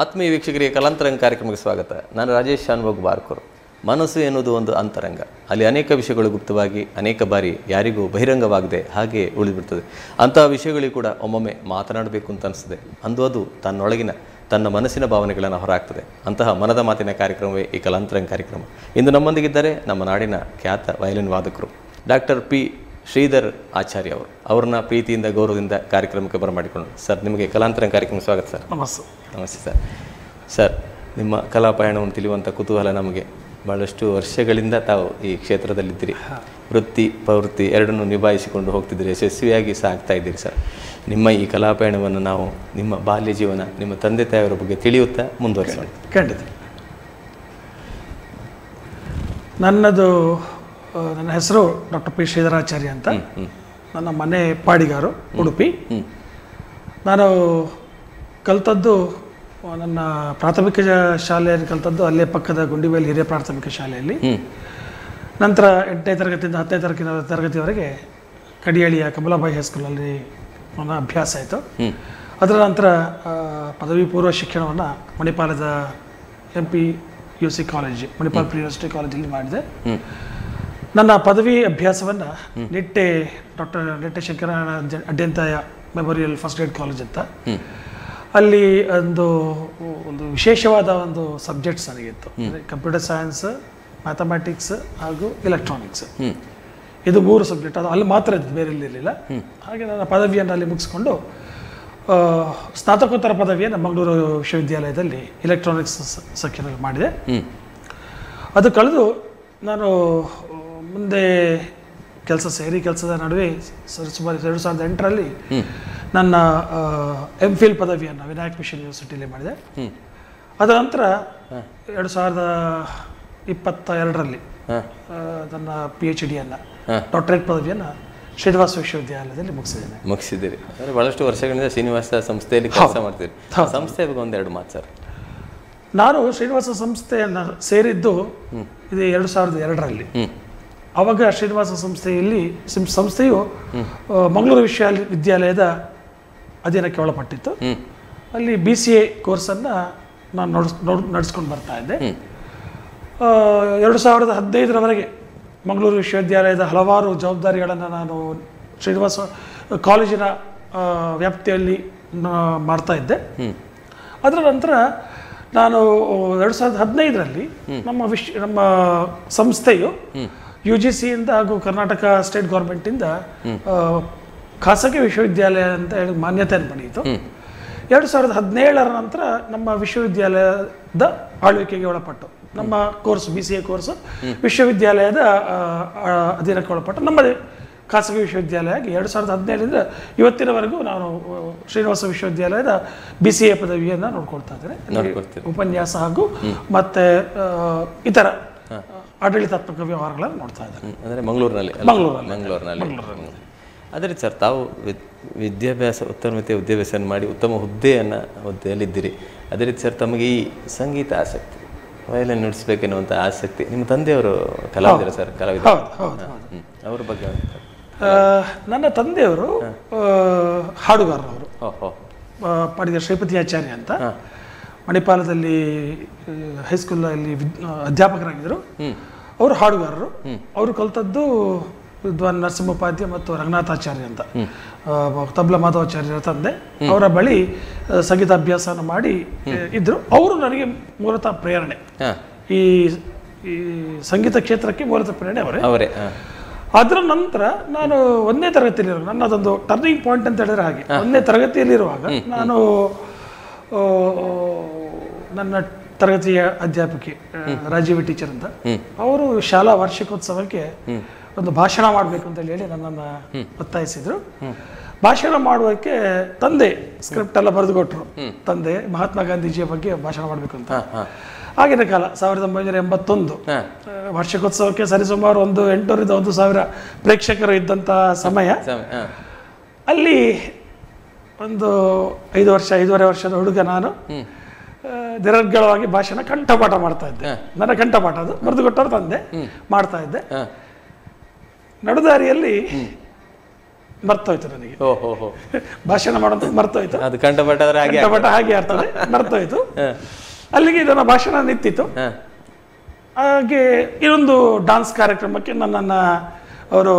ಆತ್ಮೀಯ ವೀಕ್ಷಕರಿಗೆ ಕಲಾಂತರಂಗ ಕಾರ್ಯಕ್ರಮಕ್ಕೆ ಸ್ವಾಗತ ನಾನು ರಾಜೇಶ್ ಶಾನ್ಭೋಗ್ ಬಾರ್ಕೂರ್ ಮನಸ್ಸು ಎನ್ನುವುದು ಒಂದು ಅಂತರಂಗ ಅಲ್ಲಿ ಅನೇಕ ವಿಷಯಗಳು ಗುಪ್ತವಾಗಿ ಅನೇಕ ಬಾರಿ ಯಾರಿಗೂ ಬಹಿರಂಗವಾಗದೆ ಹಾಗೆ ಉಳಿದುಬಿಡ್ತದೆ ಅಂತಹ ವಿಷಯಗಳಿಗೆ ಕೂಡ ಒಮ್ಮೊಮ್ಮೆ ಮಾತನಾಡಬೇಕು ಅಂತ ಅನಿಸ್ತದೆ ಅಂದು ಅದು ತನ್ನೊಳಗಿನ ತನ್ನ ಮನಸ್ಸಿನ ಭಾವನೆಗಳನ್ನು ಹೊರಹಾಕ್ತದೆ ಅಂತಹ ಮನದ ಮಾತಿನ ಕಾರ್ಯಕ್ರಮವೇ ಈ ಕಲಾಂತರಂಗ ಕಾರ್ಯಕ್ರಮ ಇಂದು ನಮ್ಮೊಂದಿಗಿದ್ದಾರೆ ನಮ್ಮ ನಾಡಿನ ಖ್ಯಾತ ವಯಲಿನ್ ವಾದಕರು ಡಾಕ್ಟರ್ ಪಿ ಶ್ರೀಧರ್ ಆಚಾರ್ಯ ಅವರು ಅವ್ರನ್ನ ಪ್ರೀತಿಯಿಂದ ಗೌರವದಿಂದ ಕಾರ್ಯಕ್ರಮಕ್ಕೆ ಬರಮಾಡಿಕೊಂಡು ಸರ್ ನಿಮಗೆ ಕಲಾಂತರಂಗ ಕಾರ್ಯಕ್ರಮ ಸ್ವಾಗತ ಸರ್ ನಮಸ್ತೆ ನಮಸ್ತೆ ಸರ್ ಸರ್ ನಿಮ್ಮ ಕಲಾ ಪಯಣವನ್ನು ತಿಳಿಯುವಂಥ ಕುತೂಹಲ ನಮಗೆ ಭಾಳಷ್ಟು ವರ್ಷಗಳಿಂದ ತಾವು ಈ ಕ್ಷೇತ್ರದಲ್ಲಿದ್ದೀರಿ ವೃತ್ತಿ ಪ್ರವೃತ್ತಿ ಎರಡನ್ನೂ ನಿಭಾಯಿಸಿಕೊಂಡು ಹೋಗ್ತಿದ್ದೀರಿ ಯಶಸ್ವಿಯಾಗಿ ಸಾಗ್ತಾ ಇದ್ದೀರಿ ಸರ್ ನಿಮ್ಮ ಈ ಕಲಾ ಪಯಣವನ್ನು ನಾವು ನಿಮ್ಮ ಬಾಲ್ಯ ಜೀವನ ನಿಮ್ಮ ತಂದೆ ತಾಯಿಯವರ ಬಗ್ಗೆ ತಿಳಿಯುತ್ತಾ ಮುಂದುವರಿಸೋಣ ಖಂಡಿತ ನನ್ನದು ಆ, ನನ್ನ ಹೆಸರು ಡಾಕ್ಟರ್ ಪಿ ಶ್ರೀಧರಾಚಾರ್ಯ ಅಂತ ನನ್ನ ಮನೆ ಪಾಡಿಗಾರು ಉಡುಪಿ ನಾನು ಕಲ್ತದ್ದು ಆ, ನನ್ನ ಪ್ರಾಥಮಿಕ ಜ- ಶಾಲೆಯಲ್ಲಿ ಕಲ್ತದ್ದು ಅಲ್ಲೇ ಪಕ್ಕದ ಗುಂಡಿಬೇಲಿ ಹಿರಿಯ ಪ್ರಾಥಮಿಕ ಶಾಲೆಯಲ್ಲಿ ಹ್ಞೂ ನಂತರ ಎಂಟನೇ ತರಗತಿಯಿಂದ ಹತ್ತನೇ ತರಗತಿ ತರಗತಿವರೆಗೆ ಕಡಿಯಳಿಯ ಕಮಲಾಬಾಯಿ ಹೈಸ್ಕೂಲಲ್ಲಿ ನನ್ನ ಅಭ್ಯಾಸ ಆಯಿತು ಹ್ಞೂ ಅದರ ನಂತರ ಆ, ಪದವಿ ಪೂರ್ವ ಶಿಕ್ಷಣವನ್ನು ಮಣಿಪಾಲದ M P U C college Manipal pre university ಕಾಲೇಜಲ್ಲಿ ಮಾಡಿದೆ ಹ್ಞೂ ನನ್ನ ಪದವಿ ಅಭ್ಯಾಸವನ್ನು ನಿಟ್ಟೆ ಡಾಕ್ಟರ್ ನಿಟ್ಟೆ ಶಂಕರನಾರಾಯಣ ಅಡ್ಡ- Adyanthaya memorial first grade college ಅಂತ ಹ್ಞೂ ಅಲ್ಲಿ ಒಂದು ಒಂದು ವಿಶೇಷವಾದ ಒಂದು ಸಬ್ಜೆಕ್ಟ್ಸ್ ನನಗಿತ್ತು ಕಂಪ್ಯೂಟರ್ ಸೈನ್ಸ್ ಮ್ಯಾಥಮ್ಯಾಟಿಕ್ಸ್ ಹಾಗೂ ಎಲೆಕ್ಟ್ರಾನಿಕ್ಸ್ ಹ್ಞೂ ಇದು ಮೂರು ಸಬ್ಜೆಕ್ಟ್ ಅದು ಅಲ್ಲಿ ಮಾತ್ರ ಇದ್ದು ಬೇರೆ ಇರಲಿಲ್ಲ ಹಾಗೆ ನನ್ನ ಪದವಿಯನ್ನು ಅಲ್ಲಿ ಮುಗಿಸ್ಕೊಂಡು ಆ, ಸ್ನಾತಕೋತ್ತರ ಪದವಿಯನ್ನು ಮಂಗಳೂರು ವಿಶ್ವವಿದ್ಯಾಲಯದಲ್ಲಿ ಎಲೆಕ್ಟ್ರಾನಿಕ್ಸ್ ಸೆಕ್ಷನ್ ಮಾಡಿದೆ ಹ್ಞೂ ಅದು ಕಳೆದು ನಾನು ಆ, ಮುಂದೆ ಕೆಲಸ ಸೇರಿ ಕೆಲಸದ ನಡುವೆ ಸರಿ ಸುಮಾರು ಎರಡು ಸಾವಿರದ ಎಂಟರಲ್ಲಿ ನನ್ನ ಎಮ್ ಫಿಲ್ ಪದವಿಯನ್ನು ವಿನಾಯಕ್ ಮಿಷನ್ ಯೂನಿವರ್ಸಿಟಿಯಲ್ಲಿ ಮಾಡಿದೆ ಹ್ಞೂ ಅದರ ನಂತರ ಎರಡು ಸಾವಿರದ ಇಪ್ಪತ್ತ ಎರಡರಲ್ಲಿ ಹಾಂ ಆ, ನನ್ನ ಪಿ ಎಚ್ ಡಿಯನ್ನು ಹಾ. ಡಾಕ್ಟರೇಟ್ ಪದವಿಯನ್ನು ಶ್ರೀನಿವಾಸ ವಿಶ್ವವಿದ್ಯಾಲಯದಲ್ಲಿ ಮುಗಿಸಿದ್ದೇನೆ ಮುಗಿಸಿದ್ದೀರಿ ಅಂದರೆ ಭಾಳಷ್ಟು ವರ್ಷಗಳಿಂದ ಶ್ರೀನಿವಾಸ ಸಂಸ್ಥೆಯಲ್ಲಿ ಕೆಲಸ ಮಾಡ್ತೀರಿ ಆ ಸಂಸ್ಥೆ ಬಗ್ಗೆ ಒಂದೆರಡು ಮಾತು ಸರ್ ನಾನು ಶ್ರೀನಿವಾಸ ಸಂಸ್ಥೆಯನ್ನು ಸೇರಿದ್ದು ಇದು ಎರಡು ಸಾವಿರದ ಎರಡರಲ್ಲಿ ಹ್ಞೂ ಆವಾಗ ಶ್ರೀನಿವಾಸ ಸಂಸ್ಥೆಯಲ್ಲಿ ಸಿಂ- ಸಂಸ್ಥೆಯು ಆ, ಮಂಗಳೂರು ವಿಶ್ವವಿದ್ಯಾಲಯದ ಅಧೀನಕ್ಕೆ ಒಳಪಟ್ಟಿತ್ತು ಹ್ಞೂ ಅಲ್ಲಿ ಬಿ ಸಿ ಎ ಕೋರ್ಸನ್ನು ನಾನು ನೋಡ್ಸ್ ನೋಡ್ ನಡೆಸ್ಕೊಂಡು ಬರ್ತಾ ಇದ್ದೆ ಹ್ಞೂ ಆ, ಎರಡು ಸಾವಿರದ ಹದಿನೈದರವರೆಗೆ ಮಂಗಳೂರು ವಿಶ್ವವಿದ್ಯಾಲಯದ ಹಲವಾರು ಜವಾಬ್ದಾರಿಗಳನ್ನು ನಾನು ಶ್ರೀನಿವಾಸ ಕಾಲೇಜಿನ ಆ, ವ್ಯಾಪ್ತಿಯಲ್ಲಿ ನಾ- ಮಾಡ್ತಾ ಇದ್ದೆ ಹ್ಞೂ ಅದರ ನಂತರ ನಾನು ಎರಡು ಸಾವಿರದ ಹದಿನೈದರಲ್ಲಿ ನಮ್ಮ ವಿಶ್ ನಮ್ಮ ಸಂಸ್ಥೆಯು ಯು ಜಿ ಸಿಯಿಂದ ಹಾಗೂ ಕರ್ನಾಟಕ ಸ್ಟೇಟ್ ಗೌರ್ಮೆಂಟಿಂದ ಆ, ಖಾಸಗಿ ವಿಶ್ವವಿದ್ಯಾಲಯ ಅಂತ ಹೇಳಿ ಮಾನ್ಯತೆಯನ್ನು ಪಡೆಯಿತು ಎರಡು ಸಾವಿರದ ಹದಿನೇಳರ ನಂತರ ನಮ್ಮ ವಿಶ್ವವಿದ್ಯಾಲಯದ ಆಳ್ವಿಕೆಗೆ ಒಳಪಟ್ಟು ನಮ್ಮ course B C A course ವಿಶ್ವವಿದ್ಯಾಲಯದ ಆ, ಆ, ಅಧೀನಕ್ಕೆ ಒಳಪಟ್ಟು ನಮ್ಮದೇ ಖಾಸಗಿ ವಿಶ್ವವಿದ್ಯಾಲಯ ಆಗಿ ಎರಡು ಸಾವಿರದ ಹದಿನೇಳರಿಂದ ಇವತ್ತಿನವರೆಗೂ ನಾನು ಆ, ಶ್ರೀನಿವಾಸ ವಿಶ್ವವಿದ್ಯಾಲಯದ ಬಿ ಸಿ ಎ ಪದವಿಯನ್ನು ನೋಡ್ಕೊಳ್ತಾ ಇದ್ದೇನೆ ಅಲ್ಲಿ ನೋಡ್ಕೊಳ್ತೀರಿ. ಉಪನ್ಯಾಸ ಹಾಗೂ ಮತ್ತೆ ಆ, ಇತರ ಆ, ಆಡಳಿತಾತ್ಮಕ ವ್ಯವಹಾರಗಳನ್ನು ನೋಡ್ತಾ ಇದ್ದಾರೆ ಅಂದರೆ ಮಂಗಳೂರಿನಲ್ಲಿ ಅಲ್ಲ? ಮಂಗಳೂರಲ್ಲಿ. ಮಂಗಳೂರಿನಲ್ಲಿ ಅದೇ ರೀತಿ ಸರ್ ತಾವು ವಿದ್- ವಿದ್ಯಾಭ್ಯಾಸ ಉತ್ತಮತೆ ವಿದ್ಯಾಭ್ಯಾಸ ಮಾಡಿ ಉತ್ತಮ ಹುದ್ದೆಯನ್ನು ಹುದ್ದೆಯಲ್ಲಿದ್ದೀರಿ ಅದೇ ರೀತಿ ಸರ್ ತಮಗೆ ಈ ಸಂಗೀತ ಆಸಕ್ತಿ ವಯಲಿನ್ ನುಡಿಸ್ಬೇಕೆನ್ನುವಂಥ ಆಸಕ್ತಿ ನಿಮ್ಮ ತಂದೆಯವರು ಕಲಾವಿದರು ಸರ್ ಕಲಾವಿದರು ಹೌದು ಹೌದು ಹ್ಮ್. ಅವ್ರ ಬಗ್ಗೆ ಒಂದು ಸರ್. ಆ, ನನ್ನ ತಂದೆಯವರು ಆ, ಹಾಡುಗಾರರವರು ಓಹ್ ಓಹ್ ಆ, ಪಾಡಿದ ಶ್ರೀಪತಿ ಆಚಾರ್ಯ ಅಂತ ಮಣಿಪಾಲದಲ್ಲಿ ಆ, ಹೈಸ್ಕೂಲಲ್ಲಿ ವಿದ್ ಆ, ಅಧ್ಯಾಪಕರಾಗಿದ್ದರು ಅವರು ಹಾಡುಗಾರರು ಅವರು ಕಲ್ತದ್ದು ವಿದ್ವಾನ್ ನರಸಿಂಹೋಪಾಧ್ಯ ಮತ್ತು ರಂಗನಾಥಾಚಾರ್ಯ ಅಂತ ಆ, ತಬ್ಲ ಮಾಧವಾಚಾರ್ಯರ ತಂದೆ ಅವರ ಬಳಿ ಆ, ಸಂಗೀತ ಅಭ್ಯಾಸನ ಮಾಡಿ ಆ, ಇದ್ರು ಅವರು ನನಗೆ ಮೂಲತಃ ಪ್ರೇರಣೆ ಹಾಂ ಈ ಈ ಸಂಗೀತ ಕ್ಷೇತ್ರಕ್ಕೆ ಮೂಲತಃ ಪ್ರೇರಣೆ ಅವರೇ ಅವರೇ ಹಾಂ ಅದರ ನಂತರ ನಾನು ಒಂದನೇ ತರಗತಿಯಲ್ಲಿರುವಾಗ ನನ್ನದೊಂದು ಟರ್ನಿಂಗ್ ಪಾಯಿಂಟ್ ಅಂತ ಹೇಳಿದ್ರೆ ಹಾಗೆ ಒಂದನೇ ತರಗತಿಯಲ್ಲಿರುವಾಗ ನಾನು ಆ, ನನ್ನ ತರಗತಿಯ ಅಧ್ಯಾಪಕಿ ಆ, ರಾಜೀವಿ ಟೀಚರ್ ಅಂತ ಅವರು ಶಾಲಾ ವಾರ್ಷಿಕೋತ್ಸವಕ್ಕೆ ಒಂದು ಭಾಷಣ ಮಾಡಬೇಕು ಅಂತ ಹೇಳಿ ನನ್ನನ್ನು ಒತ್ತಾಯಿಸಿದ್ರು ಭಾಷಣ ಮಾಡುವಕ್ಕೆ ತಂದೆ ಸ್ಕ್ರಿಪ್ಟ್ ಎಲ್ಲ ಬರೆದು ಕೊಟ್ಟರು ತಂದೆ ಮಹಾತ್ಮ ಗಾಂಧೀಜಿಯ ಬಗ್ಗೆ ಭಾಷಣ ಮಾಡಬೇಕು ಅಂತ ಆಗಿನ ಕಾಲ ಸಾವಿರದ ಒಂಬೈನೂರ ಎಂಬತ್ತೊಂದು ಹಾಂ ಆ, ವಾರ್ಷಿಕೋತ್ಸವಕ್ಕೆ ಸರಿಸುಮಾರು ಒಂದು ಎಂಟುನೂರಿಂದ ಒಂದು ಸಾವಿರ ಪ್ರೇಕ್ಷಕರು ಇದ್ದಂಥ ಸಮಯ ಸಮ ಹಾಂ ಅಲ್ಲಿ ಒಂದು ಐದು ವರ್ಷ ಐದೂವರೆ ವರ್ಷದ ಹುಡುಗ ನಾನು ಆ, ನಿರರ್ಗಳವಾಗಿ ಭಾಷಣ ಕಂಠಪಾಠ ಮಾಡ್ತಾ ಇದ್ದೆ ನನ್ನ ಕಂಠಪಾಠ ಅದು ಬರೆದು ಕೊಟ್ಟವ್ರು ತಂದೆ ಮಾಡ್ತಾ ಇದ್ದೆ ಹಾಂ ನಡುದಾರಿಯಲ್ಲಿ ಮರ್ತೋಯ್ತು ನನಗೆ ಓ ಹೋ ಹೋ ಭಾಷಣ ಮಾಡೋದು ಮರ್ತೋಯ್ತು ಅದು ಕಂಠಪಟ ಆದ್ರೆ ಹಾಗೆ ಕಂಠಪಟ ಹಾಗೆ ಆಗ್ತದೆ ಮರ್ತೋಯ್ತು ಅಲ್ಲಿಗೆ ನನ್ನ ಭಾಷಣ ನಿಂತಿತ್ತು ಹಾ ಹಾಗೆ ಇನ್ನೊಂದು ಡಾನ್ಸ್ ಕಾರ್ಯಕ್ರಮಕ್ಕೆ ನನ್ನನ್ನು ಅವರು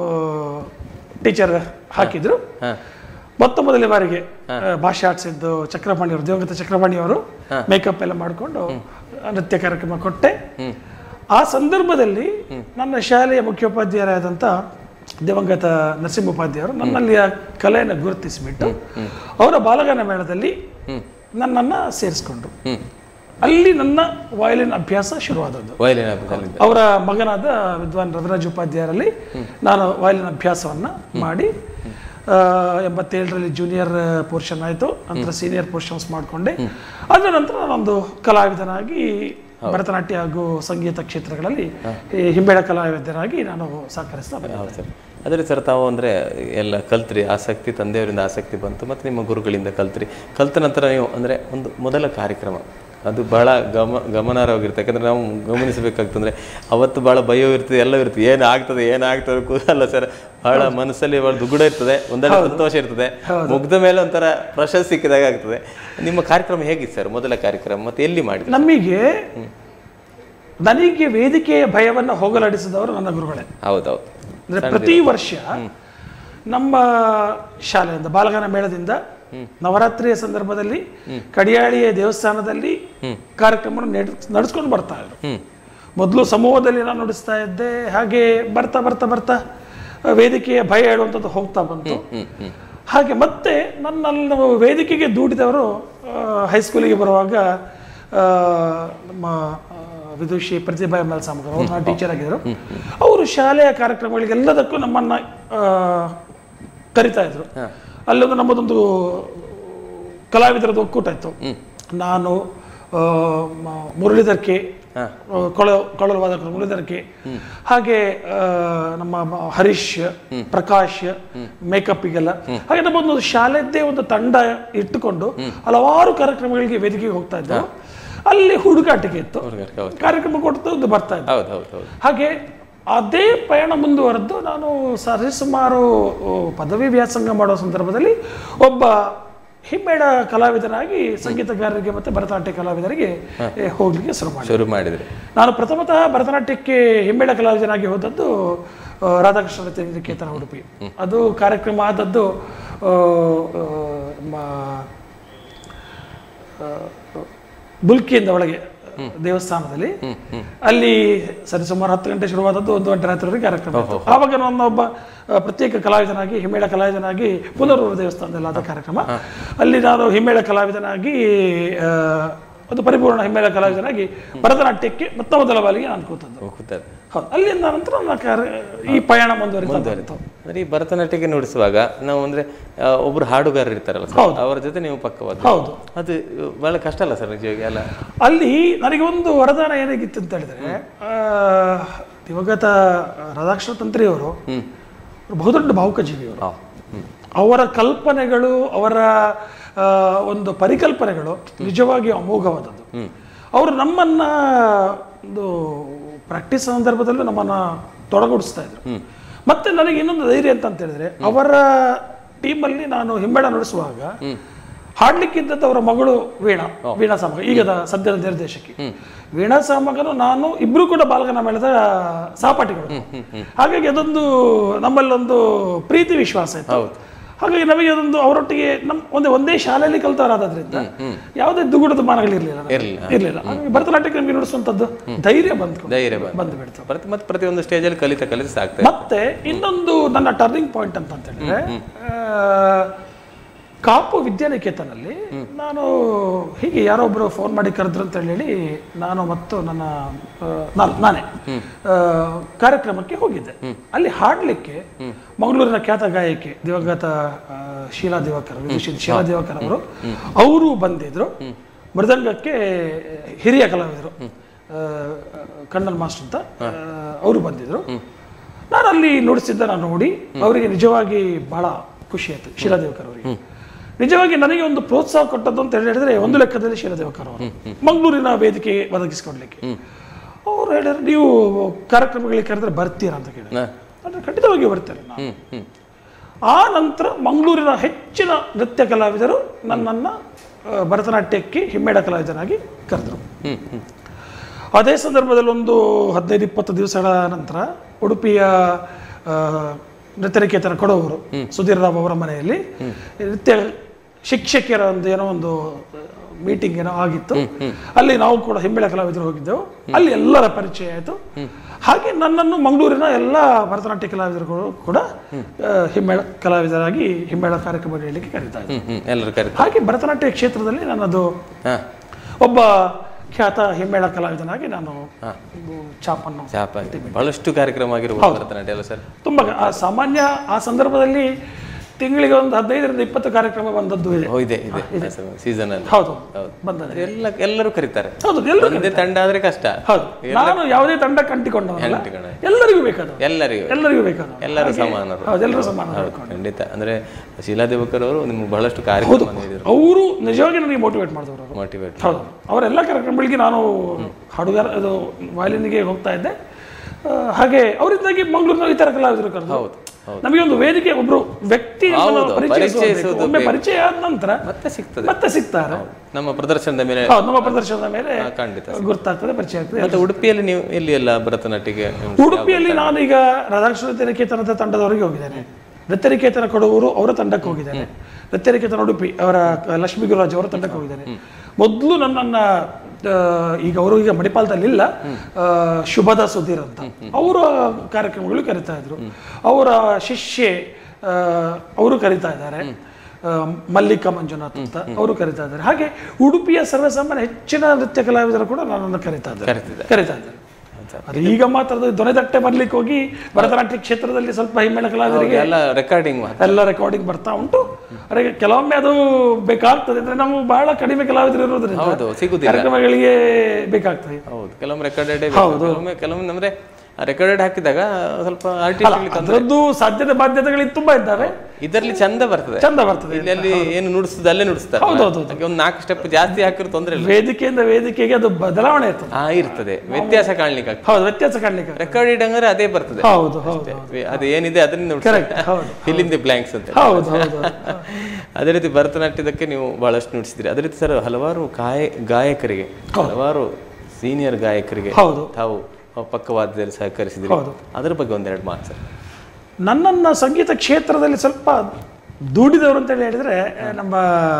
ಟೀಚರ್ ಹಾಕಿದ್ರು ಹಾ ಮೊತ್ತ ಮೊದಲ ಬಾರಿಗೆ ಆ, ಭಾಷೆ ಆಡಿಸಿದ್ದು ಚಕ್ರಪಾಣಿ ಅವರು ದಿವಂಗತ ಚಕ್ರಪಾಣಿ ಅವರು ಮೇಕಪ್ ಎಲ್ಲ ಮಾಡಿಕೊಂಡು ನೃತ್ಯ ಕಾರ್ಯಕ್ರಮ ಕೊಟ್ಟೆ ಆ ಸಂದರ್ಭದಲ್ಲಿ ನನ್ನ ಶಾಲೆಯ ಮುಖ್ಯೋಪಾಧ್ಯಾಯರಾದಂಥ ದಿವಂಗತ ನರಸಿಂಹೋಪಾಧ್ಯಾಯರು ನನ್ನಲ್ಲಿ ಆ ಕಲೆಯನ್ನು ಗುರುತಿಸಿಬಿಟ್ಟು ಅವರ ಬಾಲಗಾನ ಮೇಳದಲ್ಲಿ ನನ್ನನ್ನು ಸೇರಿಸ್ಕೊಂಡ್ರು ಹ್ಮ್ ಅಲ್ಲಿ ನನ್ನ ವಯಲಿನ್ ಅಭ್ಯಾಸ ಶುರುವಾದದ್ದು ವಯಲಿನ್ ಹಬ್ಬದಲ್ಲಿಂದ ಅವರ ಮಗನಾದ ವಿದ್ವಾನ್ ರವಿರಾಜ್ ಉಪಾಧ್ಯಾಯರಲ್ಲಿ ನಾನು ವಯಲಿನ್ ಅಭ್ಯಾಸವನ್ನ ಮಾಡಿ ಆ, ಎಂಬತ್ತೇಳರಲ್ಲಿ ಜೂನಿಯರ್ ಪೋರ್ಷನ್ ಆಯಿತು ನಂತರ ಸೀನಿಯರ್ ಪೋರ್ಷನ್ಸ್ ಮಾಡಿಕೊಂಡೆ ಅದರ ನಂತರ ನಾನೊಂದು ಕಲಾವಿದನಾಗಿ ಭರತನಾಟ್ಯ ಹಾಗೂ ಸಂಗೀತ ಕ್ಷೇತ್ರಗಳಲ್ಲಿ ಈ ಹಿಂಬೇಳ ಕಲಾವಿದನಾಗಿ ನಾನು ಸಹಕರಿಸ್ತಾ ಬಂದೆ ಹೌದು ಸರ್ ಅದೇ ಸರ್ ತಾವು ಅಂದರೆ ಎಲ್ಲ ಕಲ್ತ್ರಿ ಆಸಕ್ತಿ ತಂದೆಯವರಿಂದ ಆಸಕ್ತಿ ಬಂತು ಮತ್ತು ನಿಮ್ಮ ಗುರುಗಳಿಂದ ಕಲ್ತ್ರಿ ಕಲ್ತ ನಂತರ ನೀವು ಅಂದರೆ ಒಂದು ಮೊದಲ ಕಾರ್ಯಕ್ರಮ ಅದು ಬಹಳ ಗಮ ಗಮನಾರ್ಹವಾಗಿರುತ್ತೆ ಯಾಕಂದರೆ ನಾವು ಗಮನಿಸಬೇಕಾಗ್ತಂದ್ರೆ ಅವತ್ತು ಭಾಳ ಭಯ ಇರ್ತದೆ ಎಲ್ಲ ಇರ್ತದೆ ಏನು ಆಗ್ತದೆ ಏನಾಗ್ತದೆ ಕೂದಲ್ಲ ಸರ್ ಬಹಳ ಮನಸ್ಸಲ್ಲಿ ಭಾಳ ದುಗುಡ ಇರ್ತದೆ ಒಂದೆರಡು ಸಂತೋಷ ಇರ್ತದೆ ಮುಗ್ದ ಮೇಲೆ ಒಂಥರ ಪ್ರಶಸ್ತಿ ಸಿಕ್ಕಿದಾಗ ಆಗ್ತದೆ ನಿಮ್ಮ ಕಾರ್ಯಕ್ರಮ ಹೇಗಿತ್ತು ಸರ್ ಮೊದಲ ಕಾರ್ಯಕ್ರಮ ಮತ್ತು ಎಲ್ಲಿ ಮಾಡಿದ್ರಿ ನಮಗೆ ನನಗೆ ವೇದಿಕೆಯ ಭಯವನ್ನು ಹೋಗಲಾಡಿಸಿದವರು ನನ್ನ ಗುರುಗಳೇ ಹೌದೌದು ಅಂದ್ರೆ ಪ್ರತಿ ವರ್ಷ ನಮ್ಮ ಶಾಲೆಯಿಂದ ಬಾಲಗಾನ ಮೇಳದಿಂದ ನವರಾತ್ರಿಯ ಸಂದರ್ಭದಲ್ಲಿ ಕಡಿಯಾಳಿಯ ದೇವಸ್ಥಾನದಲ್ಲಿ ಕಾರ್ಯಕ್ರಮ ನಡೆಸ್ಕೊಂಡು ಬರ್ತಾ ಇದ್ರು ಹ್ಮ್ ಮೊದಲು ಸಮೂಹದಲ್ಲಿ ನಾನು ನುಡಿಸ್ತಾ ಇದ್ದೆ ಹಾಗೆ ಬರ್ತಾ ಬರ್ತಾ ಬರ್ತಾ ಆ, ವೇದಿಕೆಯ ಭಯ ಹೇಳುವಂಥದ್ದು ಹೋಗ್ತಾ ಬಂತು ಹಾಗೆ ಮತ್ತೆ ನನ್ನಲ್ಲಿ ವೇದಿಕೆಗೆ ದೂಡಿದವರು ಆ, ಹೈಸ್ಕೂಲಿಗೆ ಬರುವಾಗ ಆ, ನಮ್ಮ ಆ, ವಿದುಷಿ ಪ್ರತಿಭಾ ಎಮ್ ಎಲ್ ಸಾಮಗರ್ ಅವರು ನಾನು ಟೀಚರ್ ಆಗಿದ್ದರು ಅವರು ಶಾಲೆಯ ಕಾರ್ಯಕ್ರಮಗಳಿಗೆಲ್ಲದಕ್ಕೂ ನಮ್ಮನ್ನು ಆ, ಕರಿತಾ ಇದ್ರು ಅಲ್ಲೊಂದು ನಮ್ಮದೊಂದು ಕಲಾವಿದರದ್ದು ಒಕ್ಕೂಟ ಇತ್ತು ನಾನು ಆ, ಮ- ಮುರಳೀಧರ್ ಕೆ ಹಾ. ಕೊಳ ಕೊಳಲು ವಾದಕರು ಮುರಳೀಧರ್ ಕೆ ಹಾಗೆ ಆ, ನಮ್ಮ ಮ- ಹರೀಶ್ ಪ್ರಕಾಶ್ ಮೇಕಪ್ಪಿಗೆಲ್ಲ ಹಾಗೆ ನಮ್ಮೊಂದು ಶಾಲೆದ್ದೇ ಒಂದು ತಂಡ ಇಟ್ಟುಕೊಂಡು ಹಲವಾರು ಕಾರ್ಯಕ್ರಮಗಳಿಗೆ ವೇದಿಕೆಗೆ ಹೋಗ್ತಾ ಇದ್ದವು ಅಲ್ಲಿ ಹುಡುಗಾಟಿಕೆ ಇತ್ತು ಹುಡುಗರಿಗೆ ಹೌದು ಕಾರ್ಯಕ್ರಮ ಕೊಟ್ಟು ಬರ್ತಾ ಇದ್ದೆ ಹೌದು ಹೌದು ಹೌದು ಹಾಗೆ ಅದೇ ಪಯಣ ಮುಂದುವರೆದು ನಾನು ಸರಿಸುಮಾರು ಆ, ಪದವಿ ವ್ಯಾಸಂಗ ಮಾಡೋ ಸಂದರ್ಭದಲ್ಲಿ ಒಬ್ಬ ಹಿಮ್ಮೇಳ ಕಲಾವಿದನಾಗಿ ಸಂಗೀತಗಾರರಿಗೆ ಮತ್ತು ಭರತನಾಟ್ಯ ಕಲಾವಿದರಿಗೆ ಏ, ಹೋಗ್ಲಿಕ್ಕೆ ಶುರು ಮಾಡಿ ಶುರು ಮಾಡಿದ್ರಿ ನಾನು ಪ್ರಥಮತಃ ಭರತನಾಟ್ಯಕ್ಕೆ ಹಿಮ್ಮೇಳ ಕಲಾವಿದನಾಗಿ ಹೋದದ್ದು ಆ, ರಾಧಾಕೃಷ್ಣ ನೃತ್ಯ ನಿಕೇತನ ಉಡುಪಿ ಅದು ಕಾರ್ಯಕ್ರಮ ಆದದ್ದು ಆ, ಆ, ಮ- ಆ, ಬುಲ್ಕಿಯಿಂದ ಒಳಗೆ ದೇವಸ್ಥಾನದಲ್ಲಿ ಅಲ್ಲಿ ಸರಿ ಸುಮಾರು ಹತ್ತು ಗಂಟೆ ಶುರುವಾದದ್ದು ಒಂದು ಗಂಟೆ ರಾತ್ರಿವರೆಗೆ ಕಾರ್ಯಕ್ರಮ ಇತ್ತು. ಆವಾಗ ನಾನು ಒಬ್ಬ ಆ, ಪ್ರತ್ಯೇಕ ಕಲಾವಿದನಾಗಿ ಹಿಮ್ಮೇಳ ಕಲಾವಿದನಾಗಿ ಪುನರ್ವರ ದೇವಸ್ಥಾನದಲ್ಲಿ ಆದ ಕಾರ್ಯಕ್ರಮ ಅಲ್ಲಿ ನಾನು ಹಿಮ್ಮೇಳ ಕಲಾವಿದನಾಗಿ ಆ, ಒಂದು ಪರಿಪೂರ್ಣ ಹಿಮ್ಮೇಳ ಕಲಾವಿದನಾಗಿ ಭರತನಾಟ್ಯಕ್ಕೆ ಮೊತ್ತ ಮೊದಲ ಬಾಲಿಗೆ ನಾನು ಕೂತದ್ದು ಹೋಗ್ತದೆ ಹೌದು ಅಲ್ಲಿಂದ ನಂತರ ನನ್ನ ಕಾರ್ಯ ಈ ಪಯಣ ಮುಂದುವರಿತಾ ಬಂತು ಅಂದ್ರೆ ಈ ಭರತನಾಟ್ಯಕ್ಕೆ ನುಡಿಸುವಾಗ ನಾವು ಅಂದ್ರೆ ಆ, ಒಬ್ರು ಹಾಡುಗಾರರು ಇರ್ತಾರಲ್ಲ ಸರ್ ಅವರ ಜೊತೆ ನೀವು ಪಕ್ಕವಾದ ಹೌದು ಅದು ಬಹಳ ಕಷ್ಟ ಅಲ್ಲ ಸರ್ ನಿಜವಾಗಿ ಅಲ್ಲ ಅಲ್ಲಿ ನನಗೆ ಒಂದು ವರದಾನ ಏನಾಗಿತ್ತು ಅಂತ ಹೇಳಿದ್ರೆ ಆ, ದಿವಂಗತ ರಾಧಾಕೃಷ್ಣ ತಂತ್ರಿಯವರು ಅವರು ಬಹುದೊಡ್ಡ ಭಾವುಕ ಜೀವಿಯವರು ಹಾ. ಹ್ಮ್. ಅವರ ಕಲ್ಪನೆಗಳು ಅವರ ಆ, ಒಂದು ಪರಿಕಲ್ಪನೆಗಳು ನಿಜವಾಗಿ ಅಮೋಘವಾದದ್ದು ಅವರು ನಮ್ಮನ್ನ ಒಂದು ಪ್ರಾಕ್ಟೀಸ್ ಸಂದರ್ಭದಲ್ಲೂ ನಮ್ಮನ್ನ ತೊಡಗೊಡಿಸ್ತಾ ಇದ್ರು ಮತ್ತೆ ನನಗೆ ಇನ್ನೊಂದು ಧೈರ್ಯ ಅಂತ ಅಂತ ಹೇಳಿದ್ರೆ ಅವರ ಟೀಮಲ್ಲಿ ನಾನು ಹಿಮ್ಮೇಳ ನಡೆಸುವಾಗ ಹಾಡ್ಲಿಕ್ಕಿದ್ದದ್ದು ಅವರ ಮಗಳು ವೀಣಾ ವೀಣಾ ಸಾಮಗ ಈಗದ ಸದ್ಯದ ನಿರ್ದೇಶಕಿ ವೀಣಾ ಸಾಮಗನು ನಾನು ಇಬ್ರು ಕೂಡ ಬಾಲಕನ ಮೇಳದ ಸಹಪಾಠಿಗಳು ಹಾಗಾಗಿ ಅದೊಂದು ನಮ್ಮಲ್ಲೊಂದು ಪ್ರೀತಿ ವಿಶ್ವಾಸ ಇತ್ತು ಹಾಗಾಗಿ ನಮಗೆ ಅದೊಂದು ಅವರೊಟ್ಟಿಗೆ ನಮ್ ಒಂದೇ ಒಂದೇ ಶಾಲೆಯಲ್ಲಿ ಕಲ್ತವರಾದ್ರಿಂದ ಯಾವುದೇ ದುಗುಡದ ಮಾನಗಳಿರ್ಲಿಲ್ಲ ನಮಗೆ. ಇರ್ಲಿಲ್ಲ. ಇರ್ಲಿಲ್ಲ ಹಾಗಾಗಿ ಭರತನಾಟ್ಯಕ್ಕೆ ನಮಗೆ ನುಡಿಸುವಂಥದ್ದು ಧೈರ್ಯ ಬಂತು ಧೈರ್ಯ ಬಂತು. ಬಂದು ಬಿಡ್ತು ಪ್ರತಿ ಮತ್ತೆ ಪ್ರತಿಯೊಂದು ಸ್ಟೇಜಲ್ಲಿ ಕಲಿತ ಕಲಿತ ಸಾಕ್ತಾ ಮತ್ತೆ ಇನ್ನೊಂದು ನನ್ನ ಟರ್ನಿಂಗ್ ಪಾಯಿಂಟ್ ಅಂತ ಅಂತ ಹೇಳಿದ್ರೆ ಆ, ಕಾಪು ವಿದ್ಯಾನಿಕೇತನಲ್ಲಿ ನಾನು ಹೀಗೆ ಯಾರೋ ಒಬ್ರು ಫೋನ್ ಮಾಡಿ ಕರೆದ್ರು ಅಂತ ಹೇಳಿ ನಾನು ಮತ್ತು ನನ್ನ ಆ, ನಾನ್- ನಾನೇ ಆ, ಕಾರ್ಯಕ್ರಮಕ್ಕೆ ಹೋಗಿದ್ದೆ ಅಲ್ಲಿ ಹಾಡ್ಲಿಕ್ಕೆ ಮಂಗಳೂರಿನ ಖ್ಯಾತ ಗಾಯಕಿ ದಿವಂಗತ ಆ, ಶೀಲಾ ದಿವಾಕರ್ ವಿದುಷಿ ಶೀಲಾ ದಿವಾಕರ್ ಅವರು ಅವರು ಬಂದಿದ್ರು ಮೃದಂಗಕ್ಕೆ ಹಿರಿಯ ಕಲಾವಿದರು ಆ, ಕಣ್ಣನ್ ಮಾಸ್ಟರ್ ಅಂತ ಆ, ಅವರು ಬಂದಿದ್ರು ನಾನು ಅಲ್ಲಿ ನುಡಿಸಿದ್ದ ನಾನು ನೋಡಿ ಅವರಿಗೆ ನಿಜವಾಗಿ ಬಹಳ ಖುಷಿ ಆಯ್ತು ಶಿಲಾದೇವಕರ್ ಅವರಿಗೆ ನಿಜವಾಗಿ ನನಗೆ ಒಂದು ಪ್ರೋತ್ಸಾಹ ಕೊಟ್ಟದ್ದು ಅಂತ ಹೇಳಿದ್ರೆ ಒಂದು ಲೆಕ್ಕದಲ್ಲಿ ಶಿಲಾದೇವಕರ್ ಅವರು ಮಂಗಳೂರಿನ ವೇದಿಕೆ ಒದಗಿಸಿಕೊಡ್ಲಿಕ್ಕೆ ಅವ್ರು ಹೇಳಿದ್ರು ನೀವು ಕಾರ್ಯಕ್ರಮಗಳಿಗೆ ಕರೆದ್ರೆ ಬರ್ತೀರಾ ಅಂತ ಕೇಳಿದ್ರು ಹಾ. ಅಂದ್ರೆ ಖಂಡಿತವಾಗಿ ಬರ್ತೇನೆ ನಾನು ಹ್ಮ್ ಹ್ಮ್ ಆ ನಂತರ ಮಂಗಳೂರಿನ ಹೆಚ್ಚಿನ ನೃತ್ಯ ಕಲಾವಿದರು ನನ್ನನ್ನು ಆ, ಭರತನಾಟ್ಯಕ್ಕೆ ಹಿಮ್ಮೇಳ ಕಲಾವಿದನಾಗಿ ಕರೆದರು ಹ್ಮ್ ಹ್ಮ್ ಅದೇ ಸಂದರ್ಭದಲ್ಲಿ ಒಂದು ಹದಿನೈದು ಇಪ್ಪತ್ತು ದಿವಸಗಳ ನಂತರ ಉಡುಪಿಯ ಆ, ನೃತ್ಯನಿಕೇತನ ಕೊಡವರು ಸುಧೀರ್ ರಾವ್ ಅವರ ಮನೆಯಲ್ಲಿ ನೃತ್ಯ ಶಿಕ್ಷಕಿಯರ ಒಂದು ಏನೋ ಒಂದು ಮೀಟಿಂಗ್ ಏನೋ ಆಗಿತ್ತು ಅಲ್ಲಿ ನಾವು ಕೂಡ ಹಿಮ್ಮೇಳ ಕಲಾವಿದರು ಹೋಗಿದ್ದೆವು ಅಲ್ಲಿ ಎಲ್ಲರ ಪರಿಚಯ ಆಯಿತು ಹಾಗೆ ನನ್ನನ್ನು ಮಂಗಳೂರಿನ ಎಲ್ಲ ಭರತನಾಟ್ಯ ಕಲಾವಿದರುಗಳು ಕೂಡ ಆ, ಹಿಮ್ಮೇಳ ಕಲಾವಿದರಾಗಿ ಹಿಮ್ಮೇಳ ಕಾರ್ಯಕ್ರಮ ನೀಡಲಿಕ್ಕೆ ಕರೀತಾ ಇದ್ರು ಹ್ಮ್ ಹ್ಮ್ ಎಲ್ಲರೂ ಕರೀತಾರೆ ಹಾಗೆ ಭರತನಾಟ್ಯ ಕ್ಷೇತ್ರದಲ್ಲಿ ನನ್ನದು ಹಾ ಒಬ್ಬ ಖ್ಯಾತ ಹಿಮ್ಮೇಳ ಕಲಾವಿದನಾಗಿ ನಾನು ಒಂದು ಚಾಪನ್ನು ಚಾಪ ಬಹಳಷ್ಟು ಕಾರ್ಯಕ್ರಮ ಆಗಿರ್ಬೋದು ಭರತನಾಟ್ಯ ಎಲ್ಲ ಸರ್ ತುಂಬ ಆ ಸಾಮಾನ್ಯ ಆ ಸಂದರ್ಭದಲ್ಲಿ ತಿಂಗಳಿಗೆ ಒಂದು ಹದಿನೈದರಿಂದ ಇಪ್ಪತ್ತು ಕಾರ್ಯಕ್ರಮ ಬಂದದ್ದು ಇದೆ ಓ ಇದೆ ಇದೆ ಸೀಸನ್ ಅಲ್ಲಿ ಹೌದು ಹೌದು. ಬಂದದೆ ಎಲ್ಲ ಎಲ್ಲರೂ ಕರೀತಾರೆ ಹೌದು ಎಲ್ಲರೂ ಒಂದೇ ತಂಡ ಆದ್ರೆ ಕಷ್ಟ ಹೌದು ನಾನು ಯಾವುದೇ ತಂಡ ಕಂಟಿಕೊಂಡವನಲ್ಲ ಕಂಟಿಕೊಂಡ. ಎಲ್ಲರಿಗೂ ಬೇಕಾದ ಎಲ್ಲರಿಗೂ ಎಲ್ಲರಿಗೂ ಬೇಕಾದ ಎಲ್ಲರೂ ಸಮಾನರು ಹೌದು ಎಲ್ಲರೂ ಸಮಾನ ಹೌದು ಖಂಡಿತ ಅಂದ್ರೆ ಶೀಲಾ ದೇವಕರ್ ಅವರು ನಿಮ್ಗೆ ಬಹಳಷ್ಟು ಕಾರ್ಯಕ್ರಮ ನೀಡಿದ್ರು ಅವರು ನಿಜವಾಗಿ ನನಗೆ ಮೋಟಿವೇಟ್ ಮಾಡಿದವರು ಅವರು ಮೋಟಿವೇಟ್ ಹೌದು ಅವರೆಲ್ಲ ಕಾರ್ಯಕ್ರಮಗಳಿಗೆ ನಾನು ಹಾಡುಗಾರ ಅದು ವಾಯಲಿನ್ಗೆ ಹೋಗ್ತಾ ಇದ್ದೆ ಆ, ಹಾಗೆ ಅವರಿಂದಾಗಿ ಮಂಗಳೂರಿನ ಇತರ ಕಲಾವಿದರು ಕರೆದು ಹೌದು ಹೌದು ನಮಗೆ ಒಂದು ವೇದಿಕೆ ಒಬ್ರು ವ್ಯಕ್ತಿ ಹೌದು, ಪರಿಚಯಿಸಬೇಕು ಪರಿಚಯಿಸುವುದು ಒಮ್ಮೆ ಪರಿಚಯ ಆದ ನಂತರ ಮತ್ತೆ ಸಿಗ್ತದೆ ಮತ್ತೆ ಸಿಗ್ತಾರೆ ನಮ್ಮ ಪ್ರದರ್ಶನದ ಮೇಲೆ ಹೌದು ನಮ್ಮ ಪ್ರದರ್ಶನದ ಮೇಲೆ ಹಾ, ಖಂಡಿತ ಗುರ್ತಾಗ್ತದೆ ಪರಿಚಯ ಆಗ್ತದೆ ಮತ್ತೆ ಉಡುಪಿಯಲ್ಲಿ ನೀವು ಎಲ್ಲಿ ಎಲ್ಲ ಭರತನಾಟ್ಯಕ್ಕೆ ಉಡುಪಿಯಲ್ಲಿ ನಾನೀಗ ರಾಧಾಕೃಷ್ಣ ನೃತ್ಯನಿಕೇತನದ ತಂಡದವರೆಗೆ ಹೋಗಿದ್ದೇನೆ ನೃತ್ಯನಿಕೇತನ ಕೊಡವರು ಅವರ ತಂಡಕ್ಕೆ ಹೋಗಿದ್ದೇನೆ ನೃತ್ಯನಿಕೇತನ ಉಡುಪಿ ಅವರ ಲಕ್ಷ್ಮೀ ಗುರುರಾಜ್ ಅವರ ತಂಡಕ್ಕೆ ಹೋಗಿದ್ದೇನೆ ಮೊದಲು ನನ್ನನ್ನ ಆ, ಈಗ ಅವರು ಈಗ ಮಣಿಪಾಲದಲ್ಲಿ ಇಲ್ಲ ಆ, ಶುಭದ ಸುಧೀರ್ ಅಂತ ಅವರ ಕಾರ್ಯಕ್ರಮಗಳು ಕರೀತಾ ಇದ್ರು ಅವರ ಶಿಷ್ಯೆ ಆ, ಅವರು ಕರೀತಾ ಇದ್ದಾರೆ ಆ, ಮಲ್ಲಿಕಾ ಮಂಜುನಾಥ್ ಅಂತ ಅವರು ಕರೀತಾ ಇದ್ದಾರೆ ಹಾಗೆ ಉಡುಪಿಯ ಸರ್ವಸಾಮಾನ್ಯ ಹೆಚ್ಚಿನ ನೃತ್ಯ ಕಲಾವಿದರು ಕೂಡ ನನ್ನನ್ನು ಕರೀತಾ ಇದ್ದಾರೆ ಕರೀತಿದ್ದಾರೆ. ಕರೀತಾ ಇದ್ದಾರೆ ಅದು ಈಗ ಮಾತ್ರ ಅದು ದೊರೆದಟ್ಟೆ ಬರ್ಲಿಕ್ಕೆ ಹೋಗಿ ಭರತನಾಟ್ಯ ಕ್ಷೇತ್ರದಲ್ಲಿ ಸ್ವಲ್ಪ ಹಿಮ್ಮೇಳ ಕಲಾವಿದರಿಗೆ ಎಲ್ಲ ರೆಕಾರ್ಡಿಂಗ್ ಎಲ್ಲ ರೆಕಾರ್ಡಿಂಗ್ ಬರ್ತಾ ಉಂಟು ಅದಕ್ಕೆ ಕೆಲವೊಮ್ಮೆ ಅದು ಬೇಕಾಗ್ತದೆ ಅಂದ್ರೆ ನಾವು ಬಹಳ ಕಡಿಮೆ ಕಲಾವಿದರು ಇರೋದ್ರಿಂದ ಹೌದು ಸಿಗುದಿಲ್ಲ ಕಾರ್ಯಕ್ರಮಗಳಿಗೆ ಬೇಕಾಗ್ತದೆ ಹೌದು ಕೆಲವೊಮ್ಮೆ ರೆಕಾರ್ಡೆಡ್ ಕೆಲವೊಮ್ಮೆ ಕೆಲವೊಮ್ಮೆ ಅಂದ್ರೆ ರೆಕಾರ್ಡೆಡ್ ಹಾಕಿದಾಗ ಸ್ವಲ್ಪ ಆರ್ಟಿಸ್ಟ್ ಅದರದ್ದು ಸಾಧ್ಯತೆ ಬಾಧ್ಯತೆಗಳು ತುಂಬಾ ಇದ್ದಾವೆ ಇದರಲ್ಲಿ ಚಂದ ಬರ್ತದೆ ಚಂದ ಬರ್ತದೆ ಇಲ್ಲಿ ಅಲ್ಲಿ ಏನು ನುಡಿಸ್ತದೆ ಅಲ್ಲೇ ನುಡಿಸ್ತಾರೆ ಹೌದು, ಹೌದು, ಹಾಗೆ ಒಂದು ನಾಲ್ಕು ಸ್ಟೆಪ್ ಜಾಸ್ತಿ ಹಾಕಿರೋ ತೊಂದ್ರೆ ಇಲ್ಲ ವೇದಿಕೆಯಿಂದ ವೇದಿಕೆಗೆ ಅದು ಬದಲಾವಣೆ ಇರ್ತದೆ ಆ ಇರ್ತದೆ ವ್ಯತ್ಯಾಸ ಕಾಣ್ಲಿಕ್ಕೆ ಆಗ್ತದೆ ಹೌದು ವ್ಯತ್ಯಾಸ ಕಾಣ್ಲಿಕ್ಕೆ ರೆಕಾರ್ಡೆಡ್ ಅಂದ್ರೆ ಅದೇ ಬರ್ತದೆ ಹೌದು ಹೌದು ಅದು ಏನಿದೆ ಅದನ್ನ Correct, ಹೌದು. ಫಿಲಿಂಗ್ ದಿ ಬ್ಲಾಂಕ್ಸ್ ಅಂತ ಹೌದು ಹೌದು ಅದೇ ರೀತಿ ಭರತನಾಟ್ಯದಕ್ಕೆ ನೀವು ಬಹಳಷ್ಟು ನುಡಿಸಿದ್ರಿ ಅದೇ ರೀತಿ ಸರ್ ಹಲವಾರು ಗಾಯ ಗಾಯಕರಿಗೆ ಹಲವಾರು ಸೀನಿಯರ್ ಗಾಯಕರಿಗೆ ಹೌದು ತಾವು ಪಕ್ಕವಾದ್ಯದಲ್ಲಿ ಸಹಕರಿಸಿದ್ರಿ ಹೌದು. ಅದರ ಬಗ್ಗೆ ಒಂದೆರಡು ಮಾತು ಸರ್ ನನ್ನನ್ನು ಸಂಗೀತ ಕ್ಷೇತ್ರದಲ್ಲಿ ಸ್ವಲ್ಪ ದುಡಿದವರು ಅಂತೇಳಿ ಹೇಳಿದ್ರೆ ನಮ್ಮ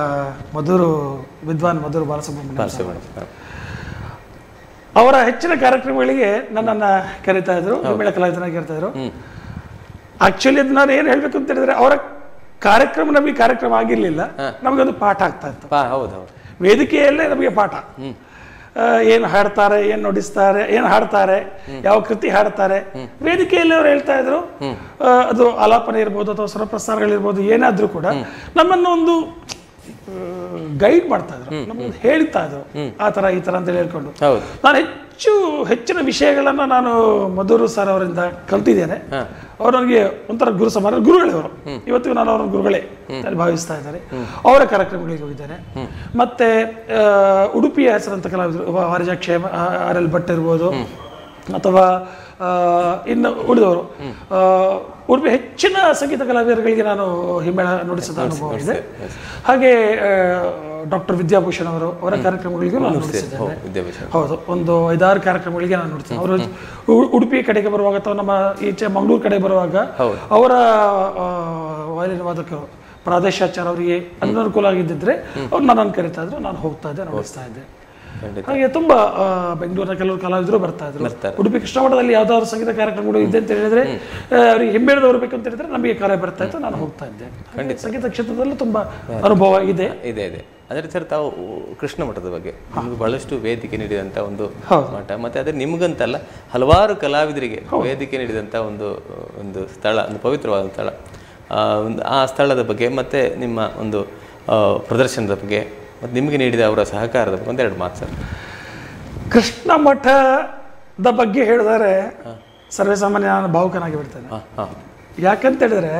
ಮಧುರು ವಿದ್ವಾನ್ ಮಧುರು ಬಾಲಸುಬ್ರಹ್ಮಣ್ಯ ಬಾಲಸುಬ್ರಹ್ಮಣ್ಯ. ಅವರ ಹೆಚ್ಚಿನ ಕಾರ್ಯಕ್ರಮಗಳಿಗೆ ನನ್ನನ್ನು ಕರೀತಾ ಇದ್ರು ಹಿಮ್ಮೇಳ ಕಲಾವಿದನಾಗಿ ಕರೀತಾ ಇದ್ರು ಆಕ್ಚುಲಿ ಅದು ನಾನು ಏನು ಹೇಳ್ಬೇಕು ಅಂತ ಹೇಳಿದ್ರೆ ಅವರ ಕಾರ್ಯಕ್ರಮ ನಮಗೆ ಕಾರ್ಯಕ್ರಮ ಆಗಿರ್ಲಿಲ್ಲ ನಮಗೊಂದು ಪಾಠ ಆಗ್ತಾ ಇತ್ತು ಪಾ ಹೌದು ಹೌದು ವೇದಿಕೆಯಲ್ಲೇ ನಮಗೆ ಪಾಠ ಆ, ಏನು ಹಾಡ್ತಾರೆ ಏನು ನುಡಿಸ್ತಾರೆ ಏನು ಹಾಡ್ತಾರೆ ಯಾವ ಕೃತಿ ಹಾಡ್ತಾರೆ ವೇದಿಕೆಯಲ್ಲಿ ಅವ್ರು ಹೇಳ್ತಾ ಇದ್ರು ಆ, ಅದು ಆಲಾಪನೆ ಇರ್ಬೋದು ಅಥವಾ ಸ್ವರಪ್ರಸಾರಗಳಿರ್ಬೋದು ಏನಾದ್ರೂ ಕೂಡ ನಮ್ಮನ್ನು ಒಂದು ಗೈಡ್ ಮಾಡ್ತಾ ಇದ್ರು ನಮ್ಮನ್ನು ಹೇಳ್ತಾ ಇದ್ರು ಆ ತರ ಈ ತರ ಅಂತ ಹೇಳ್ಕೊಂಡು ಹೌದು ನಾನು ಹೆಚ್ಚು ಹೆಚ್ಚಿನ ವಿಷಯಗಳನ್ನ ನಾನು ಮಧುರು ಸರ್ ಅವರಿಂದ ಕಲ್ತಿದ್ದೇನೆ ಅವರು ನನಗೆ ಒಂಥರ ಗುರು ಸಮಾನ ಗುರುಗಳೇ ಅವರು ಇವತ್ತಿಗೂ ನಾನು ಅವರ ಗುರುಗಳೇ ಅಂತ ಭಾವಿಸ್ತಾ ಇದ್ದಾರೆ ಅವರ ಕಾರ್ಯಕ್ರಮಗಳಿಗೆ ಹೋಗಿದ್ದೇನೆ ಮತ್ತೆ ಆ, ಉಡುಪಿಯ ಹೆಸರಂತ ಕಲಾವಿದರು ವಾರಜಾಕ್ಷ ಆರ್ ಎಲ್ ಭಟ್ ಇರ್ಬೋದು ಅಥವಾ ಆ, ಇನ್ನು ಉಳಿದವರು ಆ, ಉಡುಪಿ ಹೆಚ್ಚಿನ ಸಂಗೀತ ಕಲಾವಿದರುಗಳಿಗೆ ನಾನು ಹಿಮ್ಮೇಳ ನುಡಿಸಿದ ಅನುಭವ ಇದೆ ಹಾಗೆ ಡಾಕ್ಟರ್ ವಿದ್ಯಾಭೂಷಣ್ ಅವರು ಅವರ ಕಾರ್ಯಕ್ರಮಗಳಿಗೂ ನಾನು ನುಡಿಸಿದ್ದೇನೆ ವಿದ್ಯಾಭೂಷಣ ಹೌದು ಒಂದು ಐದಾರು ಕಾರ್ಯಕ್ರಮಗಳಿಗೆ ನಾನು ನೋಡ್ತೀನಿ ಅವರು ಉ- ಉಡುಪಿ ಕಡೆಗೆ ಬರುವಾಗ ಅಥವಾ ನಮ್ಮ ಈಚೆ ಮಂಗಳೂರು ಕಡೆ ಬರುವಾಗ ಅವರ ಆ, ವಯಲಿನ್ ವಾದಕರು ಪ್ರಾದೇಶಾಚಾರ ಅವರಿಗೆ ಅನನುಕೂಲ ಆಗಿದ್ದಿದ್ರೆ ಅವ್ರು ನನ್ನನ್ನು ಕರಿತಾ ಇದ್ರು ನಾನು ಹೋಗ್ತಾ ಇದ್ದೆ ನೋಡಿಸ್ತಾ ಇದ್ದೆ ಖಂಡಿತ ಹಾಗೆ ತುಂಬಾ ಆ, ಬೆಂಗಳೂರಿನ ಕೆಲವರು ಕಲಾವಿದರು ಬರ್ತಾ ಇದ್ರು ಬರ್ತಾರೆ. ಉಡುಪಿ ಕೃಷ್ಣಮಠದಲ್ಲಿ ಯಾವ್ದಾದ್ರು ಸಂಗೀತ ಕಾರ್ಯಕ್ರಮಗಳು ಇದೆ ಅಂತ ಹೇಳಿದ್ರೆ ಆ, ಅವ್ರಿಗೆ ಹಿಂಬೇಳದವ್ರು ಬೇಕು ಅಂತ ಹೇಳಿದ್ರೆ ನಮಗೆ ಕಾರ್ಯ ಬರ್ತಾ ಇತ್ತು ನಾನು ಹೋಗ್ತಾ ಇದ್ದೆ ಹಾಗೆ ಸಂಗೀತ ಕ್ಷೇತ್ರದಲ್ಲೂ ತುಂಬಾ ಅನುಭವ ಇದೆ ಇದೆ ಇದೆ ಅದೇ ರೀತಿ ಸರ್ ತಾವು ಕೃಷ್ಣ ಮಠದ ಬಗ್ಗೆ ನಿಮ್ಗೆ ಬಹಳಷ್ಟು ವೇದಿಕೆ ನೀಡಿದಂಥ ಒಂದು ಹೌದು. ಮಠ ಮತ್ತೆ ಅದೇ ನಿಮ್ಗಂತಲ್ಲ ಹಲವಾರು ಕಲಾವಿದರಿಗೆ ವೇದಿಕೆ ನೀಡಿದಂಥ ಒಂದು ಒಂದು ಸ್ಥಳ ಒಂದು ಪವಿತ್ರವಾದ ಸ್ಥಳ ಆ, ಒಂದು ಆ ಸ್ಥಳದ ಬಗ್ಗೆ ಮತ್ತೆ ನಿಮ್ಮ ಒಂದು ಆ, ಪ್ರದರ್ಶನದ ಬಗ್ಗೆ ಮತ್ತು ನಿಮಗೆ ನೀಡಿದ ಅವರ ಸಹಕಾರದ ಬಗ್ಗೆ ಒಂದೆರಡು ಮಾತು ಸರ್ ಕೃಷ್ಣ ಮಠದ ಬಗ್ಗೆ ಹೇಳಿದರೆ ಸರ್ವೇಸಾಮಾನ್ಯ ನಾನು ಭಾವುಕನಾಗಿ ಬಿಡ್ತೇನೆ ಹಾಂ ಹಾಂ ಯಾಕಂತ ಹೇಳಿದ್ರೆ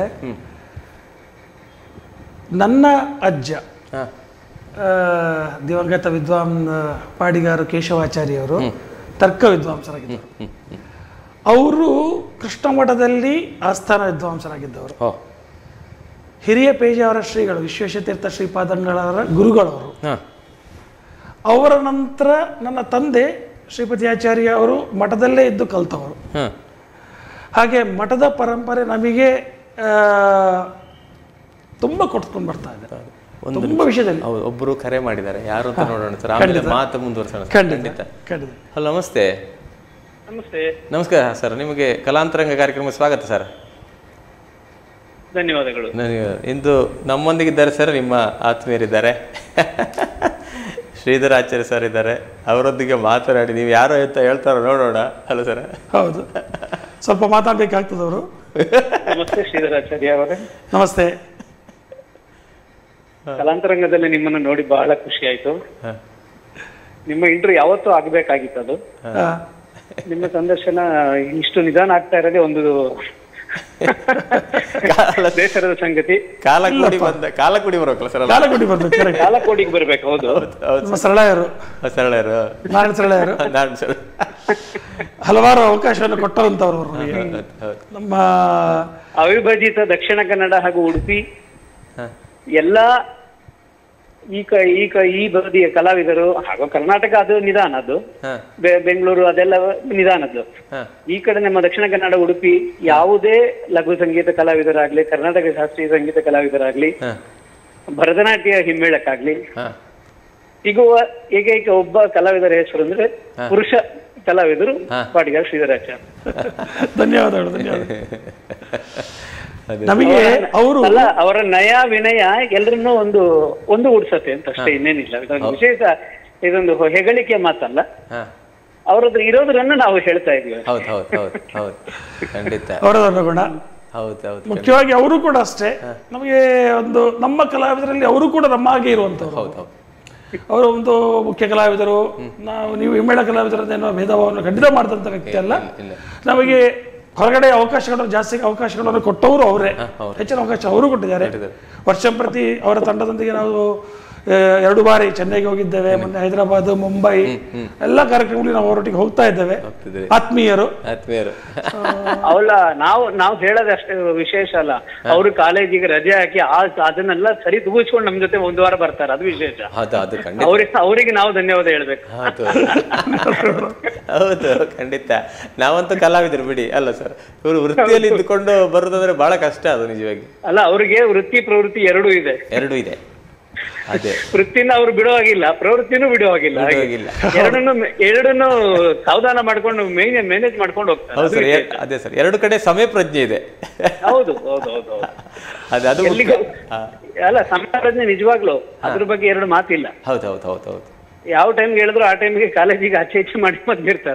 ನನ್ನ ಅಜ್ಜ ಹಾಂ ಆ, ದಿವಂಗತ ವಿದ್ವಾನ್ ಆ, ಪಾಡಿಗಾರು ಕೇಶವಾಚಾರ್ಯವರು ತರ್ಕ ವಿದ್ವಾಂಸರಾಗಿದ್ದರು ಅವರು ಕೃಷ್ಣ ಮಠದಲ್ಲಿ ಆಸ್ಥಾನ ವಿದ್ವಾಂಸರಾಗಿದ್ದವರು ಓ ಹಿರಿಯ ಪೇಜಾವರ ಶ್ರೀಗಳು ವಿಶ್ವೇಶತೀರ್ಥ ಶ್ರೀಪಾದಂಗಳವರ ಗುರುಗಳವರು ಹಾಂ ಅವರ ನಂತರ ನನ್ನ ತಂದೆ ಶ್ರೀಪತಿ ಆಚಾರ್ಯ ಅವರು ಮಠದಲ್ಲೇ ಇದ್ದು ಕಲ್ತವರು ಹಾಂ ಹಾಗೆ ಮಠದ ಪರಂಪರೆ ನಮಗೆ ಆ, ತುಂಬ ಕೊಟ್ಕೊಂಡು ಬರ್ತಾ ಇದೆ ಒಂದು ತುಂಬ ವಿಷಯದಲ್ಲಿ ಹೌದು ಒಬ್ಬರು ಕರೆ ಮಾಡಿದ್ದಾರೆ ಯಾರು ಅಂತ ನೋಡೋಣ ಸರ್ ಆಮೇಲೆ ಮಾತು ಮುಂದುವರ್ಸೋಣ ಸರ್. ಖಂಡಿತ ಖಂಡಿತ ಹಲೋ ನಮಸ್ತೆ ನಮಸ್ತೆ ನಮಸ್ಕಾರ ಸರ್ ನಿಮಗೆ ಕಲಾಂತರಂಗ ಕಾರ್ಯಕ್ರಮಕ್ಕೆ ಸ್ವಾಗತ ಸರ್ ಧನ್ಯವಾದಗಳು ನನಗೆ ಇಂದು ನಮ್ಮೊಂದಿಗಿದ್ದಾರೆ ಸರ್ ನಿಮ್ಮ ಆತ್ಮೀಯರಿದ್ದಾರೆ ಶ್ರೀಧರ ಆಚಾರ್ಯ ಸರ್ ಇದ್ದಾರೆ ಅವರೊಂದಿಗೆ ಮಾತನಾಡಿ ನೀವು ಯಾರೋ ಅಂತ ಹೇಳ್ತಾರೋ ನೋಡೋಣ ಹಲೋ ಸರ್ ಹೌದು ಸ್ವಲ್ಪ ಮಾತಾಡ್ಬೇಕಾಗ್ತದೆ ಅವರು ನಮಸ್ತೆ ಶ್ರೀಧರಾಚಾರ್ಯ ಅವರೇ ನಮಸ್ತೆ ಕಲಾಂತರಂಗದಲ್ಲಿ ನಿಮ್ಮನ್ನು ನೋಡಿ ಬಹಳ ಖುಷಿ ಆಯ್ತು ಹಾಂ ನಿಮ್ಮ ಇಂಟರ್ವ್ಯೂ ಯಾವತ್ತೂ ಆಗ್ಬೇಕಾಗಿತ್ತು ಅದು ಆ, ನಿಮ್ಮ ಸಂದರ್ಶನ ಇಷ್ಟು ನಿಧಾನ ಆಗ್ತಾ ಇರೋದೇ ಒಂದು ಬೇಸರದ ಸಂಗತಿ ಕಾಲ ಕೂಡಿ ಬಂದ ಕಾಲ ಕೂಡಿ ಬರೋಕಲ್ಲ ಸರ್ ಅಲ್ಲ ಕಾಲ ಕೊಡಿ ಬರ್ಬೇಕು correct. ಕಾಲಕೋಡಿಗೆ ಬರ್ಬೇಕು ಹೌದು ಹೌದು ನಮ್ಮ ಸರಳಯರು ಸರಳರು ನಾರಾಯಣ ಸರಳಯರು ನಾನು ಸರ್ ಹಲವಾರು ಅವಕಾಶವನ್ನು ಕೊಟ್ಟಂತವ್ರು ಅವರು ನಮಗೆ. ಹೌದು ಹೌದು ನಮ್ಮ ಅವಿಭಜಿತ ದಕ್ಷಿಣ ಕನ್ನಡ ಹಾಗೂ ಉಡುಪಿ ಹಾಂ ಎಲ್ಲಾ ಈ ಕ ಈ ಕ ಈ ಬದಿಯ ಕಲಾವಿದರು ಹಾಗೂ ಕರ್ನಾಟಕ ಅದು ನಿಧಾನ ಅದು ಹಾಂ ಬೆ- ಬೆಂಗಳೂರು ಅದೆಲ್ಲ ನಿಧಾನದ್ದು ಹಾಂ ಈ ಕಡೆ ನಮ್ಮ ದಕ್ಷಿಣ ಕನ್ನಡ ಉಡುಪಿ ಯಾವುದೇ ಲಘು ಸಂಗೀತ ಕಲಾವಿದರಾಗ್ಲಿ ಕರ್ನಾಟಕ ಶಾಸ್ತ್ರೀಯ ಸಂಗೀತ ಕಲಾವಿದರಾಗ್ಲಿ ಹಾಂ ಭರತನಾಟ್ಯ ಹಿಮ್ಮೇಳಕ್ಕಾಗ್ಲಿ ಹಾಂ ಸಿಗುವ ಏಕೈಕ ಒಬ್ಬ ಕಲಾವಿದರ ಹೆಸರು ಅಂದ್ರೆ ಪುರುಷ ಕಲಾವಿದರು ಪಾಟಿಗಾರ್ ಶ್ರೀಧರಾಚಾರ್ಯ ಧನ್ಯವಾದಗಳು ಧನ್ಯವಾದ ಅದೇ ನಮಗೆ ಅವರು ಅಲ್ಲ ಅವರ ನಯ ವಿನಯ ಎಲ್ರನ್ನೂ ಒಂದು ಒಂದು ಉಡ್ಸತ್ತೆ ಅಂತ ಅಷ್ಟೇ ಇನ್ನೇನಿಲ್ಲ ಇದೊಂದು ವಿಶೇಷ ಇದೊಂದು ಹೆಗಳಿಕೆ ಮಾತಲ್ಲ ಹಾಂ ಅವರದ್ದು ಇರೋದ್ರನ್ನ ನಾವು ಹೇಳ್ತಾ ಇದೀವಿ ಹೌದು ಹೌದು ಹೌದು ಹೌದು ಖಂಡಿತ ಅವರದೊಂದು ಗುಣ ಹೌದು ಹೌದು ಮುಖ್ಯವಾಗಿ ಅವರು ಕೂಡ ಅಷ್ಟೇ ನಮಗೆ ಒಂದು ನಮ್ಮ ಕಲಾವಿದರಲ್ಲಿ ಅವರು ಕೂಡ ನಮ್ಮ ಹಾಗೆ ಇರುವಂತವ್ರು ಹೌದು ಹೌದು ಅವರು ಒಂದು ಮುಖ್ಯ ಕಲಾವಿದರು ನಾವು ನೀವು ಹಿಮ್ಮೇಳ ಕಲಾವಿದರನ್ನೇನೋ ಭೇದಭಾವವನ್ನು ಖಂಡಿತ ಮಾಡಿದಂಥ ವ್ಯಕ್ತಿ ಅಲ್ಲ ಇಲ್ಲ ನಮಗೆ ಹೊರಗಡೆ ಅವಕಾಶಗಳನ್ನು ಜಾಸ್ತಿ ಅವಕಾಶಗಳನ್ನು ಕೊಟ್ಟವರು ಅವರೇ ಹೆಚ್ಚಿನ ಅವಕಾಶ ಅವರು ಕೊಟ್ಟಿದ್ದಾರೆ ವರ್ಷ ಪ್ರತಿ ಅವರ ತಂಡದೊಂದಿಗೆ ನಾವು ಆ, ಎರಡು ಬಾರಿ ಚೆನ್ನೈಗೆ ಹೋಗಿದ್ದೇವೆ ಮೊನ್ನೆ ಹೈದರಾಬಾದ್ ಮುಂಬೈ ಎಲ್ಲ ಕಾರ್ಯಕ್ರಮಗಳಿಗೆ ನಾವು ಅವರೊಟ್ಟಿಗೆ ಹೋಗ್ತಾ ಇದ್ದೇವೆ ಹೋಗ್ತಿದ್ದೀರಿ ಆತ್ಮೀಯರು ಆತ್ಮೀಯರು ಅವಳ ನಾವು ನಾವು ಹೇಳೋದಷ್ಟೇ ವಿಶೇಷ ಅಲ್ಲ ಅವರು ಕಾಲೇಜಿಗೆ ರಜೆ ಹಾಕಿ ಆ ಅದನ್ನೆಲ್ಲ ಸರಿ ತೂಗಿಸ್ಕೊಂಡು ನಮ್ ಜೊತೆ ಒಂದು ವಾರ ಬರ್ತಾರೆ ಅದು ವಿಶೇಷ ಹೌದು ಅದು ಖಂಡಿತ ಅವ್ರಿಗೆ ಅವರಿಗೆ ನಾವು ಧನ್ಯವಾದ ಹೇಳ್ಬೇಕು ಹೌದು ಹೌದು ಖಂಡಿತ ನಾವಂತೂ ಕಲಾವಿದರು ಬಿಡಿ ಅಲ್ಲ ಸರ್ ಇವರು ವೃತ್ತಿಯಲ್ಲಿ ಇದ್ದುಕೊಂಡು ಬರೋದಂದ್ರೆ ಬಹಳ ಕಷ್ಟ ಅದು ನಿಜವಾಗಿ ಅಲ್ಲ ಅವ್ರಿಗೆ ವೃತ್ತಿ ಪ್ರವೃತ್ತಿ ಎರಡೂ ಇದೆ ಎರಡೂ ಇದೆ ಅದೇ ವೃತ್ತಿನ ಅವ್ರು ಬಿಡೋ ಹಾಗಿಲ್ಲ ಪ್ರವೃತ್ತಿನೂ ಬಿಡೋ ಹಾಗಿಲ್ಲ ಹಾಗೆ. ಹಾಗಿಲ್ಲ. ಎರಡನ್ನು ಎರಡನ್ನು ಸಾವಧಾನ ಮಾಡ್ಕೊಂಡು ಮೇನೇಜ್ ಮೇನೇಜ್ ಮಾಡ್ಕೊಂಡು ಹೋಗ್ತಾರೆ ಹೌದು ಸರ್ ಎ- ಅದೇ ಸರ್ ಎರಡು ಕಡೆ ಸಮಯ ಪ್ರಜ್ಞೆ ಇದೆ ಹೌದು ಹೌದು ಹೌದು ಹೌದು ಅದು ಅದು ಮುಖ್ಯ. ಎಲ್ಲಿಗೂ ಹಾ. ಅಲ್ಲ ಸಮಾಜ ನಿಜವಾಗ್ಲು ಅದ್ರ ಬಗ್ಗೆ ಎರಡು ಮಾತಿಲ್ಲ ಹೌದು ಹೌದು ಹೌದು ಹೌದು ಯಾವ ಟೈಮ್ಗೆ ಹೇಳಿದ್ರು ಆ ಟೈಮ್ಗೆ ಕಾಲೇಜಿಗೆ ಆಚೆ ಈಚೆ ಮಾಡಿ ಬಂದಿರ್ತಾರ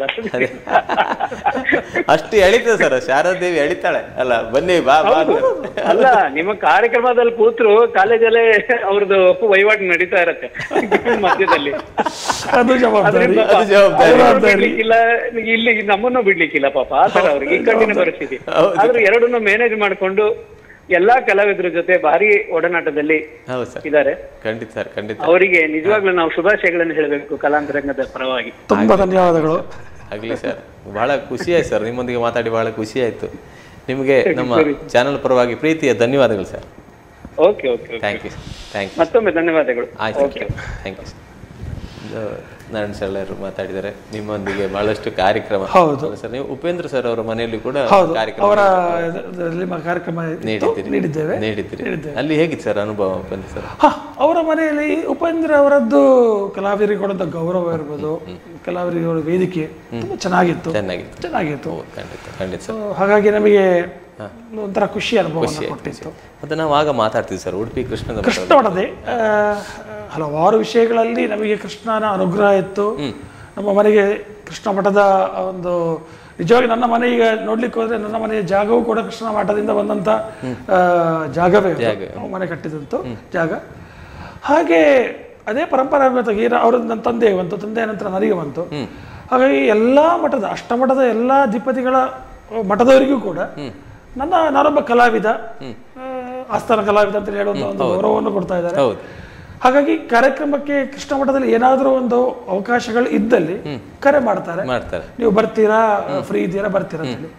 ಅಷ್ಟು ಎಳಿತದೆ ಸರ್ ಶಾರದಾದೇವಿ ಎಳಿತಾಳೆ ಅಲ್ಲ ಬನ್ನಿ ಬಾ ಬಾ ಅಂತ. ಅಲ್ಲ ನಿಮ್ಮ ಕಾರ್ಯಕ್ರಮದಲ್ಲಿ ಕೂತ್ರು ಕಾಲೇಜಲ್ಲೇ ಅವ್ರದ್ದು ವಹಿವಾಟು ನಡೀತಾ ಇರತ್ತೆ ಮಧ್ಯದಲ್ಲಿ ಅದು ಜವಾಬ್ದಾರಿ ಅದ್ರಿಂದ ಅದು ಜವಾಬ್ದಾರಿ. ಅವ್ರನ್ನ ಬಿಡ್ಲಿಕ್ಕಿಲ್ಲ ಇಲ್ಲಿ ನಮ್ಮನ್ನು ಬಿಡ್ಲಿಕ್ಕಿಲ್ಲ ಪಾಪ ಆ ತರ ಅವ್ರಿಗೆ ಈ ಕಠಿಣ ಪರಿಸ್ಥಿತಿ ಹೌದು. ಆದ್ರೂ ಎರಡನ್ನು ಮ್ಯಾನೇಜ್ ಮಾಡ್ಕೊಂಡು ಎಲ್ಲಾ ಕಲಾವಿದರ ಜೊತೆ ಭಾರಿ ಒಡನಾಟದಲ್ಲಿ ಹೌದು ಸರ್ ಇದ್ದಾರೆ ಖಂಡಿತ ಸರ್ ಖಂಡಿತ ಅವರಿಗೆ ನಿಜವಾಗ್ಲೂ ನಾವು ಶುಭಾಶಯಗಳನ್ನು ಹೇಳಬೇಕು ಕಲಾಂತರಂಗದ ಪರವಾಗಿ ತುಂಬಾ ಧನ್ಯವಾದಗಳು ಆಗಲಿ ಸರ್ ಬಹಳ ಖುಷಿ ಆಯ್ತು ಸರ್ ನಿಮ್ಮೊಂದಿಗೆ ಮಾತಾಡಿ ಬಹಳ ಖುಷಿ ಆಯ್ತು ನಿಮಗೆ ನಮ್ಮ ಚಾನಲ್ ಪರವಾಗಿ ಪ್ರೀತಿಯ ಧನ್ಯವಾದಗಳು sir okay okay okay thank you thank you ಮತ್ತೊಮ್ಮೆ ಧನ್ಯವಾದಗಳು ಆಯ್ತು okay thank you Narayana sir ಮಾತಾಡಿದ್ದಾರೆ ನಿಮ್ಮೊಂದಿಗೆ ಬಹಳಷ್ಟು ಕಾರ್ಯಕ್ರಮ ಹೌದು. ಅಲ್ಲ ಸರ್ ನೀವು ಉಪೇಂದ್ರ ಸರ್ ಅವರ ಮನೆಯಲ್ಲಿ ಕೂಡ ಹೌದು ಕಾರ್ಯಕ್ರಮ ಅವರ ಇದರಲ್ಲಿ ಮ- ಕಾರ್ಯಕ್ರಮ ಇತ್ತು, ನೀಡಿದ್ದೀರಿ ನೀಡಿದ್ದೇವೆ ನೀಡಿದ್ದೀರಿ ಅಲ್ಲಿ ಹೇಗಿತ್ತು ಸರ್ ಅನುಭವ ಉಪೇಂದ್ರ ಸರ್ ಹ, ಅವರ ಮನೆಯಲ್ಲಿ ಉಪೇಂದ್ರ ಅವರದ್ದು ಕಲಾವಿದರಿಗೆ ಕೊಡಂತ ಗೌರವ ಇರ್ಬೋದು ಕಲಾವಿದರಿಗೆ ಅವರ ವೇದಿಕೆ ತುಂಬಾ ಚೆನ್ನಾಗಿತ್ತು ಚೆನ್ನಾಗಿತ್ತು ಚೆನ್ನಾಗಿತ್ತು ಓ, ಖಂಡಿತ ಖಂಡಿತ ಸೊ ಹಾಗಾಗಿ ನಮಗೆ ಒಂಥರ ಖುಷಿ ಅನುಭವವನ್ನು ಕೊಟ್ಟಿತ್ತು ಮತ್ತೆ ನಾವು ಆಗ ಮಾತಾಡ್ತೀವಿ ಸರ್ ಉಡುಪಿ ಕೃಷ್ಣದ ಮಠ. ಕೃಷ್ಣ ಮಠದೆ ಆ, ಹಲವಾರು ವಿಷಯಗಳಲ್ಲಿ ನಮಗೆ ಕೃಷ್ಣನ ಅನುಗ್ರಹ ಇತ್ತು ನಮ್ಮ ಮನೆಗೆ ಕೃಷ್ಣ ಮಠದ ಒಂದು ನಿಜವಾಗಿ ನನ್ನ ಮನೆ ಈಗ ನೋಡ್ಲಿಕ್ಕೆ ಹೋದ್ರೆ ನನ್ನ ಮನೆಯ ಜಾಗವೂ ಕೂಡ ಕೃಷ್ಣ ಮಠದಿಂದ ಬಂದಂತ ಆ, ಜಾಗವೇ ಅದು. ನಾವು ಮನೆ ಕಟ್ಟಿದಂತು ಜಾಗ ಹಾಗೆ ಅದೇ ಪರಂಪರಾಗತವಾಗಿ ಏನ- ಅವ್ರ ನನ್ನ ತಂದೆ ಬಂತು ತಂದೆಯ ನಂತರ ನನಗೆ ಬಂತು ಹಾಗಾಗಿ ಎಲ್ಲಾ ಮಠದ ಅಷ್ಟಮಠದ ಎಲ್ಲಾ ಅಧಿಪತಿಗಳ ಆ, ಮಠದವರಿಗೂ ಕೂಡ ನನ್ನ ನಾನೊಬ್ಬ ಕಲಾವಿದ ಆ, ಆಸ್ಥಾನ ಕಲಾವಿದ ಅಂತ ಹೇಳುವಂತ ಒಂದು ಗೌರವವನ್ನು ಕೊಡ್ತಾ ಇದ್ದಾರೆ ಹೌದು ಹಾಗಾಗಿ ಕಾರ್ಯಕ್ರಮಕ್ಕೆ ಕೃಷ್ಣ ಮಠದಲ್ಲಿ ಏನಾದರೂ ಒಂದು ಅವಕಾಶಗಳು ಇದ್ದಲ್ಲಿ ಕರೆ ಮಾಡ್ತಾರೆ ಮಾಡ್ತಾರೆ ನೀವು ಬರ್ತೀರಾ ಫ್ರೀ ಇದ್ದೀರಾ ಬರ್ತೀರಾ ಅಂತ ಹೇಳಿ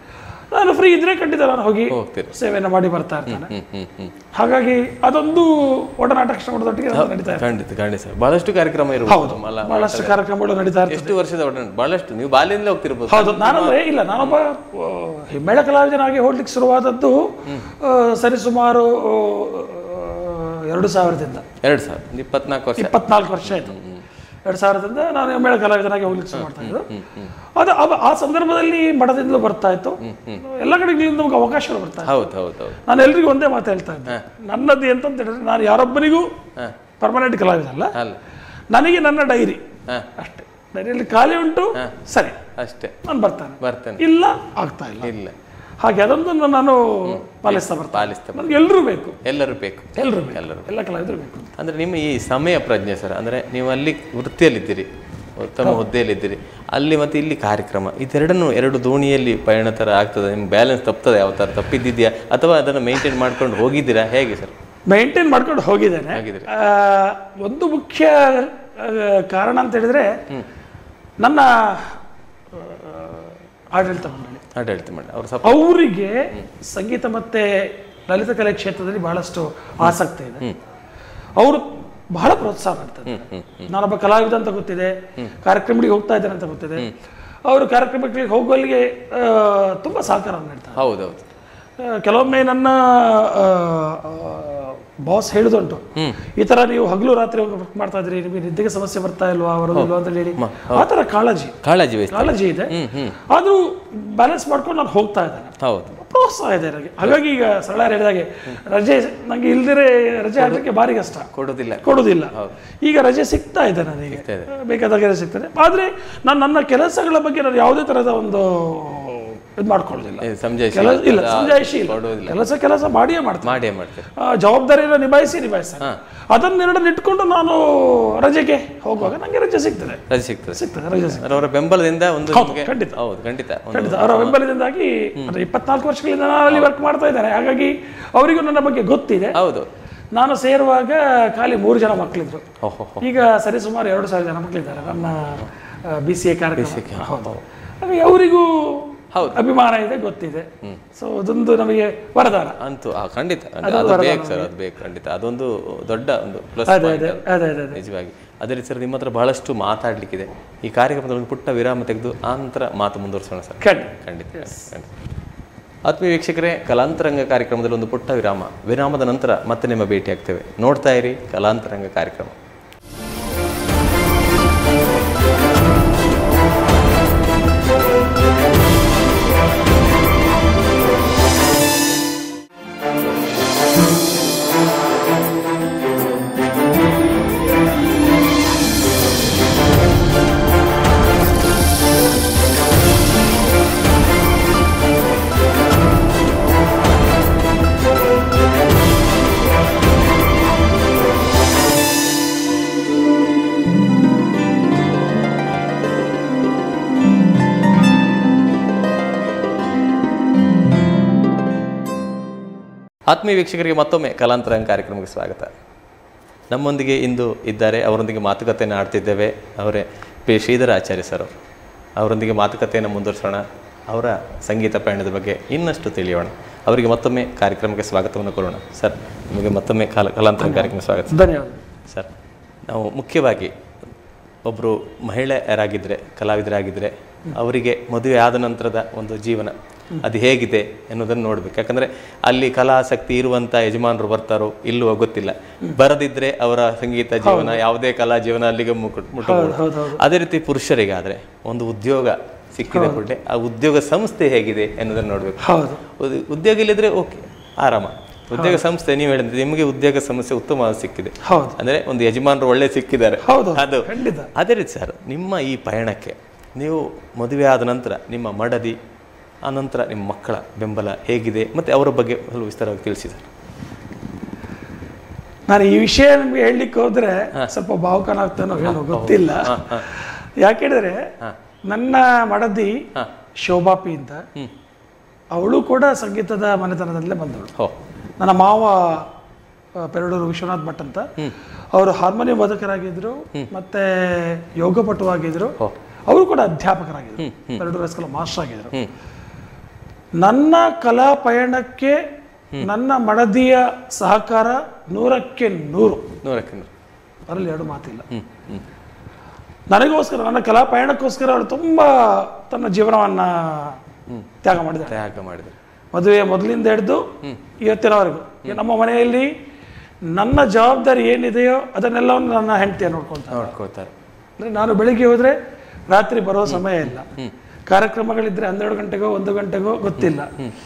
ನಾನು ಫ್ರೀ ಇದ್ರೆ ಖಂಡಿತ ನಾನು ಹೋಗಿ ಹೋಗ್ತೀರಿ ಸೇವೆಯನ್ನು ಮಾಡಿ ಬರ್ತಾ ಇರ್ತಾನೆ ಹ್ಮ್ ಹ್ಮ್ ಹ್ಮ್ ಹಾಗಾಗಿ ಅದೊಂದು ಒಡನಾಟ ಕೃಷ್ಣಮಠದೊಟ್ಟಿಗೆ ನಮ್ದು ನಡೀತಾ ಇದೆ ಖಂಡಿತ ಖಂಡಿತ ಸರ್ ಬಹಳಷ್ಟು ಕಾರ್ಯಕ್ರಮ ಇರ್ಬೋದು ಮಲ ಬಹಳಷ್ಟು ಕಾರ್ಯಕ್ರಮಗಳು ನಡೀತಾ ಇರ್ತದೆ ಎಷ್ಟು ವರ್ಷದ ಒಡನಾಟ ಬಹಳಷ್ಟು ನೀವು ಬಾಲ್ಯದಿಂದಲೇ ಹೋಗ್ತಿರ್ಬೋದು ಹೌದು ನಾನಂದ್ರೆ ಇಲ್ಲ ನಾನೊಬ್ಬ ಆ, ಹಿಮ್ಮೇಳ ಕಲಾವಿದನಾಗಿ ಹೋಗ್ಲಿಕ್ಕೆ ಶುರುವಾದದ್ದು ಆ, ಸರಿಸುಮಾರು ಆ, ಎರಡು ಸಾವಿರದಿಂದ ಎರಡು ಸಾವಿರ ಇಪ್ಪತ್ನಾಲ್ಕು ವರ್ಷ ಇಪ್ಪತ್ನಾಲ್ಕು ವರ್ಷ ಆಯ್ತು ಎರಡು ಸಾವಿರದಿಂದ ನಾನು ಹಿಮ್ಮೇಳ ಕಲಾವಿದನಾಗಿ ಹೋಗ್ಲಿಕ್ಕೆ ಶುರು ಮಾಡ್ತಾ ಇದ್ದು ಅದು ಅವ- ಆ ಸಂದರ್ಭದಲ್ಲಿ ಮಠದಿಂದಲೂ ಬರ್ತಾ ಇತ್ತು ಎಲ್ಲ ಕಡೆಗಳಿಂದ ನಮ್ಗೆ ಅವಕಾಶಗಳು ಬರ್ತಾ ಇತ್ತು ಹೌದು ಹೌದು ಹೌದು ನಾನು ಎಲ್ರಿಗೂ ಒಂದೇ ಮಾತು ಹೇಳ್ತಾ ಇದ್ದೆ ನನ್ನದು ಎಂತ ಅಂತ ಹೇಳಿದ್ರೆ ನಾನು ಯಾರೊಬ್ಬನಿಗೂ ಪರ್ಮನೆಂಟ್ ಕಲಾವಿದಲ್ಲ ಅಲ್ಲ ನನಗೆ ನನ್ನ ಡೈರಿ ಹಾ. ಅಷ್ಟೇ ಡೈರಿಯಲ್ಲಿ ಖಾಲಿ ಉಂಟು ಸರಿ ಅಷ್ಟೇ ನಾನು ಬರ್ತಾನೆ ಬರ್ತೇನೆ ಇಲ್ಲ ಆಗ್ತಾ ಇಲ್ಲ ಇಲ್ಲ ಹಾಗೆ ಅದೊಂದನ್ನು ನಾನು ಪಾಲಿಸ್ತಾ ಬರ್ತಾ ಪಾಲಿಸ್ತಾ ನನಗೆ ಎಲ್ಲರೂ ಬೇಕು ಎಲ್ಲರೂ ಬೇಕು ಎಲ್ಲರೂ ಬೇಕು ಎಲ್ಲರೂ ಎಲ್ಲ ಕಲಾವಿದರು ಬೇಕು ಅಂದ್ರೆ ನಿಮ್ಮ ಈ ಸಮಯ ಪ್ರಜ್ಞೆ ಸರ್ ಅಂದ್ರೆ ನೀವು ಅಲ್ಲಿ ವೃತ್ತಿಯಲ್ಲಿದ್ದೀರಿ ಉತ್ತಮ ಹುದ್ದೆಯಲ್ಲಿದ್ದೀರಿ ಅಲ್ಲಿ ಮತ್ತೆ ಇಲ್ಲಿ ಕಾರ್ಯಕ್ರಮ ಇದೆರಡನ್ನು ಎರಡು ದೋಣಿಯಲ್ಲಿ ಪಯಣ ಥರ ಆಗ್ತದೆ ನಿಮ್ಗೆ ಬ್ಯಾಲೆನ್ಸ್ ತಪ್ತದೆ ಯಾವ ಥರ ತಪ್ಪಿದ್ದಿದೆಯಾ ಅಥವಾ ಅದನ್ನು ಮೇಂಟೈನ್ ಮಾಡ್ಕೊಂಡು ಹೋಗಿದ್ದೀರಾ ಹೇಗೆ ಸರ್ ಮೇಂಟೈನ್ ಮಾಡ್ಕೊಂಡು ಹೋಗಿದ್ದೇನೆ ಹೋಗಿದ್ದೀರಿ. ಆ, ಒಂದು ಮುಖ್ಯ ಆ, ಕಾರಣ ಅಂತ ಹೇಳಿದ್ರೆ ನನ್ನ ಆ, ಆಡಳಿತ ಮಂಡಳಿ ಆಡಳಿತ ಮಾಡಿ ಅವ್ರು ಸ್ವಲ್ಪ ಅವರಿಗೆ ಸಂಗೀತ ಮತ್ತೆ ಲಲಿತ ಕಲೆ ಕ್ಷೇತ್ರದಲ್ಲಿ ಬಹಳಷ್ಟು ಆಸಕ್ತಿ ಇದೆ ಅವರು ಬಹಳ ಪ್ರೋತ್ಸಾಹ ಮಾಡ್ತಾರೆ ನಾನೊಬ್ಬ ಕಲಾವಿದ ಅಂತ ಗೊತ್ತಿದೆ ಕಾರ್ಯಕ್ರಮಗಳಿಗೆ ಹೋಗ್ತಾ ಇದ್ದೇನೆ ಅಂತ ಗೊತ್ತಿದೆ ಅವರು ಕಾರ್ಯಕ್ರಮಗಳಿಗೆ ಹೋಗುವಲ್ಲಿಗೆ ಆ, ತುಂಬಾ ಸಹಕಾರ ನೀಡ್ತಾರೆ ಹೌದೌದು ಆ, ಕೆಲವೊಮ್ಮೆ ನನ್ನ ಬಾಸ್ ಹೇಳುದುಂಟು ಈ ತರ ನೀವು ಹಗಲು ರಾತ್ರಿ ವರ್ಕ್ ಮಾಡ್ತಾ ಇದ್ರಿ ನಿಮಗೆ ನಿದ್ದೆಗೆ ಸಮಸ್ಯೆ ಬರ್ತಾ ಇಲ್ವಾ ಬರೋದಿಲ್ವಾ ಅಂತ ಹೇಳಿ ಆ ತರ ಕಾಳಜಿ ಕಾಳಜಿ ವಹಿಸ್ತಾರೆ ಕಾಳಜಿ ಇದೆ ಆದ್ರೂ ಬ್ಯಾಲೆನ್ಸ್ ಮಾಡ್ಕೊಂಡು ನಾನು ಹೋಗ್ತಾ ಇದ್ದೇನೆ ಹೌದು ಪ್ರೋತ್ಸಾಹ ಇದೆ ನನಗೆ ಹಾಗಾಗಿ ಈಗ ಸರಳ ಹೇಳಿದಾಗೆ ರಜೆ ನಂಗೆ ಇಲ್ದಿರೆ ರಜೆ ಹಾಕ್ಲಿಕ್ಕೆ ಭಾರಿ ಕಷ್ಟ ಕೊಡೋದಿಲ್ಲ ಕೊಡುದಿಲ್ಲ ಈಗ ರಜೆ ಸಿಗ್ತಾ ಇದೆ ನನಗೆ ಬೇಕಾದಾಗ ರಜೆ ಸಿಗ್ತದೆ ಆದ್ರೆ ನಾನು ನನ್ನ ಕೆಲಸಗಳ ಬಗ್ಗೆ ನಾನು ಯಾವುದೇ ತರಹದ ಒಂದು ಇದು ಮಾಡ್ಕೊಳ್ಳೋದಿಲ್ಲ ಏ, ಸಂಜಯ್ ಕೆಲಸ ಇಲ್ಲ ಸಂಜಾಯಿಷಿ ಇಲ್ಲ ಕೊಡುವುದಿಲ್ಲ ಕೆಲಸ ಕೆಲಸ ಮಾಡಿಯೇ ಮಾಡ್ತೇನೆ ಮಾಡೇ ಮಾಡ್ತಾರೆ ಆ, ಜವಾಬ್ದಾರಿಯನ್ನು ನಿಭಾಯಿಸಿ ನಿಭಾಯಿಸ್ತಾನೆ ಅದನ್ನೆರಡನ್ನು ಇಟ್ಕೊಂಡು ನಾನು ರಜೆಗೆ ಹೋಗುವಾಗ ನಂಗೆ ರಜೆ ಸಿಗ್ತದೆ ರಜೆ ಸಿಗ್ತದೆ ಸಿಗ್ತದೆ ರಜೆ ಸಿಗ್ತದೆ ಅವರ ಬೆಂಬಲದಿಂದ ಒಂದು ನಿಮಗೆ ಖಂಡಿತ. ಹೌದು ಖಂಡಿತ ಒಂದು ಖಂಡಿತ ಅವರ ಬೆಂಬಲದಿಂದಾಗಿ ಅಂದ್ರೆ ಇಪ್ಪತ್ನಾಲ್ಕು ವರ್ಷಗಳಿಂದ ನಾನು ಅಲ್ಲಿ ವರ್ಕ್ ಮಾಡ್ತಾ ಇದ್ದೇನೆ ಹಾಗಾಗಿ ಅವರಿಗೂ ನನ್ನ ಬಗ್ಗೆ ಗೊತ್ತಿದೆ ಹೌದು ನಾನು ಸೇರುವಾಗ ಖಾಲಿ ಮೂರು ಜನ ಮಕ್ಕಳಿದ್ರು ಓಹೋ ಈಗ ಸರಿ ಸುಮಾರು ಎರಡು ಸಾವಿರ ಜನ ಮಕ್ಕಳಿದ್ದಾರೆ ನನ್ನ ಬಿ ಸಿ ಎ ಕಾರ್ಯಕ್ರಮ ಹೌದು ಹಾಗಾಗಿ ಅವರಿಗೂ ಹೌದು. ಅಭಿಮಾನ ಇದೆ ಗೊತ್ತಿದೆ ಸೊ ಅದೊಂದು ನಮಗೆ ವರದಾನ ಅಂತೂ ಆ, ಖಂಡಿತ ಅದು ಬೇಕು ಸರ್ ಅದು ಬೇಕು ಖಂಡಿತ ಅದೊಂದು ದೊಡ್ಡ ಒಂದು ಪ್ಲಸ್ ಅದೇ ಅದೇ ಅದೇ ಅದೇ ಅದೇ ನಿಜವಾಗಿ ಅದೇ ರೀತಿ ಸರ್ ನಿಮ್ಮ ಹತ್ರ ಬಹಳಷ್ಟು ಮಾತಾಡ್ಲಿಕ್ಕಿದೆ ಈ ಕಾರ್ಯಕ್ರಮದಲ್ಲಿ ಒಂದು ಪುಟ್ಟ ವಿರಾಮ ತೆಗೆದು ಆ ನಂತರ ಮಾತು ಮುಂದುವರಿಸೋಣ ಸರ್ ಖಂಡಿತ ಖಂಡಿತ ಖಂಡಿತ. ಆತ್ಮೀಯ ವೀಕ್ಷಕರೇ ಕಲಾಂತರಂಗ ಕಾರ್ಯಕ್ರಮದಲ್ಲಿ ಒಂದು ಪುಟ್ಟ ವಿರಾಮ ವಿರಾಮದ ನಂತರ ಮತ್ತೆ ನಿಮ್ಮ ಭೇಟಿ ಆಗ್ತೇವೆ ನೋಡ್ತಾ ಇರಿ ಕಲಾಂತರಂಗ ಕಾರ್ಯಕ್ರಮ ಆತ್ಮೀಯ ವೀಕ್ಷಕರಿಗೆ ಮತ್ತೊಮ್ಮೆ ಕಲಾಂತರಂಗ ಕಾರ್ಯಕ್ರಮಕ್ಕೆ ಸ್ವಾಗತ ನಮ್ಮೊಂದಿಗೆ ಇಂದು ಇದ್ದಾರೆ ಅವರೊಂದಿಗೆ ಮಾತುಕತೆಯನ್ನು ಆಡ್ತಿದ್ದೇವೆ ಅವರೇ ಪಿ ಶ್ರೀಧರ ಆಚಾರ್ಯ ಸರ್ ಅವರು ಅವರೊಂದಿಗೆ ಮಾತುಕತೆಯನ್ನು ಮುಂದುವರಿಸೋಣ ಅವರ ಸಂಗೀತ ಪಯಣದ ಬಗ್ಗೆ ಇನ್ನಷ್ಟು ತಿಳಿಯೋಣ ಅವರಿಗೆ ಮತ್ತೊಮ್ಮೆ ಕಾರ್ಯಕ್ರಮಕ್ಕೆ ಸ್ವಾಗತವನ್ನು ಕೊಡೋಣ ಸರ್ ನಿಮಗೆ ಮತ್ತೊಮ್ಮೆ ಕಾಲ ಕಲಾಂತರಂಗ ಕಾರ್ಯಕ್ರಮ ಸ್ವಾಗತ ಧನ್ಯವಾದ ಸರ್ ನಾವು ಮುಖ್ಯವಾಗಿ ಒಬ್ಬರು ಮಹಿಳೆಯರಾಗಿದ್ದರೆ ಕಲಾವಿದರಾಗಿದ್ದರೆ ಅವರಿಗೆ ಮದುವೆ ಆದ ನಂತರದ ಒಂದು ಜೀವನ ಅದು ಹೇಗಿದೆ ಎನ್ನುವುದನ್ನು ನೋಡ್ಬೇಕು ಯಾಕಂದ್ರೆ ಅಲ್ಲಿ ಕಲಾಸಕ್ತಿ ಇರುವಂತ ಯಜಮಾನರು ಬರ್ತಾರೋ ಇಲ್ಲವೋ ಗೊತ್ತಿಲ್ಲ ಬರದಿದ್ರೆ ಅವರ ಸಂಗೀತ ಜೀವನ ಯಾವುದೇ ಕಲಾ ಜೀವನ ಅಲ್ಲಿಗೆ ಮುಟ್ಟು ಮುಟ್ಟಬಹುದು ಹೌದು ಅದೇ ರೀತಿ ಪುರುಷರಿಗಾದ್ರೆ ಒಂದು ಉದ್ಯೋಗ ಸಿಕ್ಕಿದ ಕೂಡಲೇ ಆ ಉದ್ಯೋಗ ಸಂಸ್ಥೆ ಹೇಗಿದೆ ಎನ್ನುವುದನ್ನು ನೋಡ್ಬೇಕು ಹೌದು ಉದ್- ಉದ್ಯೋಗ ಇಲ್ಲದ್ರೆ ಓಕೆ ಆರಾಮ ಉದ್ಯೋಗ ಸಂಸ್ಥೆ ನೀವು ಹೇಳಿದ್ರೆ ನಿಮಗೆ ಉದ್ಯೋಗ ಸಮಸ್ಯೆ ಉತ್ತಮವಾದ ಸಿಕ್ಕಿದೆ ಹೌದು ಅಂದ್ರೆ ಒಂದು ಯಜಮಾನರು ಒಳ್ಳೆ ಸಿಕ್ಕಿದ್ದಾರೆ ಹೌದು ಅದು ಖಂಡಿತ ಅದೇ ರೀತಿ ಸರ್ ನಿಮ್ಮ ಈ ಪಯಣಕ್ಕೆ ನೀವು ಮದುವೆ ಆದ ನಂತರ ನಿಮ್ಮ ಮಡದಿ ಆ ನಂತರ ನಿಮ್ಮ ಮಕ್ಕಳ ಬೆಂಬಲ ಹೇಗಿದೆ ಮತ್ತೆ ಅವರ ಬಗ್ಗೆ ಸ್ವಲ್ಪ ವಿಸ್ತಾರವಾಗಿ ತಿಳಿಸಿ ಸರ್ ನಾನು ಈ ವಿಷಯ ನಿಮ್ಗೆ ಹೇಳಲಿಕ್ಕೆ ಹೋದ್ರೆ ಸ್ವಲ್ಪ ಭಾವುಕನಾಗ್ತಾನೋ ಏನೋ ಗೊತ್ತಿಲ್ಲ ಯಾಕೆಂದ್ರೆ ನನ್ನ ಮಡದಿ ಶೋಭಾ ಪಿ ಅಂತ ಅವಳು ಕೂಡ ಸಂಗೀತದ ಮನೆತನದಲ್ಲೇ ಬಂದವಳು ಹೋ ನನ್ನ ಮಾವ ಆ, ಪೆರಡೂರು ವಿಶ್ವನಾಥ್ ಭಟ್ ಅಂತ ಅವರು ಹಾರ್ಮೋನಿಯಂ ವಾದಕರಾಗಿದ್ರು ಮತ್ತೆ ಯೋಗಪಟುವಾಗಿದ್ರು ಅವರು ಕೂಡ ಅಧ್ಯಾಪಕರಾಗಿದ್ರು ಪೆರಡೂರು ಹೈಸ್ಕೂಲ್ ಮಾಸ್ಟರ್ ಆಗಿದ್ರು ನನ್ನ ಕಲಾ ಪಯಣಕ್ಕೆ ನನ್ನ ಮಡದಿಯ ಸಹಕಾರ ನೂರಕ್ಕೆ ನೂರು ನೂರಕ್ಕೆ ನೂರು ಅದರಲ್ಲಿ ಎರಡು ಮಾತಿಲ್ಲ ಹ್ಮ್ ಹ್ಮ್ ನನಗೋಸ್ಕರ ನನ್ನ ಕಲಾ ಪಯಣಕ್ಕೋಸ್ಕರ ಅವಳು ತುಂಬ ತನ್ನ ಜೀವನವನ್ನ ತ್ಯಾಗ ಮಾಡಿದ್ದಾಳೆ ತ್ಯಾಗ ಮಾಡಿದ್ರು ಮದುವೆಯ ಮೊದಲಿಂದ ಹಿಡಿದು ಇವತ್ತಿನವರೆಗೂ ಈ ನಮ್ಮ ಮನೆಯಲ್ಲಿ ನನ್ನ ಜವಾಬ್ದಾರಿ ಏನಿದೆಯೋ ಅದನ್ನೆಲ್ಲವನ್ನು ನನ್ನ ಹೆಂಡತಿಯ ನೋಡ್ಕೊಳ್ತಾರೆ ನೋಡ್ಕೋತಾರೆ ಅಂದರೆ ನಾನು ಬೆಳಿಗ್ಗೆ ಹೋದರೆ ರಾತ್ರಿ ಬರೋ ಸಮಯ ಇಲ್ಲ ಕಾರ್ಯಕ್ರಮಗಳಿದ್ರೆ ಹನ್ನೆರಡು ಗಂಟೆಗೋ ಒಂದು ಗಂಟೆಗೋ ಗೊತ್ತಿಲ್ಲ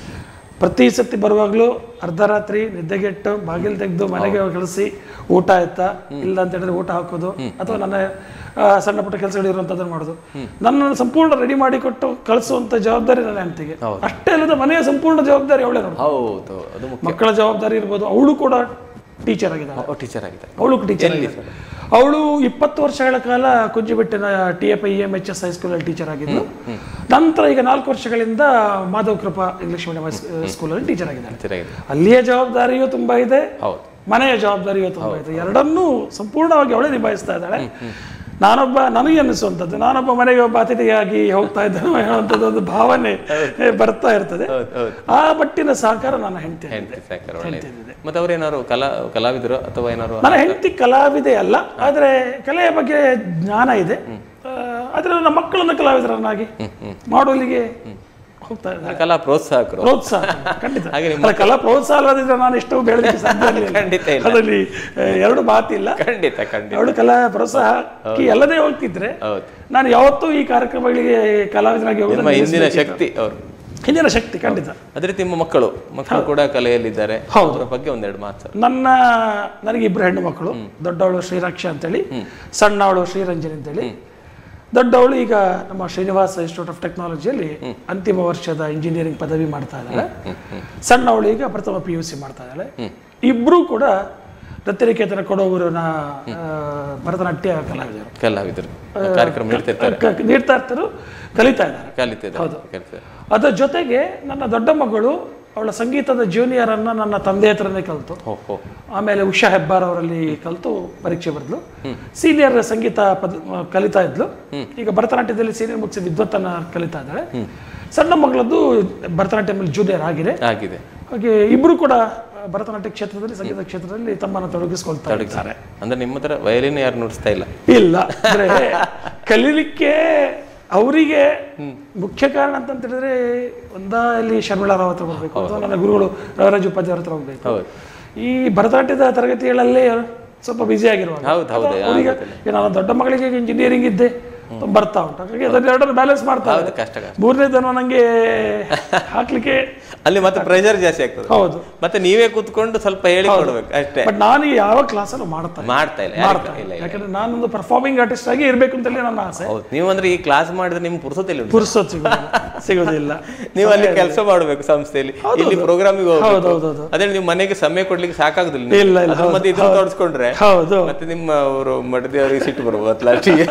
ಪ್ರತಿ ಸತಿ ಬರುವಾಗಲೂ ಅರ್ಧ ರಾತ್ರಿ ನಿದ್ದೆಗೆಟ್ಟು ಬಾಗಿಲು ತೆಗೆದು ಮನೆಗೆ ಕಳಿಸಿ ಊಟ ಆಯ್ತಾ ಇಲ್ಲ ಅಂತ ಹೇಳಿದ್ರೆ ಊಟ ಹಾಕೋದು ಅಥವಾ ನನ್ನ ಆ, ಸಣ್ಣ ಪುಟ್ಟ ಕೆಲಸಗಳು ಇರುವಂಥದ್ದನ್ನು ಮಾಡೋದು ನನ್ನನ್ನು ಸಂಪೂರ್ಣ ರೆಡಿ ಮಾಡಿಕೊಟ್ಟು ಕಳಿಸುವಂಥ ಜವಾಬ್ದಾರಿ ನನ್ನ ಹೆಂಡತಿಗೆ ಅಷ್ಟೇ ಅಲ್ಲದೆ ಮನೆಯ ಸಂಪೂರ್ಣ ಜವಾಬ್ದಾರಿ ಅವಳೇ ನೋಡು ಹೌದು ಅದು ಮುಖ್ಯ ಮಕ್ಕಳ ಜವಾಬ್ದಾರಿ ಇರ್ಬೋದು ಅವಳು ಕೂಡ ಟೀಚರ್ ಆಗಿದ್ದಾಳೆ ಟೀಚರ್ ಆಗಿದ್ದಾರೆ ಅವಳು ಟೀಚರ್ ಅವಳು ಇಪ್ಪತ್ತು ವರ್ಷಗಳ ಕಾಲ ಕುಂಜಿಬೆಟ್ಟಿನ T F I M H S ಹೈಸ್ಕೂಲಲ್ಲಿ ಟೀಚರ್ ಆಗಿದ್ಲು ನಂತರ ಈಗ ನಾಲ್ಕು ವರ್ಷಗಳಿಂದ ಮಾಧವ ಕೃಪಾ ಇಂಗ್ಲಿಷ್ ಮೀಡಿಯಂ ಸ್ಕೂಲಲ್ಲಿ ಟೀಚರ್ ಆಗಿದ್ದಾಳೆ ಟೀಚರ್ ಆಗಿದೆ ಅಲ್ಲಿಯ ಜವಾಬ್ದಾರಿಯೂ ತುಂಬಾ ಇದೆ ಹೌದು ಮನೆಯ ಜವಾಬ್ದಾರಿಯೂ ತುಂಬಾ ಇದೆ ಎರಡನ್ನೂ ಸಂಪೂರ್ಣವಾಗಿ ಅವಳೇ ನಿಭಾಯಿಸ್ತಾ ಇದ್ದಾಳೆ ನಾನೊಬ್ಬ ನನಗೆ ಅನ್ನಿಸುವಂಥದ್ದು ನಾನೊಬ್ಬ ಮನೆಗೆ ಒಬ್ಬ ಅತಿಥಿಯಾಗಿ ಹೋಗ್ತಾ ಇದ್ದೇನೆ ಹೇಳುವಂಥದ್ದು ಒಂದು ಭಾವನೆ ಬರ್ತಾ ಇರ್ತದೆ ಹೌದು ಹೌದು ಆ ಮಟ್ಟಿನ ಸಹಕಾರ ನನ್ನ ಹೆಂಡತಿ ಹೆಂಡತಿ ಸಾಕಾರ ಒಳ್ಳೆಯದು ಮತ್ತೆ ಅವ್ರೇನಾದ್ರು ಕಲಾ ಕಲಾವಿದರು ಅಥವಾ ಏನಾದ್ರು ನನ್ನ ಹೆಂಡತಿ ಕಲಾವಿದೆ ಅಲ್ಲ ಆದರೆ ಕಲೆಯ ಬಗ್ಗೆ ಜ್ಞಾನ ಇದೆ ಆ, ಆದರೆ ನನ್ನ ಮಕ್ಕಳನ್ನು ಕಲಾವಿದರನ್ನಾಗಿ ಮಾಡುವಲ್ಲಿಗೆ ಹೋಗ್ತಾ ಇದ್ದಾರೆ ಕಲಾ ಪ್ರೋತ್ಸಾಹಕರು ಪ್ರೋತ್ಸಾಹ ಖಂಡಿತ ಹಾಗೆ ಅಲ್ಲ, ಕಲಾ ಪ್ರೋತ್ಸಾಹ ಅಲ್ಲದಿದ್ರೆ ನಾನು ಎಷ್ಟು ಬೆಳೆದಕ್ಕೆ ಸಾಧ್ಯ ಇರ್ಲಿಲ್ಲ. ಖಂಡಿತ ಇಲ್ಲ. ಅದರಲ್ಲಿ ಆ, ಎರಡು ಮಾತಿಲ್ಲ ಖಂಡಿತ ಖಂಡಿತ ಅವಳು ಕಲಾ ಪ್ರೋತ್ಸಾಹಕ್ಕೆ ಎಲ್ಲದೇ ಹೋಗ್ತಿದ್ರೆ ಹೌದು ನಾನು ಯಾವತ್ತೂ ಈ ಕಾರ್ಯಕ್ರಮಗಳಿಗೆ ಕಲಾವಿದರಾಗಿ ಹೋಗೋದು ನಿಮ್ಮ ಹಿಂದಿನ ಶಕ್ತಿ ಅವರು ಹಿಂದಿನ ಶಕ್ತಿ ಖಂಡಿತ ಅದೇ ರೀತಿ ನಿಮ್ಮ ಮಕ್ಕಳು ಮಕ್ಕಳು ಕೂಡ ಕಲೆಯಲ್ಲಿದ್ದಾರೆ ಹೌದು. ಅವರ ಬಗ್ಗೆ ಒಂದೆರಡು ಮಾತು ನನ್ನ ನನಗೆ ಇಬ್ಬರು ಹೆಣ್ಣು ಮಕ್ಕಳು ದೊಡ್ಡವಳು ಶ್ರೀರಕ್ಷ ಅಂತೇಳಿ ಸಣ್ಣವಳು ಶ್ರೀರಂಜನಿ ಅಂತೇಳಿ ದೊಡ್ಡವಳು ಈಗ ನಮ್ಮ ಶ್ರೀನಿವಾಸ ಇನ್ಸ್ಟಿಟ್ಯೂಟ್ ಆಫ್ ಟೆಕ್ನಾಲಜಿಯಲ್ಲಿ ಅಂತಿಮ ವರ್ಷದ ಇಂಜಿನಿಯರಿಂಗ್ ಪದವಿ ಮಾಡ್ತಾ ಇದ್ದಾಳೆ ಸಣ್ಣವಳು ಈಗ ಪ್ರಥಮ ಪಿ ಯು ಸಿ ಮಾಡ್ತಾ ಇದ್ದಾಳೆ ಇಬ್ಬರೂ ಕೂಡ ರತ್ನನಿಕೇತನ ಕೊಡಗೂರಿನ ಆ, ಭರತನಾಟ್ಯ ಕಲಾವಿದರು ಕಲಾವಿದರು ಕಾರ್ಯಕ್ರಮ ನೀಡ್ತಿರ್ತಾರೆ ಕ- ನೀಡ್ತಾ ಇರ್ತಾರೆ ಕಲಿತಾ ಇದ್ದಾರೆ ಕಲಿತಿದ್ದಾರೆ ಕಲಿತಿದ್ದಾರೆ. ಅದರ ಜೊತೆಗೆ ನನ್ನ ದೊಡ್ಡ ಮಗಳು ಅವಳ ಸಂಗೀತದ ಜೂನಿಯರ್ ಅನ್ನ ನನ್ನ ತಂದೆ ಹತ್ರನೇ ಕಲಿತು ಹೋ ಹೋ ಆಮೇಲೆ ಉಷಾ ಹೆಬ್ಬಾರ್ ಅವರಲ್ಲಿ ಕಲಿತು ಪರೀಕ್ಷೆ ಬರೆದ್ಲು ಸೀನಿಯರ್ ಸಂಗೀತ ಪದ ಕಲಿತಾ ಇದ್ಲು ಈಗ ಭರತನಾಟ್ಯದಲ್ಲಿ ಸೀನಿಯರ್ ಮುಗಿಸಿ ವಿದ್ವತ್ತನ್ನ ಕಲಿತಾ ಇದ್ದಾಳೆ ಸಣ್ಣ ಮಗಳದ್ದು ಭರತನಾಟ್ಯಮಲ್ಲಿ ಜೂನಿಯರ್ ಆಗಿದೆ ಆಗಿದೆ ಹಾಗೆ ಇಬ್ರು ಕೂಡ ಭರತನಾಟ್ಯ ಕ್ಷೇತ್ರದಲ್ಲಿ ಸಂಗೀತ ಕ್ಷೇತ್ರದಲ್ಲಿ ತಮ್ಮನ್ನು ತೊಡಗಿಸ್ಕೊಳ್ತಾ ಇದ್ದಾರೆ ಅಂದ್ರೆ ನಿಮ್ಮ ಹತ್ರ ವಯಲಿನ್ ಯಾರು ನುಡಿಸ್ತಾ ಇಲ್ಲ ಇಲ್ಲ ಅಂದ್ರೆ ಕಲೀಲಿಕ್ಕೆ ಅವರಿಗೆ ಮುಖ್ಯ ಕಾರಣ ಅಂತ ಹೇಳಿದ್ರೆ ಒಂದ ಇಲ್ಲಿ ಶರ್ಮಿಳಾ ರಾವ್ ಹತ್ರ ಹೋಗ್ಬೇಕು ಅಥವಾ ನನ್ನ ಗುರುಗಳು ರವಿರಾಜ್ ಉಪಾಧ್ಯಾಯ ಹತ್ರ ಹೋಗ್ಬೇಕು ಹೌದು ಈ ಭರತನಾಟ್ಯದ ತರಗತಿಗಳಲ್ಲಿ ಸ್ವಲ್ಪ ಬ್ಯುಸಿ ಆಗಿರುವಾಗ ಹೌದು ಹೌದು ಅವರಿಗೆ ನಾನು ದೊಡ್ಡ ಮಗಳಿಗೆ ಇಂಜಿನಿಯರಿಂಗ್ ಇದ್ದೆ ಬರ್ತಾ ಉಂಟು ಹಾಗಾಗಿ ಅದನ್ನೆರಡನ್ನು ಬ್ಯಾಲೆನ್ಸ್ ಮಾಡ್ತಾ ಹೌದು ಕಷ್ಟ ಕಷ್ಟ ಮೂರನೇದನ್ನು ನಂಗೆ ಹಾಕ್ಲಿಕ್ಕೆ ಅಲ್ಲಿ ಮತ್ತೆ ಪ್ರೆಷರ್ ಜಾಸ್ತಿ ಆಗ್ತದೆ ಹೌದು ಮತ್ತೆ ನೀವೇ ಕೂತ್ಕೊಂಡು ಸ್ವಲ್ಪ ಹೇಳಿ ಕೊಡ್ಬೇಕು ಅಷ್ಟೇ ಬಟ್ ನಾನು ಯಾವ ಕ್ಲಾಸನ್ನು ಮಾಡ್ತಾ ಇಲ್ಲ. ಮಾಡ್ತಾ ಇಲ್ಲ ಮಾಡ್ತಾ ಯಾರಿಗೂ- ಇಲ್ಲ ಇಲ್ಲ ಇಲ್ಲ ಯಾಕಂದ್ರೆ ನಾನೊಂದು ಪರ್ಫಾರ್ಮಿಂಗ್ ಆರ್ಟಿಸ್ಟ್ ಆಗಿ ಇರ್ಬೇಕು ಅಂತೇಳಿ ನನ್ನ ಆಸೆ ಹೌದು ನೀವು ಅಂದ್ರೆ ಈ ಕ್ಲಾಸ್ ಮಾಡಿದ್ರೆ ನಿಮ್ಗೆ ಪುರ್ಸೊತ್ತಿಲ್ಲ ಪುರ್ಸೊತ್ ಸಿಗೋದಿಲ್ಲ ಸಿಗೋದಿಲ್ಲ ನೀವು ಅಲ್ಲಿ ಕೆಲಸ ಮಾಡಬೇಕು ಸಂಸ್ಥೆಯಲ್ಲಿ ಇಲ್ಲಿ ಪ್ರೋಗ್ರಾಮಿಗೆ ಹೌದು ಹೋಗ್ಬೇಕು ಹೌದು ಹೌದು ಅದೇ ನೀವು ಮನೆಗೆ ಸಮಯ ಕೊಡ್ಲಿಕ್ಕೆ ಸಾಕಾಗುದಿಲ್ಲ ನಿಮ್ಗೆ. ಇಲ್ಲ, ಇಲ್ಲ, ಅದ್ರ ಹೌದು, ಮತ್ತೆ ಇದನ್ನ ತೋರಿಸ್ಕೊಂಡ್ರೆ ಹೌದು ಮತ್ತೆ ನಿಮ್ಮ ಅವರು ಮಡದಿಯವರಿಗೆ ಸಿಟ್ಟು ಬರ್ಬೋದು ಲಾಸ್ಟಿಗೆ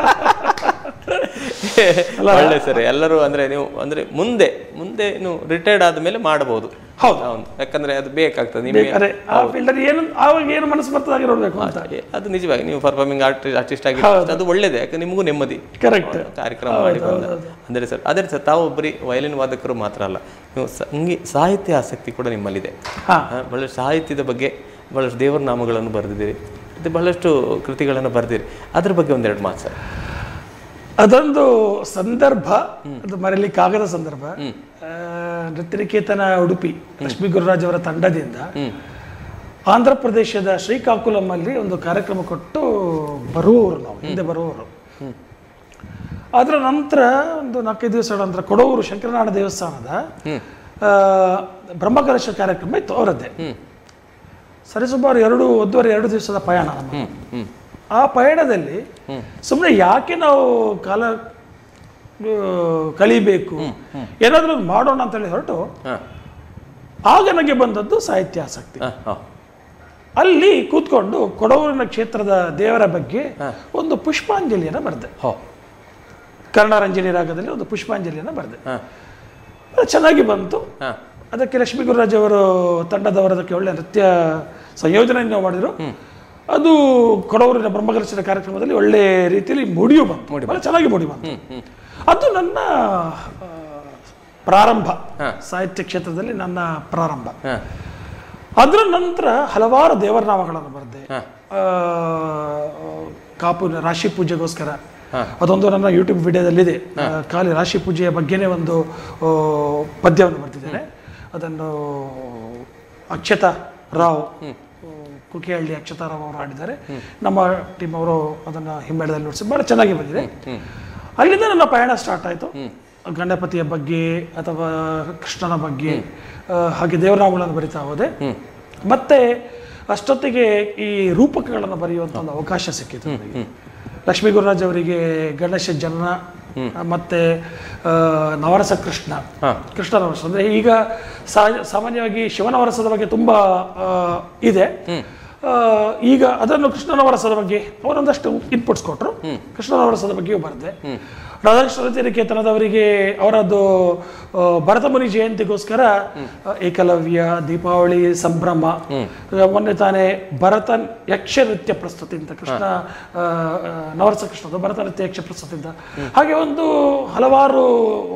ಒಳ್ಳೆ ಸರಿ ಎಲ್ಲರೂ ಅಂದ್ರೆ ನೀವು ಅಂದ್ರೆ ಮುಂದೆ ಮುಂದೆ ನೀವು ರಿಟೈರ್ಡ್ ಆದ್ಮೇಲೆ ಮಾಡಬಹುದು ಹೌದು. ಹೌದು ಯಾಕಂದ್ರೆ ಅದು ಬೇಕಾಗ್ತದೆ ನಿಮಗೆ ಬೇಕಾದ್ರೆ ಆ ಫೀಲ್ಡಲ್ಲಿ ಏನು ಆವಾಗ ಏನು ಮನಸ್ಸು ಬರ್ತದೆ ಹಾಗೆ ನೋಡ್ಬೇಕು ಅಂತ ಅದು ನಿಜವಾಗಿ ನೀವು ಪರ್ಫಾರ್ಮಿಂಗ್ ಆರ್ಟಿಸ್ಟ್ ಆರ್ಟಿಸ್ಟ್ ಆಗಿ ಅದು ಒಳ್ಳೇದೇ ಯಾಕಂದ್ರೆ ನಿಮಗೂ ನೆಮ್ಮದಿ ಕರೆಕ್ಟ್ ಕಾರ್ಯಕ್ರಮ ಮಾಡಿ ಬಂದ ಅಂದರೆ ಸರ್ ಅದೇ ಸರ್ ತಾವು ಒಬ್ಬರಿ ವಯಲಿನ್ ವಾದಕರು ಮಾತ್ರ ಅಲ್ಲ ನೀವು ಸಂಗೀ ಸಾಹಿತ್ಯ ಆಸಕ್ತಿ ಕೂಡ ನಿಮ್ಮಲ್ಲಿದೆ ಹಾ. ಆ, ಬಹಳಷ್ಟು ಸಾಹಿತ್ಯದ ಬಗ್ಗೆ ಬಹಳಷ್ಟು ದೇವರ ನಾಮಗಳನ್ನು ಬರೆದಿದ್ದೀರಿ ಮತ್ತು ಬಹಳಷ್ಟು ಕೃತಿಗಳನ್ನು ಬರೆದಿರಿ ಅದ್ರ ಬಗ್ಗೆ ಒಂದೆರಡು ಮಾತು ಸರ್ ಅದೊಂದು ಸಂದರ್ಭ ಅದು ಮರೆಯಲಿಕ್ಕಾಗದ ಸಂದರ್ಭ ಆ, ನೃತ್ಯನಿಕೇತನ ಉಡುಪಿ ಲಕ್ಷ್ಮೀ ಗುರುರಾಜ್ ಅವರ ತಂಡದಿಂದ ಆಂಧ್ರ ಪ್ರದೇಶದ ಶ್ರೀಕಾಕುಲಂಲ್ಲಿ ಒಂದು ಕಾರ್ಯಕ್ರಮ ಕೊಟ್ಟು ಬರುವವರು ನಾವು ಹಿಂದೆ ಬರುವವರು ಅದರ ನಂತರ ಒಂದು ನಾಲ್ಕೈದು ದಿವಸಗಳ ನಂತರ ಕೊಡವೂರು ಶಂಕರನಾಡ ದೇವಸ್ಥಾನದ ಆ, ಬ್ರಹ್ಮಕಲಶ ಕಾರ್ಯಕ್ರಮ ಇತ್ತು ಅವರದ್ದೇ ಸರಿಸುಮಾರು ಎರಡು ಒಂದೂವರೆ ಎರಡು ದಿವಸದ ಪಯಣ ನಮ್ಮ ಹ್ಮ್ ಹ್ಮ್ ಆ ಪಯಣದಲ್ಲಿ ಸುಮ್ಮನೆ ಯಾಕೆ ನಾವು ಕಾಲ ಆ, ಕಲಿಬೇಕು ಏನಾದರೂ ಒಂದು ಮಾಡೋಣ ಅಂತೇಳಿ ಹೊರಟು ಹಾಂ ಆಗ ನನಗೆ ಬಂದದ್ದು ಸಾಹಿತ್ಯ ಆಸಕ್ತಿ ಹಾಂ ಹಾಂ ಅಲ್ಲಿ ಕೂತ್ಕೊಂಡು ಕೊಡವೂರಿನ ಕ್ಷೇತ್ರದ ದೇವರ ಬಗ್ಗೆ ಒಂದು ಪುಷ್ಪಾಂಜಲಿಯನ್ನು ಬರೆದೆ ಹೋ ಕರ್ಣರಂಜನಿ ರಾಗದಲ್ಲಿ ಒಂದು ಪುಷ್ಪಾಂಜಲಿಯನ್ನು ಬರೆದೆ ಹಾಂ ಅದು ಚೆನ್ನಾಗಿ ಬಂತು ಹಾಂ ಅದಕ್ಕೆ ಲಕ್ಷ್ಮೀ ಗುರುರಾಜ್ ಅವರು ತಂಡದವರದಕ್ಕೆ ಒಳ್ಳೆ ನೃತ್ಯ ಸಂಯೋಜನೆಯನ್ನು ಮಾಡಿದರು ಅದು ಕೊಡವೂರಿನ ಬ್ರಹ್ಮಕಲಶದ ಕಾರ್ಯಕ್ರಮದಲ್ಲಿ ಒಳ್ಳೆ ರೀತಿಯಲ್ಲಿ ಮೂಡಿಯೂ ಬಂತು ಬಹಳ ಚೆನ್ನಾಗಿ ಮೂಡಿ ಬಂತು ಅದು ನನ್ನ ಆ, ಪ್ರಾರಂಭ ಸಾಹಿತ್ಯ ಕ್ಷೇತ್ರದಲ್ಲಿ ನನ್ನ ಪ್ರಾರಂಭ ಹಾ ಅದರ ನಂತರ ಹಲವಾರು ದೇವರ ನಾಮಗಳನ್ನು ಬರೆದೆ ಹಾ. ಆ, ಕಾಪು ರಾಶಿ ಪೂಜೆಗೋಸ್ಕರ ಅದೊಂದು ನನ್ನ ಯೂಟ್ಯೂಬ್ ವಿಡಿಯೋದಲ್ಲಿದೆ ಆ, ಖಾಲಿ ರಾಶಿ ಪೂಜೆಯ ಬಗ್ಗೆನೇ ಒಂದು ಆ, ಪದ್ಯವನ್ನು ಬರ್ತಿದ್ದೇನೆ ಅದನ್ನು ಅಕ್ಷತಾ ರಾವ್ ಕುಕಿಹಳ್ಳಿ ಅಕ್ಷತಾ ರಾವ್ ಅವರು ಹಾಡಿದ್ದಾರೆ ನಮ್ಮ ಟೀಮ್ ಅವರು ಅದನ್ನು ಹಿಮ್ಮೇಳದಲ್ಲಿ ನುಡಿಸಿ ಭಾಳ ಚೆನ್ನಾಗಿ ಬಂದಿದೆ ಅಲ್ಲಿಂದ ನನ್ನ ಪಯಣ ಸ್ಟಾರ್ಟ್ ಆಯಿತು ಗಣಪತಿಯ ಬಗ್ಗೆ ಅಥವಾ ಕೃಷ್ಣನ ಬಗ್ಗೆ ಆ, ಹಾಗೆ ದೇವರಾಮಗಳನ್ನು ಬರಿತಾ ಹೋದೆ ಮತ್ತೆ ಅಷ್ಟೊತ್ತಿಗೆ ಈ ರೂಪಕಗಳನ್ನು ಬರೆಯುವಂಥ ಒಂದು ಅವಕಾಶ ಸಿಕ್ಕಿತು ನನಗೆ ಲಕ್ಷ್ಮೀ ಗುರುರಾಜ್ ಅವರಿಗೆ ಗಣೇಶ ಜನನ ಮತ್ತೆ ಆ, ನವರಸ ಕೃಷ್ಣ ಕೃಷ್ಣ ನವರಸ ಅಂದ್ರೆ ಈಗ ಸಾ- ಸಾಮಾನ್ಯವಾಗಿ ಶಿವನವರಸದ ಬಗ್ಗೆ ತುಂಬಾ ಆ, ಇದೆ ಆ, ಈಗ ಅದನ್ನು ಕೃಷ್ಣನವರಸದ ಬಗ್ಗೆ ಅವರೊಂದಷ್ಟು ಇನ್ಪುಟ್ಸ್ ಕೊಟ್ಟರು ಕೃಷ್ಣನವರಸದ ಬಗ್ಗೆಯೂ ಬರೆದೆ ರಾಧಾಕೃಷ್ಣ ನಿಕೇತನದವರಿಗೆ ಅವರದ್ದು ಆ, ಭರತಮುನಿ ಜಯಂತಿಗೋಸ್ಕರ ಆ, ಏಕಲವ್ಯ ದೀಪಾವಳಿ ಸಂಭ್ರಮ ಆ, ಮೊನ್ನೆ ತಾನೇ ಭರತನ್ ಯಕ್ಷ ನೃತ್ಯ ಪ್ರಸ್ತುತಿ ಅಂತ ಕೃಷ್ಣ ಆ, ಆ, ನವರಸ ಕೃಷ್ಣದ ಭರತ ನೃತ್ಯ ಯಕ್ಷ ಪ್ರಸ್ತುತಿ ಅಂತ ಹಾಗೆ ಒಂದು ಹಲವಾರು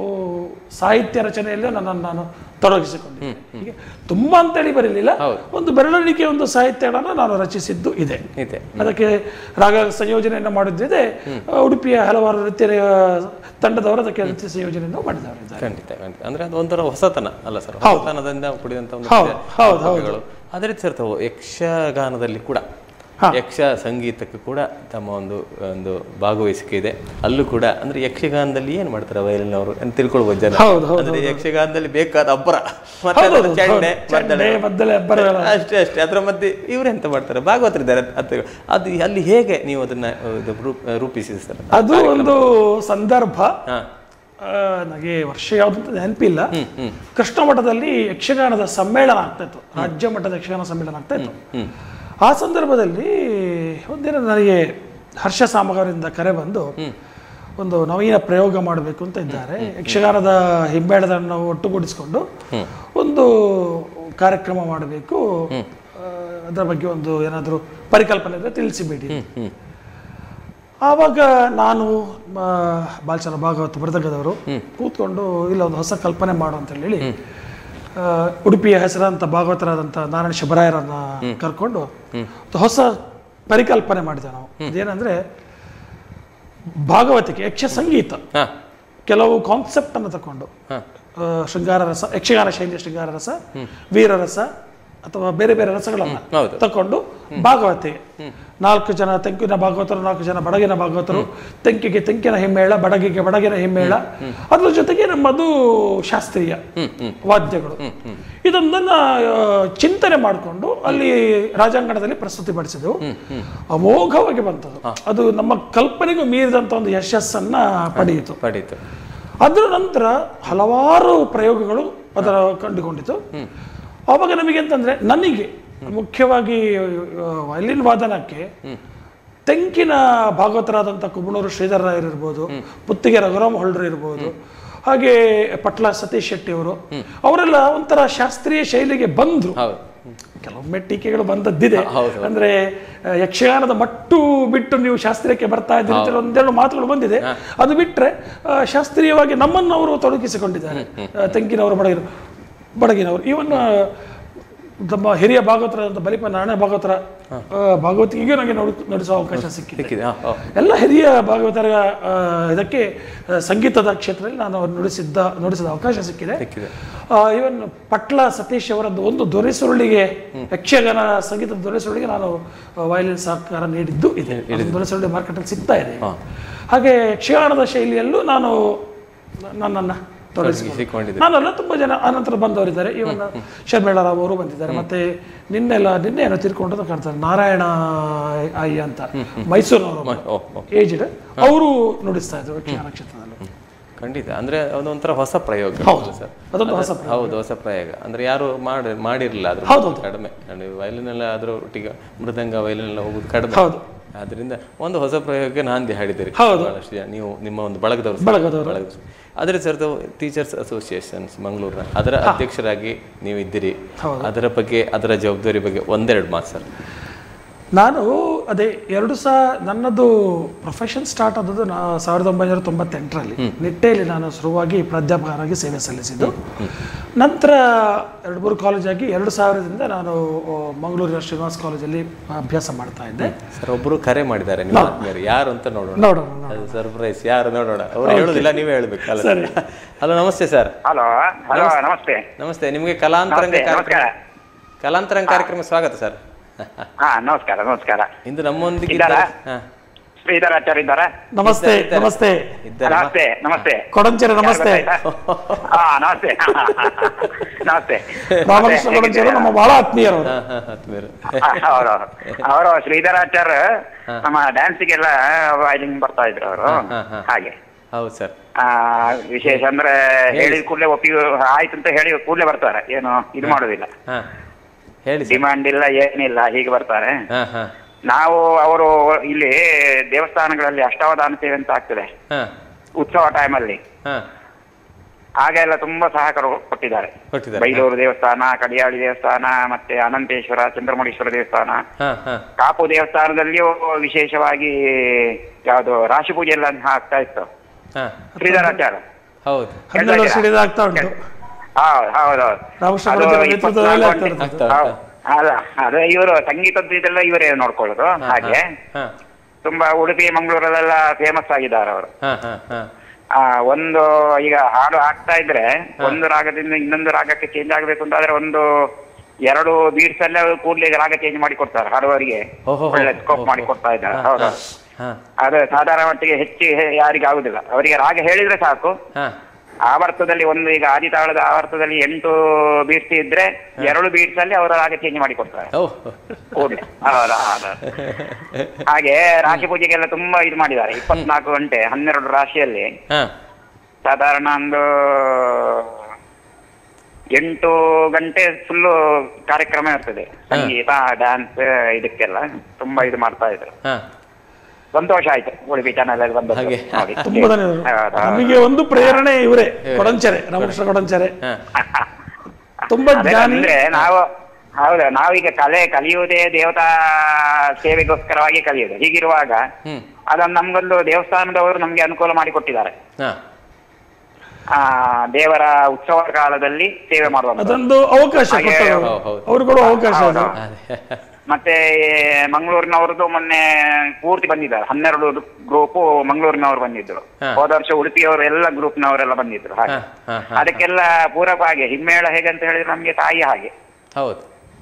ಸಾಹಿತ್ಯ ರಚನೆಯಲ್ಲೂ ನನ್ನನ್ನು ನಾನು ತೊಡಗಿಸಿಕೊಂಡಿದ್ದೆ ಹೀಗೆ ತುಂಬಾ ಅಂತೇಳಿ ಬರಲಿಲ್ಲ ಒಂದು ಬೆರಳಿಕೆ ಒಂದು ಸಾಹಿತ್ಯಗಳನ್ನು ನಾನು ರಚಿಸಿದ್ದು ಇದೆ ಇದೆ ಅದಕ್ಕೆ ರಾಗ ಸಂಯೋಜನೆಯನ್ನು ಮಾಡಿದ್ದಿದೆ ಉಡುಪಿಯ ಹಲವಾರು ನೃತ್ಯ ತಂಡದವರು ಅದಕ್ಕೆ ನೃತ್ಯ ಸಂಯೋಜನೆಯನ್ನು ಮಾಡಿದವರಿದ್ದಾರೆ ಖಂಡಿತ ಖಂಡಿತ ಅಂದ್ರೆ ಅದು ಒಂಥರ ಹೊಸತನ ಅಲ್ಲ ಸರ್ ಹೊಸತನದಿಂದ ಕೂಡಿದಂತ ಒಂದು ಹೌದು, ಹೌದು, ಹೌದು. ರೂಪಕಗಳು. ಅದೇ ರೀತಿ ಸರ್ ತಾವು ಯಕ್ಷಗಾನದಲ್ಲಿ ಕೂಡ ಯಕ್ಷ ಸಂಗೀತಕ್ಕೂ ಕೂಡ ತಮ್ಮ ಒಂದು ಒಂದು ಭಾಗವಹಿಸಿಕೆ ಇದೆ ಅಲ್ಲೂ ಕೂಡ ಅಂದ್ರೆ ಯಕ್ಷಗಾನದಲ್ಲಿ ಏನ್ ಮಾಡ್ತಾರೆ ವಯಲಿನ್ ಅವರು ಅಂತ ತಿಳ್ಕೊಳ್ಬೋದು ಜನ ಹೌದು, ಹೌದು, ಅಂದ್ರೆ ಯಕ್ಷಗಾನದಲ್ಲಿ ಬೇಕಾದ ಅಬ್ಬರ ಮತ್ತೆ ಹೌದು, ಅದರ ಹೌದು, ಚಂಡೆ ಹೌದು. ಚಂಡೆ, ಮದ್ದಳೆ. ಮದ್ದಳೆ, ಅಬ್ಬರಗಳ. ಅಷ್ಟೇ ಅಷ್ಟೇ ಅದ್ರ ಮಧ್ಯೆ ಇವ್ರು ಎಂತ ಮಾಡ್ತಾರೆ ಭಾಗವತರಿದ್ದಾರೆ ಅದು ಅದು ಅಲ್ಲಿ ಹೇಗೆ ನೀವು ಅದನ್ನ ಇದು ರೂಪ್- ರೂಪಿಸಿದೆ ಸರ್ ಅದು ಒಂದು ಸಂದರ್ಭ ಹಾ ಆ, ನನಗೆ ವರ್ಷ ಯಾವ್ದು ಅಂತ ನೆನಪಿಲ್ಲ ಕೃಷ್ಣ ಮಠದಲ್ಲಿ ಯಕ್ಷಗಾನದ ಸಮ್ಮೇಳನ ಆಗ್ತಾ ಇತ್ತು ರಾಜ್ಯ ಮಟ್ಟದ ಯಕ್ಷಗಾನ ಸಮ್ಮೇಳನ ಆಗ್ತಾ ಇತ್ತು ಆ ಸಂದರ್ಭದಲ್ಲಿ ಒಂದಿನ ನನಗೆ ಹರ್ಷ ಸಾಮಗಾರಿಂದ ಕರೆ ಬಂದು ಒಂದು ನವೀನ ಪ್ರಯೋಗ ಮಾಡಬೇಕು ಅಂತ ಇದ್ದಾರೆ ಯಕ್ಷಗಾನದ ಹಿಮ್ಮೇಳದನ್ನು ಒಟ್ಟುಗೂಡಿಸಿಕೊಂಡು ಒಂದು ಕಾರ್ಯಕ್ರಮ ಮಾಡಬೇಕು ಅದರ ಬಗ್ಗೆ ಒಂದು ಏನಾದರೂ ಪರಿಕಲ್ಪನೆ ಇದ್ರೆ ತಿಳಿಸಿಬಿಡಿ ಆವಾಗ ನಾನು ಮ, ಬಾಲಚಂದ್ರ ಭಾಗವತ್ ಮೃದಂಗದವರು ಕೂತ್ಕೊಂಡು ಇಲ್ಲ ಒಂದು ಹೊಸ ಕಲ್ಪನೆ ಮಾಡು ಅಂತ ಹೇಳಿ ಆ, ಉಡುಪಿಯ ಹೆಸರಾಂತ ಭಾಗವತರಾದಂಥ ನಾರಾಯಣ ಶಬರಾಯರನ್ನ ಕರ್ಕೊಂಡು ಒಂದು ಹೊಸ ಪರಿಕಲ್ಪನೆ ಮಾಡಿದೆ ನಾವು ಅದೇನಂದ್ರೆ ಭಾಗವತಿಕೆ ಯಕ್ಷ ಸಂಗೀತ ಹಾ ಕೆಲವು ಕಾನ್ಸೆಪ್ಟ್ ಅನ್ನು ತಕೊಂಡು ಹಾ ಆ, ಶೃಂಗಾರ ರಸ ಯಕ್ಷಗಾನ ಶೈಲಿಯ ಶೃಂಗಾರ ರಸ ವೀರರಸ ಅಥವಾ ಬೇರೆ ಬೇರೆ ರಸಗಳನ್ನ ಹೌದು. ತಕೊಂಡು ಭಾಗವತೆ ನಾಲ್ಕು ಜನ ತೆಂಕಿನ ಭಾಗವತರು ನಾಲ್ಕು ಜನ ಬಡಗಿನ ಭಾಗವತರು ತೆಂಕಿಗೆ ತೆಂಕಿನ ಹಿಮ್ಮೇಳ ಬಡಗಿಗೆ ಬಡಗಿನ ಹಿಮ್ಮೇಳ ಅದ್ರ ಜೊತೆಗೆ ನಮ್ಮದು ಶಾಸ್ತ್ರೀಯ ವಾದ್ಯಗಳು ಇದೊಂದನ್ನ ಆ, ಚಿಂತನೆ ಮಾಡಿಕೊಂಡು ಅಲ್ಲಿ ರಾಜಾಂಗಣದಲ್ಲಿ ಪ್ರಸ್ತುತಿಪಡಿಸಿದೆವು ಅಮೋಘವಾಗಿ ಬಂತದು ಅದು ನಮ್ಮ ಕಲ್ಪನೆಗೂ ಮೀರಿದಂತ ಒಂದು ಯಶಸ್ಸನ್ನ ಪಡೆಯಿತು ಪಡೀತು ಅದರ ನಂತರ ಹಲವಾರು ಪ್ರಯೋಗಗಳು ಅದರ ಕಂಡುಕೊಂಡಿತು ಆವಾಗ ನಮಗೆ ಅಂತಂದ್ರೆ ನನಗೆ ಮುಖ್ಯವಾಗಿ ವಯಲಿನ್ ವಾದನಕ್ಕೆ ತೆಂಕಿನ ಭಾಗವತರಾದಂಥ ಕುಬಣೂರು ಶ್ರೀಧರ ರಾಯರ್ ಇರ್ಬೋದು ಪುತ್ತಿಗೆ ರಘುರಾಮ್ ಹೊಳ್ರು ಇರ್ಬೋದು ಹಾಗೆ ಪಟ್ಲ ಸತೀಶ್ ಶೆಟ್ಟಿ ಅವರು ಅವರೆಲ್ಲ ಒಂಥರ ಶಾಸ್ತ್ರೀಯ ಶೈಲಿಗೆ ಬಂದ್ರು ಹೌದು ಕೆಲವೊಮ್ಮೆ ಟೀಕೆಗಳು ಬಂದದ್ದಿದೆ ಹೌದು. ಅಂದ್ರೆ ಆ, ಯಕ್ಷಗಾನದ ಮಟ್ಟು ಬಿಟ್ಟು ನೀವು ಶಾಸ್ತ್ರೀಯಕ್ಕೆ ಬರ್ತಾ ಇದ್ದೀರಿ ಅಂತ ಒಂದೆರಡು ಮಾತುಗಳು ಬಂದಿದೆ ಅದು ಬಿಟ್ರೆ ಆ, ಶಾಸ್ತ್ರೀಯವಾಗಿ ನಮ್ಮನ್ನು ಅವರು ತೊಡಗಿಸಿಕೊಂಡಿದ್ದಾರೆ ಆ, ತೆಂಕಿನವರು ಬಡಗಿನ ಬಡಗಿನವರು ಇವನ್ನ ನಮ್ಮ ಹಿರಿಯ ಭಾಗವತರಾದಂಥ ಬಲಿಪ ನಾರಾಯಣ ಭಾಗವತರ ಆ, ಭಾಗವತಿಗೆ ನನಗೆ ನೋಡಿ ನಡೆಸುವ ಅವಕಾಶ ಸಿಕ್ಕಿದೆ ಸಿಕ್ಕಿದೆ ಹಾ, ಹಾ. ಎಲ್ಲ ಹಿರಿಯ ಭಾಗವತರ ಆ, ಇದಕ್ಕೆ ಆ, ಸಂಗೀತದ ಕ್ಷೇತ್ರದಲ್ಲಿ ನಾನು ಅವರು ನುಡಿಸಿದ್ದ ನುಡಿಸಿದ ಅವಕಾಶ ಸಿಕ್ಕಿದೆ ಸಿಕ್ಕಿದೆ ಇವನ್ ಪಟ್ಲ ಸತೀಶ್ ಅವರದ್ದು ಒಂದು ದೊರೆಸುರುಳಿಗೆ ಯಕ್ಷಗಾನ ಸಂಗೀತದ ದೊರೆಸುರುಳಿಗೆ ನಾನು ವಯಲಿನ್ ಸಹಕಾರ ನೀಡಿದ್ದು ಇದೆ ಅದು ದೊರೆಸುರುಳಿ ಮಾರ್ಕೆಟಲ್ಲಿ ಸಿಗ್ತಾ ಇದೆ ಹಾಗೆ ಯಕ್ಷಗಾನದ ಶೈಲಿಯಲ್ಲೂ ನಾನು ನನ್ನನ್ನು ತೊಡಗಿಸಿಕೊಂಡೆ ಸಿಕ್ಕೊಂಡಿದೆ ನಾನೆಲ್ಲ ತುಂಬಾ ಜನ ಆನಂತರ ಬಂದವರಿದ್ದಾರೆ ಇವನ್ನ ಶರ್ಮೇಳ ರಾವ್ ಅವರು ಬಂದಿದ್ದಾರೆ ಮತ್ತೆ ನಿನ್ನೆಲ್ಲ ನಿನ್ನೆ ಏನೋ ತಿರ್ಕೊಂಡು ಕಾಣ್ತಾರೆ ನಾರಾಯಣ ಆಯಿ ಅಂತ ಮೈಸೂರಿನವರು ಓ ಓ ಏಜ್ಡ್ ಅವರು ನುಡಿಸ್ತಾ ಇದ್ರು ಯಕ್ಷಗಾನ ಕ್ಷೇತ್ರದಲ್ಲಿ ಖಂಡಿತ ಅಂದ್ರೆ ಅದೊಂಥರ ಹೊಸ ಪ್ರಯೋಗ ಹೌದು ಸರ್ ಅದೊಂದು ಹೊಸ ಹೌದು ಹೊಸ ಪ್ರಯೋಗ ಅಂದ್ರೆ ಯಾರು ಮಾಡಿ ಮಾಡಿರಲಿಲ್ಲ ಅದ್ರ ಹೌದು, ಕಡಿಮೆ ವಯಲಿನ್ ಎಲ್ಲ ಅದ್ರ ಒಟ್ಟಿಗೆ ಮೃದಂಗ ವಯಲಿನ್ ಎಲ್ಲ ಹೋಗುದು ಕಡಿಮೆ ಹೌದು. ಆದ್ರಿಂದ ಒಂದು ಹೊಸ ಪ್ರಯೋಗಕ್ಕೆ ನಾಂದಿ ಹಾಡಿದ್ದೀರಿ ಹೌದು. ಬಹಳಷ್ಟು ಜನ ನೀವು ನಿಮ್ಮ ಒಂದು ಬಳಗದವರು ಬಳಗದವರು. ಬಳಗದವರು ಅದ್ರ ಸರ್ ಟೀಚರ್ಸ್ ಅಸೋಸಿಯೇಷನ್ಸ್ ಮಂಗಳೂರಿನ ಅದರ ಅಧ್ಯಕ್ಷರಾಗಿ ನೀವು ಇದ್ದೀರಿ ಹೌದು. ಅದರ ಬಗ್ಗೆ ಅದರ ಜವಾಬ್ದಾರಿ ಬಗ್ಗೆ ಒಂದೆರಡು ಮಾತು ಸರ್ ನಾನು ಅದೇ ಎರಡು ಸಾ ನನ್ನದು ಪ್ರೊಫೆಷನ್ ಸ್ಟಾರ್ಟ್ ಆದದ್ದು ನಾ ಸಾವಿರದ ಒಂಬೈನೂರ ತೊಂಬತ್ತೆಂಟರಲ್ಲಿ ನಿಟ್ಟೆಯಲ್ಲಿ ನಾನು ಶುರುವಾಗಿ ಪ್ರಾಧ್ಯಾಪಕರಾಗಿ ಸೇವೆ ಸಲ್ಲಿಸಿದ್ದು ನಂತರ ಎರಡು ಮೂರು ಕಾಲೇಜಾಗಿ ಎರಡು ಸಾವಿರದಿಂದ ನಾನು ಆ, ಮಂಗಳೂರಿನ ಶ್ರೀನಿವಾಸ್ ಕಾಲೇಜಲ್ಲಿ ಅಭ್ಯಾಸ ಮಾಡ್ತಾ ಇದ್ದೆ ಸರ್ ಒಬ್ಬರು ಕರೆ ಮಾಡಿದ್ದಾರೆ ನಿಮ್ಮ ಆತ್ಮೀಯರು ಯಾರು ಅಂತ ನೋಡೋಣ ನೋಡೋಣ ಅದು ಸರ್ಪ್ರೈಸ್ ಯಾರು ನೋಡೋಣ ಅವ್ರು ಹೇಳೋದಿಲ್ಲ ನೀವೇ ಹೇಳ್ಬೇಕು ಅಲ್ಲ ಸರಿ. ಹಲೋ ನಮಸ್ತೆ ಸರ್ ಹಲೋ ಹಲೋ ನಮಸ್ತೆ ನಮಸ್ತೆ ನಿಮಗೆ ಕಲಾಂತರಂಗ ನಮಸ್ತೆ, ಕಾರ್ಯಕ್ರಮ ನಮಸ್ಕಾರ. ಕಲಾಂತರಂಗ ಕಾರ್ಯಕ್ರಮ ಸ್ವಾಗತ ಸರ್ ಹಾ ನಮಸ್ಕಾರ ನಮಸ್ಕಾರ ಇಂದು ನಮ್ಮೊಂದಿಗೆ ಇದ್ದಾರಾ? ಹಾ ಶ್ರೀಧರ್ ಆಚಾರ್ಯ ಇದ್ದಾರಾ ನಮಸ್ತೆ ಇದ್ದಾರೆ. ನಮಸ್ತೆ ಇದ್ದಾರೆ ನಮಸ್ತೆ ನಮಸ್ತೆ ಕೊಡಂಚೆರೆ ನಮಸ್ತೆ ಹಾ ನಮಸ್ತೆ ನಮಸ್ತೆ ರಾಮಕೃಷ್ಣ ಕೊಡಂಚೆರು ನಮ್ಮ ಬಹಳ ಆತ್ಮೀಯರು ಅವರು. ಹಾ ಹಾ ಆತ್ಮೀಯರು ಅವರು ಅವರು ಶ್ರೀಧರ್ ಆಚಾರ್ಯ ನಮ್ಮ ಡ್ಯಾನ್ಸಿಗೆಲ್ಲ ವಾಯ್ಲಿಂಗ್ ಬರ್ತಾ ಇದ್ರು ಅವರು ಹಾ, ಹಾ. ಹಾಗೆ ಹೌದು ಸರ್ ಆ ವಿಶೇಷ ಅಂದ್ರೆ ಹೇಳಿದ ಕೂಡಲೇ ಒಪ್ಪಿಗೆ ಆಯ್ತು ಅಂತ ಹೇಳಿ ಕೂಡಲೇ ಬರ್ತಾರೆ ಏನು ಇದು ಮಾಡೋದಿಲ್ಲ ಹಾ ಹೇಳಿ ಸರ್ ಡಿಮಾಂಡ್ ಇಲ್ಲ ಏನಿಲ್ಲ ಹೀಗೆ ಬರ್ತಾರೆ ಹಾ ಹಾ ನಾವು ಅವರು ಇಲ್ಲಿ ದೇವಸ್ಥಾನಗಳಲ್ಲಿ ಅಷ್ಟಾವಧಾನ ಸೇವೆ ಅಂತ ಆಗ್ತದೆ ಹಾ ಉತ್ಸವ ಟೈಮಲ್ಲಿ ಹಾ ಆಗ ಎಲ್ಲ ತುಂಬಾ ಸಹಕಾರ ಕೊಟ್ಟಿದ್ದಾರೆ ಕೊಟ್ಟಿದ್ದಾರೆ ಬೈಲೂರು ದೇವಸ್ಥಾನ ಕಡಿಯಾಳಿ ದೇವಸ್ಥಾನ ಮತ್ತೆ ಅನಂತೇಶ್ವರ ಚಂದ್ರಮೌಳೀಶ್ವರ ದೇವಸ್ಥಾನ ಹಾ ಹಾ ಕಾಪು ದೇವಸ್ಥಾನದಲ್ಲಿಯೂ ವಿಶೇಷವಾಗಿ ಯಾವುದು ರಾಶಿ ಪೂಜೆ ಎಲ್ಲ ಆಗ್ತಾ ಇತ್ತು ಹಾ ಶ್ರೀಧರಾಚಾರ್ಯ ಹೌದು ಹನ್ನೆರಡು ವರ್ಷ ಹಿಡಿದು ಆಗ್ತಾ ಉಂಟು ಹೌದು ಹೌದೌದು ರಾಮಕೃಷ್ಣ ಅದು ಕೊಡಂಚೆರ ಇಪ್ಪತ್ನಾಲ್ಕು ನೇತೃತ್ವದಲ್ಲಿ ಆಗ್ತಾ ಗಂಟೆ- ಇರ್ತದೆ. ಆಗ್ತಾ ಹೌದು. ಅಲ್ಲ ಅದು ಇವರು ಸಂಗೀತದ ಇದೆಲ್ಲ ಇವರೇ ನೋಡ್ಕೊಳ್ಳೋದು ಹಾಗೆ ಹಾ ತುಂಬಾ ಉಡುಪಿ ಮಂಗಳೂರಲ್ಲೆಲ್ಲ ಫೇಮಸ್ ಆಗಿದ್ದಾರೆ ಅವರು ಹಾ ಹಾ ಹಾ ಆ ಒಂದು ಈಗ ಹಾಡು ಹಾಕ್ತಾ ಇದ್ರೆ ಒಂದು ರಾಗದಿಂದ ಇನ್ನೊಂದು ರಾಗಕ್ಕೆ ಚೇಂಜ್ ಆಗ್ಬೇಕು ಅಂತ ಆದ್ರೆ ಒಂದು ಎರಡು ಬೀಡ್ಸ್ ಅಲ್ಲೇ ಕೂಡ್ಲೆ ರಾಗ ಚೇಂಜ್ ಮಾಡಿ ಕೊಡ್ತಾರೆ ಹಾಡುವವರಿಗೆ ಓಹೋ ಒಳ್ಳೆ ಸ್ಕೋಪ್ ಮಾಡಿ ಕೊಡ್ತಾ ಇದ್ದಾರೆ ಹೌದು ಹಾ ಅದು ಸಾಧಾರಣ ಮಟ್ಟಿಗೆ ಹೆಚ್ಚು ಹೆ- ಯಾರಿಗೆ ಆಗುದಿಲ್ಲ ಅವರಿಗೆ ರಾಗ ಹೇಳಿದ್ರೆ ಸಾಕು ಹಾ ಆವರ್ತದಲ್ಲಿ ಒಂದು ಈಗ ಆದಿ ತಾಳದ ಆವರ್ತದಲ್ಲಿ ಎಂಟು ಬೀಡ್ಸ್ ಇದ್ರೆ ಎರಡು ಬೀಡ್ಸ್ ಅಲ್ಲಿ ಅವರ ರಾಗ ಚೇಂಜ್ ಮಾಡಿ ಕೊಡ್ತಾರೆ ಓ ಕೂಡ್ಲೆ ಹೌದಾ ಹೌದು. ಹಾಗೆ ರಾಶಿ ಪೂಜೆಗೆಲ್ಲ ತುಂಬಾ ಇದು ಮಾಡಿದ್ದಾರೆ ಇಪ್ಪತ್ನಾಲ್ಕು ಗಂಟೆ ಹನ್ನೆರಡು ರಾಶಿಯಲ್ಲಿ ಹಾ ಸಾಧಾರಣ ಒಂದು ಎಂಟು ಗಂಟೆ ಫುಲ್ಲು ಕಾರ್ಯಕ್ರಮ ಇರ್ತದೆ ಸಂಗೀತ ಡ್ಯಾನ್ಸ್ ಇದಕ್ಕೆಲ್ಲ ತುಂಬಾ ಇದು ಮಾಡ್ತಾ ಇದ್ರು ಹಾ ಸಂತೋಷ ಆಯ್ತು ಉಡುಪಿ ಚಾನಲ್ ಅಲ್ಲಿ ಬಂದದ್ದು ಹಾಗೆ. ನೋಡಿ. ತುಂಬಾ ಧನ್ಯವಾದಗಳು ಹೌದು, ಹೌದು. ನಮಗೆ ಒಂದು ಪ್ರೇರಣೆ ಇವರೇ ಕೊಡಂಚೆರೆ ರಾಮಕೃಷ್ಣ ಕೊಡಂಚೆರೆ ಹಾ ತುಂಬಾ ಅದೇ ಜ್ಞಾನಿ ಅಂದ್ರೆ ನಾವು ಹೌದು ನಾವೀಗ ಕಲೆ ಕಲಿಯುವುದೇ ದೇವತಾ ಸೇವೆಗೋಸ್ಕರವಾಗಿ ಕಲಿಯುವುದು ಹೀಗಿರುವಾಗ ಹ್ಮ್ ಅದನ್ನು ನಮ್ಗೊಂದು ದೇವಸ್ಥಾನದವರು ನಮ್ಗೆ ಅನುಕೂಲ ಮಾಡಿ ಕೊಟ್ಟಿದ್ದಾರೆ ಹಾ ಆ ದೇವರ ಉತ್ಸವ ಕಾಲದಲ್ಲಿ ಸೇವೆ ಮಾಡುವಂತ ಅದೊಂದು ಅವಕಾಶ ಹಾಗೆ ಕೊಟ್ಟರು ಹೌದು, ಹೌದು. ಅವ್ರು ಕೊಡುವ ಅವಕಾಶ ಅದು ಹೌದು. ಅದೇ ಮತ್ತೆ ಮಂಗಳೂರಿನವರದ್ದು ಮೊನ್ನೆ ಪೂರ್ತಿ ಬಂದಿದ್ದಾರೆ ಹನ್ನೆರಡು ಗ್ರೂಪ್ ಮಂಗಳೂರಿನವರು ಬಂದಿದ್ರು ಹಾ. ಹೋದ ವರ್ಷ ಉಡುಪಿಯವರು ಎಲ್ಲ ಗ್ರೂಪ್ನವರೆಲ್ಲ ಬಂದಿದ್ರು ಹಾಗೆ ಹಾ ಹಾ ಹಾ ಅದಕ್ಕೆಲ್ಲ ಪೂರಕ ಹಾಗೆ ಹಿಮ್ಮೇಳ ಹೇಗೆ ಅಂತ ಹೇಳಿದ್ರೆ ನಮ್ಗೆ ತಾಯಿ ಹಾಗೆ ಹೌದು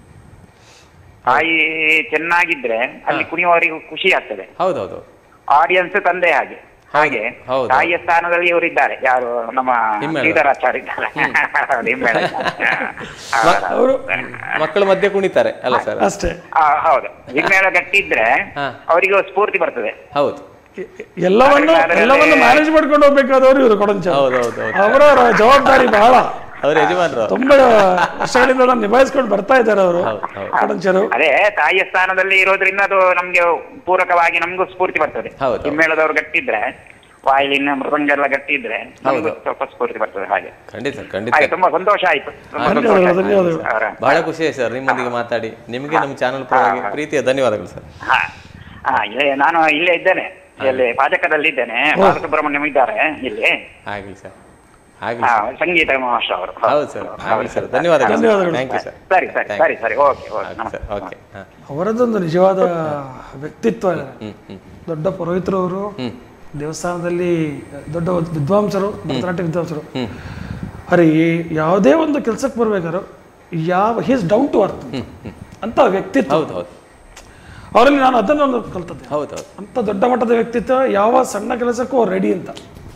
ತಾಯಿ ಚೆನ್ನಾಗಿದ್ರೆ ಅಲ್ಲಿ ಕುಣಿಯುವವರಿಗೂ ಖುಷಿ ಆಗ್ತದೆ ಹೌದು ಹೌದು ಆಡಿಯನ್ಸ್ ತಂದೆ ಹಾಗೆ ಹಾಗೆ ಹೌದು. ತಾಯಿಯ ಸ್ಥಾನದಲ್ಲಿ ಇವರು ಇದ್ದಾರೆ ಯಾರು ನಮ್ಮ ಹಿಮ್ಮೇಳ. ಶ್ರೀಧರಾಚಾರ್ಯ ಇದ್ದಾರೆ ಹೌದು, ಹಿಮ್ಮೇಳ. ಹೌದು. ಅವರು ಮಕ್ಕಳ ಮಧ್ಯೆ ಕುಣಿತಾರೆ ಅಲ್ಲ ಸರ್ ಅಷ್ಟೇ ಆ, ಹೌದು ಹಿಮ್ಮೇಳ ಗಟ್ಟಿದ್ರೆ ಹಾ. ಅವರಿಗೂ ಸ್ಫೂರ್ತಿ ಬರ್ತದೆ ಹೌದು ಎ- ಎಲ್ಲವನ್ನು ಅದರಲ್ಲಿ- ಎಲ್ಲವನ್ನು ಮ್ಯಾನೇಜ್ ಮಾಡ್ಕೊಂಡು ಹೋಗ್ಬೇಕಾದವರು ಇವರು ಕೊಡಂಚ ಹೌದು ಹೌದು ಹೌದು ಅವರ ಜವಾಬ್ದಾರಿ ಬಹಳ ಅವ್ರ ಯಜಮಾನ್ರು ಅವ್ರು. ತುಂಬಾ ವರ್ಷಗಳಿಂದ ಅದನ್ನ ನಿಭಾಯಿಸ್ಕೊಂಡು ಬರ್ತಾ ಇದ್ದಾರೆ ಅವರು ಹೌದು, ಹೌದು. ಕೊಡಂಚರು ಅದೇ ತಾಯಿಯ ಸ್ಥಾನದಲ್ಲಿ ಇರೋದ್ರಿಂದ ಅದು ನಮ್ಗೆ ಪೂರಕವಾಗಿ ನಮಗೂ ಸ್ಫೂರ್ತಿ ಬರ್ತದೆ ಹೌದು. ಹಿಮ್ಮೇಳದವ್ರು ಗಟ್ಟಿದ್ರೆ ವಾಯಿಲಿನ ಮೃದಂಗ ಎಲ್ಲ ಗಟ್ಟಿದ್ರೆ ನಮ್ಗೂ ಸ್ವಲ್ಪ ಸ್ಫೂರ್ತಿ ಬರ್ತದೆ ಹಾಗೆ ಖಂಡಿತ ಖಂಡಿತ ಹಾಗೆ ತುಂಬಾ ಸಂತೋಷ ಆಯ್ತು ತುಂಬಾ ಸಂತೋಷ ಧನ್ಯವಾದಗಳು, ಆಯ್ತು. ಧನ್ಯವಾದಗಳು. ಅವರ- ಬಹಳ ಖುಷಿ ಆಯ್ತು ಸರ್ ನಿಮ್ಮೊಂದಿಗೆ ಮಾತಾಡಿ ನಿಮಗೆ ನಮ್ಮ ಚಾನಲ್ ಪರವಾಗಿ ಪ್ರೀತಿಯ ಧನ್ಯವಾದಗಳು ಸರ್ ಹಾ ಹಾ ಇಲ್ಲೇ ನಾನು ಇಲ್ಲೇ ಇದ್ದೇನೆ ಇಲ್ಲಿ ಪಾಜಕದಲ್ಲಿ ಇದ್ದೇನೆ ಬಾಲಸುಬ್ರಹ್ಮಣ್ಯಂ ಇದ್ದಾರೆ ಇಲ್ಲಿ ಆಗ್ಲಿ ಸರ್ ಆಗ್ಲಿ ಹಾ ಸರ್ ಸಂಗೀತ ಮಾಸ್ಟರ್ ಅವರು ಹೌದು ಸರ್ ಆಗ್ಲಿ ಸರ್ ಧನ್ಯವಾದಗಳು ಧನ್ಯವಾದಗಳು. ಥ್ಯಾಂಕ್ ಯು ಸರ್ ಸರಿ ಸರಿ ಸರಿ ಸರಿ ಓಕೆ ಓಕೆ ಆಗ್ಲಿ ಸರ್ ಓಕೆ ಹಾಂ ಅವರದೊಂದು ನಿಜವಾದ ವ್ಯಕ್ತಿತ್ವ ಇದೆ ಹ್ಞೂ ಹ್ಞೂ ದೊಡ್ಡ ಪುರೋಹಿತರು ಅವರು ದೇವಸ್ಥಾನದಲ್ಲಿ ದೊಡ್ಡ ವಿದ್ವಾಂಸರು ಭರತನಾಟ್ಯ ವಿದ್ವಾಂಸರು ಅರೆ ಯಾವುದೇ ಒಂದು ಕೆಲಸಕ್ಕೆ ಬರ್ಬೇಕಾದ್ರು ಯಾವ ಹೀಸ್ ಡೌನ್ ಟು ಅರ್ತ್ ಅಂತ ವ್ಯಕ್ತಿತ್ವ ಹೌದು ಹೌದು ಅವರಲ್ಲಿ ನಾನು ಅದನ್ನೊಂದು ಕಲ್ತದ್ದೆ ಹೌದು ಹೌದು ಅಂತ ದೊಡ್ಡ ಮಟ್ಟದ ವ್ಯಕ್ತಿತ್ವ ಯಾವ ಸಣ್ಣ ಕೆಲಸಕ್ಕೂ ರೆಡಿ ಅಂತ